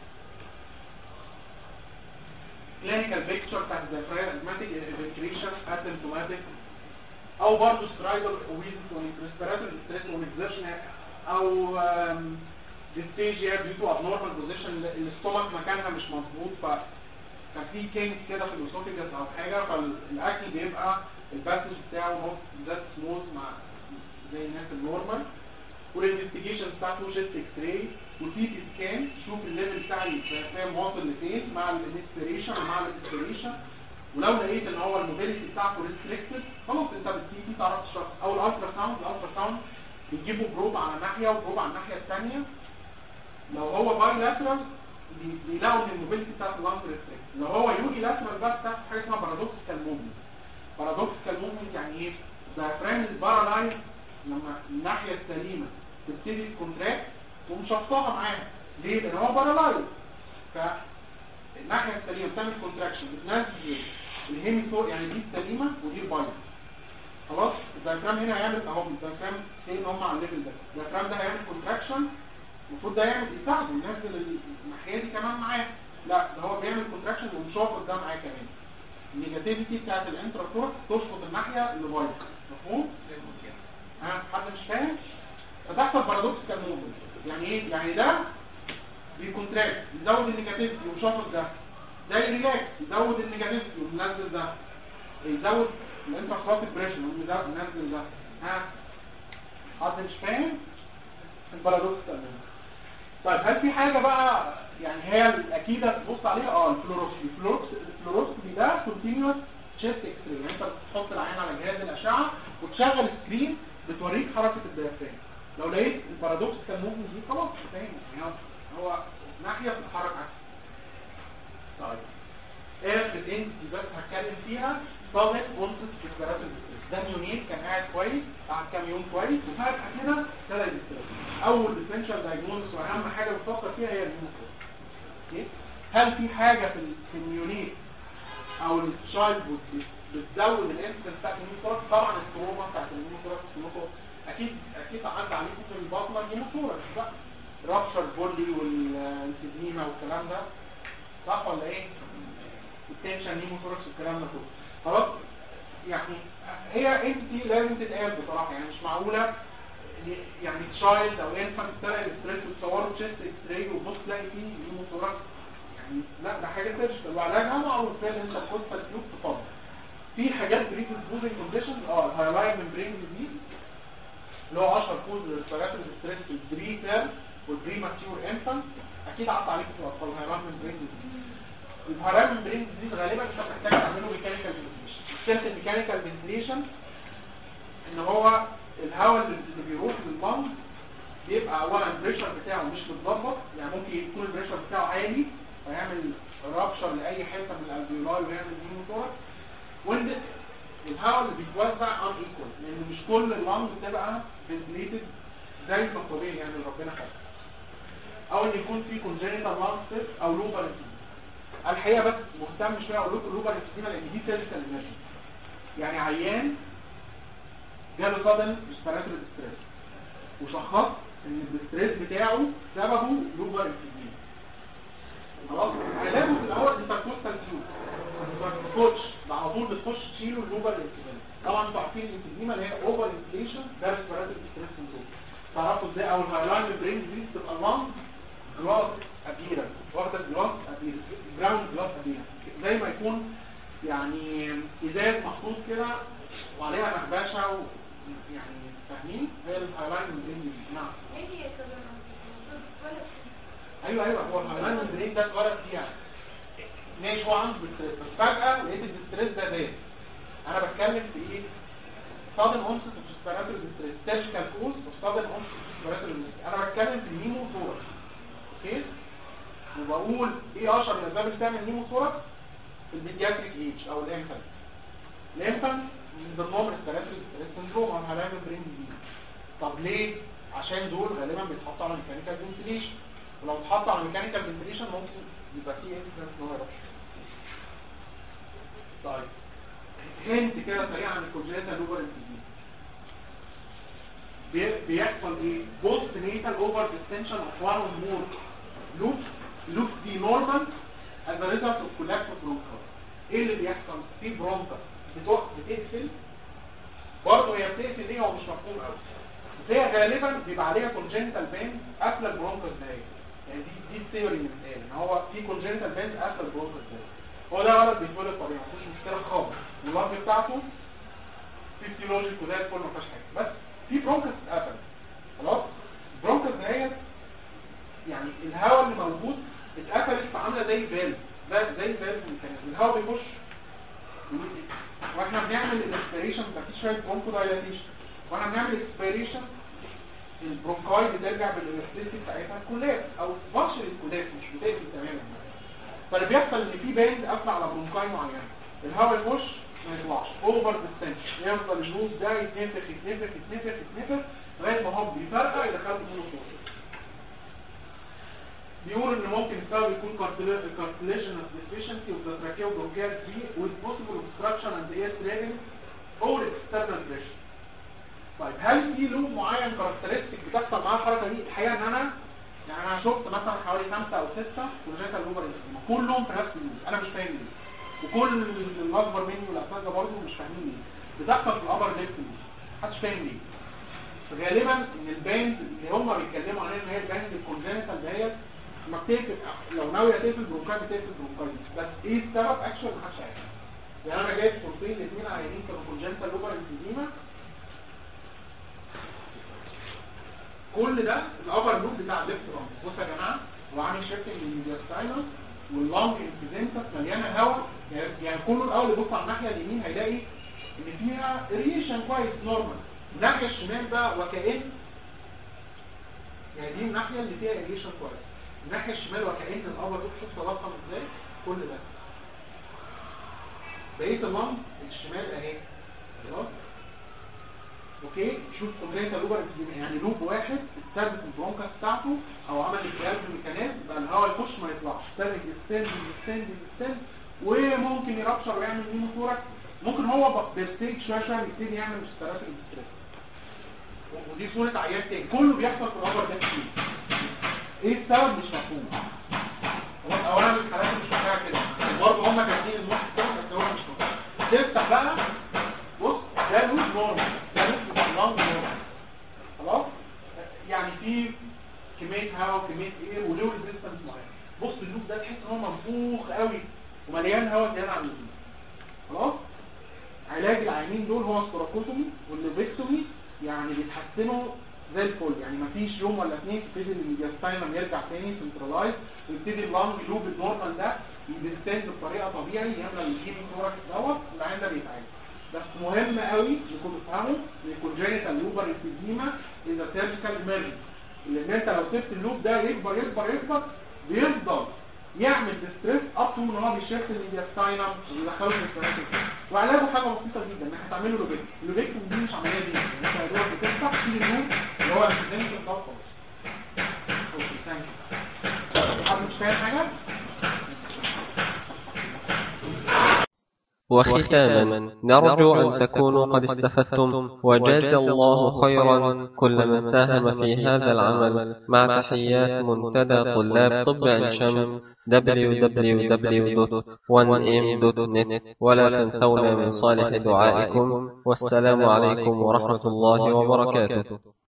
كلينيكال بيكتشر بتاعت الدايفراجماتيك فنتريشن اسيمتوماتيك او برضه سترايدر ويزنس وريسبيراتوري ستريس واكزرشن او ديستيجيا ديو تو ابنورمال بوزيشن الاستومك مكانها مش مظبوط ف كان في كينج كده في الاسوفيجاس او حاجه فالاكل بيبقى الباسج بتاعه نوت ذات سموث مع زي الناس النورمال والانفستيجيشن بتاعته شيست اكس راي وسي تي سكان تشوف الليفل بتاع الفام واصل لفين مع الانسبيريشن ومع الانسبيريشن ولو لقيت ان هو الموبيليتي بتاعته ريستريكتد خلاص انت بالسي تي تعرف تشخص او الالترا ساوند الالترا ساوند بيجيبوا بروب على ناحيه وبروب على الناحيه الثانيه لو هو باي لاترال بيلاقوا ان الموبيليتي بتاعت اللانج ريستريكت لو هو يوني لاترال بس تحت حاجه اسمها بارادوكسيكال موفمنت بارادوكسيكال موفمنت يعني ايه الدايفرام البارالايز لما الناحيه السليمه تبتدي تكونتراكت ومشفطها معاها ليه؟ لان هو بارالايز فالناحيه السليمه بتعمل كونتراكشن بتنزل الهيمي فوق يعني دي السليمه ودي البايظه خلاص الدايفرام هنا هيعمل اهو الدايفرام سين هم على الليفل ده الدايفرام ده هيعمل كونتراكشن المفروض ده يعمل يساعده ينزل الناحيه دي كمان معاه لا ده هو بيعمل كونتراكشن ومشافط ده معاه كمان النيجاتيفيتي بتاعت الانتراتورك تشفط الناحيه اللي بايظه مفهوم؟ ها حد مش فاهم؟ فتحصل بارادوكسيكال موفمنت يعني ايه؟ يعني ده بيكونتراكت بيزود النيجاتيفيتي ومشافط ده ده ريلاكس يزود النيجاتيف وينزل ده يزود الانتراسلاتيك بريشر وينزل ده ها حد مش فاهم البارادوكس تمام طيب هل في حاجة بقى يعني هي الأكيدة تبص عليها اه الفلوروسكوبي الفلوروكس- الفلوروسكوبي ده كونتينوس تشيست اكس راي يعني انت بتحط العين على جهاز الأشعة وتشغل سكرين بتوريك حركة الديافرام لو لقيت البارادوكس كان موفمنت دي خلاص فاهم يعني هو- هو ناحية بتتحرك عكس طيب اخر انتي بس هتكلم فيها صادق اونست ديكلاراتيف ده نيونيت كان قاعد كويس قعد كام يوم كويس وفجأة كده ابتدى يديستريس اول ديفرنشال دايجنوستس واهم حاجه بتفكر فيها هي النيوموثوركس اوكي هل في حاجه في ال- في النيونيت او الشايلد هود بتزود الانسنس بتاعت النيوموثوركس طبعا التروما بتاعت النيوموثوركس النيوموثوركس اكيد اكيد عدى عليكم في البطنه النيوموثوركس بقى رابشر بولي والانسيديما والكلام ده صح ولا ايه؟ التنشن نيموثوركس والكلام ده كله خلاص يعني هي انت لازم تتقال بصراحه يعني مش معقوله يعني تشايلد او انفانت تلاقي الاستريس وتصوره تشيست اكس راي وبص تلاقي فيه نيموثوركس يعني لا ده حاجه سيرجيكال وعلاجها معروف فيها ان انت تحط تيوب تفضل في حاجات بريد بوزنج كونديشنز اه الهايلاين ممبرين ديزيز اللي هو اشهر كوز للريسبيراتوري ستريس في البري تيرم والبري ماتيور انفانت اكيد عدى عليكم في الاطفال الهايلاين ممبرين ديزيز الهايلاين ممبرين ديزيز غالبا انت محتاج تعمله ميكانيكال فنتيليشن مشكله الميكانيكال فنتيليشن ان هو الهواء اللي بيروح للبنج بيبقى اولا البريشر بتاعه مش متظبط يعني ممكن يكون البريشر بتاعه عالي فيعمل رابشر لاي حته من الالفيولاي ويعمل نيموثوركس وان الهواء اللي بيتوزع ان ايكوال لان مش كل اللنج بتبقى فنتليتد زي ما الطبيعي يعني اللي ربنا خلقه او ان يكون في كونجنتال لانج ستيف او لوبر الحقيقه بس مهتم شويه اقول لكم لوبر لان دي سيرجيكال ايمرجنسي يعني عيان جاله صدم ريسبيراتوري ستريس وشخص ان الاستريس بتاعه سببه لوبر انفيزيما خلاص علاجه في الاول انتركوستال تيوب ما بتخش على طول بتخش تشيله اللوبر انفيزيما طبعا انتوا عارفين الانفيزيما اللي هي اوفر انفليشن ده ريسبيراتوري ستريس سندروم تعرفوا ازاي او الهايلاين برين دي بتبقى لانج جلاس ابيرا واخده جلاس ابيرا براون جلاس ابيرا زي ما يكون يعني ازاز محطوط كده وعليها مهبشه و... يعني فاهمين هي الهايلاين ممبرين دي نعم ايه هي كمان ولا ايوه ايوه هو الهايلاين ممبرين ده اتولد فيها ماشي هو عنده ستريس بس فجاه لقيت الستريس ده زاد انا بتكلم في ايه صادم اونست ريسبيراتوري ستريس سيرجيكال كوز وصادم اونست ريسبيراتوري انا بتكلم في النيمو ثوركس اوكي وبقول ايه اشهر الاسباب اللي بتعمل نيمو ثوركس في البيدياتريك ايج او الانفانت الانفانت من ضمنهم ريسبيراتوري ستريس سندروم او هالايم برين ديزيز طب ليه عشان دول غالبا بيتحطوا على ميكانيكال فنتيليشن ولو اتحطوا على ميكانيكال فنتيليشن ممكن يبقى فيه انفلانس ان هو يروح طيب هنت كده سريع عن الكونجنتال لوبر انفيزيما بي- بيحصل ايه بوست نيتال اوفر ديستنشن اوف وان اور مور لوب لوب دي نورمال as a result of collapse of bronchus ايه اللي بيحصل في برونكا بتقف بتقفل برضه هي بتقفل ليه هو مش مفهوم قوي بس هي غالبا بيبقى عليها كونجنتال باند قافله البرونكس ده يعني دي دي الثيوري اللي بتتقال ان هو في كونجنتال باند قافله البرونكس ده هو ده ولد بيتولد طبيعي مفيش مشكله خالص واللنج بتاعته فيسيولوجيك وزي الفل ما فيهاش حاجه بس في برونكس اتقفل خلاص البرونكس دهيت يعني الهواء اللي موجود اتقفلت فعامله زي فالف زي زي فالف ميكانيزم الهواء بيخش واحنا بنعمل الاسبيريشن مفيش شويه برونكو دايلاتيشن واحنا بنعمل اكسبيريشن البرونكاي بترجع بالالاستيسيتي بتاعتها كولابس او بارشل الكولابس مش بتقفل تماما فاللي بيحصل ان في باند قافله على برونكاي معينه الهواء يخش ما يطلعش اوفر ديستنشن يفضل اللوز ده يتنفخ يتنفخ يتنفخ يتنفخ لغايه ما هو بيفرقع يدخله منه فوق بيقول ان ممكن السبب يكون cartilage deficiency of the tracheobronchial tree with possible obstruction and air threading or external pressure طيب هل في لوب معين كاركترستيك بتحصل معاه الحركه دي الحقيقه ان انا يعني انا شفت مثلا حوالي خمسه او سته كونجنتال لوبر انفيزيما كلهم في نفس اللوب انا مش فاهم ليه وكل الاكبر مني والاساتذه برضه مش فاهمين ليه بتحصل في الابر ليفت لوب محدش فاهم ليه غالبا ان الباند اللي هم بيتكلموا عليها ان هي الباند الكونجنتال ديت ما بتقفل لو ناويه تقفل برونكايت بتقفل برونكايت بس ايه السبب اكشن محدش عارف يعني انا جايب صورتين الاثنين عيانين كانوا كونجنتال لوبر انفيزيما كل ده الابر لوب بتاع الليفت رامب بصوا يا جماعه هو عامل شيفتنج للميدياستاينس واللونج انفيزنتس مليانه هواء يعني يعني كله الاول يبص على الناحيه اليمين هيلاقي ان فيها ريشن كويس نورمال الناحيه الشمال بقى وكأن يعني دي الناحيه اللي فيها ريشن كويس الناحيه الشمال وكأن الابر لوب شوف تضخم ازاي كل ده بقيه اللونج الشمال اهي خلاص اوكي شوف كونجنتا لوبر يعني لوب واحد اتثبت البرونكاس بتاعته او عمل انقلاب الميكانيزم بقى الهواء يخش ما يطلعش ابتدى يستند يستند يستند وممكن يرابشر ويعمل نيموثوركس ممكن هو بالستيج شويه شويه يبتدي يعمل مسترات الاستريس ودي صوره عيان تاني كله بيحصل في الابر ده كتير ايه السبب مش مفهوم خلاص اولا الحالات مش محتاجه كده برضه هم كاتبين المخ كده بس هو مش مفهوم تفتح بقى بص ده لوب نورمال ده لوب بتاع اللنج نورمال خلاص يعني في كميه هواء وكميه اير ولو ريزيستنس معين بص اللوب ده تحس ان هو منفوخ قوي ومليان هواء زياده عن اللزوم خلاص علاج العينين دول هو السوراكوتومي والليفكتومي يعني بيتحسنوا زي الفل يعني مفيش يوم ولا اثنين تبتدي الميدياستاينم يرجع تاني سنترلايز ويبتدي اللانج لوب النورمال ده يدستند بطريقه طبيعي يملى الهيمي ثوركس دوت العين ده بيتعالج بس مهم قوي انكم تفهموا ان الكونجنتال لوبر انفيزيما از سيرجيكال ايمرجنسي لان انت لو سبت اللوب ده يكبر يكبر يكبر بيفضل يعمل ديستريس اب تو ان هو بيشفت الميدياستاينم ويدخله في السيركل وعلاجه حاجه بسيطه جدا انك هتعمل له لوبيك اللوبيك دي مش عمليه دي يعني انت يا دوبك بتفتح تشيل اللوب اللي هو الانفيزيما ده خلاص اوكي ثانك يو حد مش فاهم حاجه وختاما نرجو أن تكونوا قد استفدتم وجزى الله خيرا كل من ساهم في هذا العمل مع تحيات منتدى طلاب طب عين شمس www.1m.net ولا تنسونا من صالح دعائكم والسلام عليكم ورحمة الله وبركاته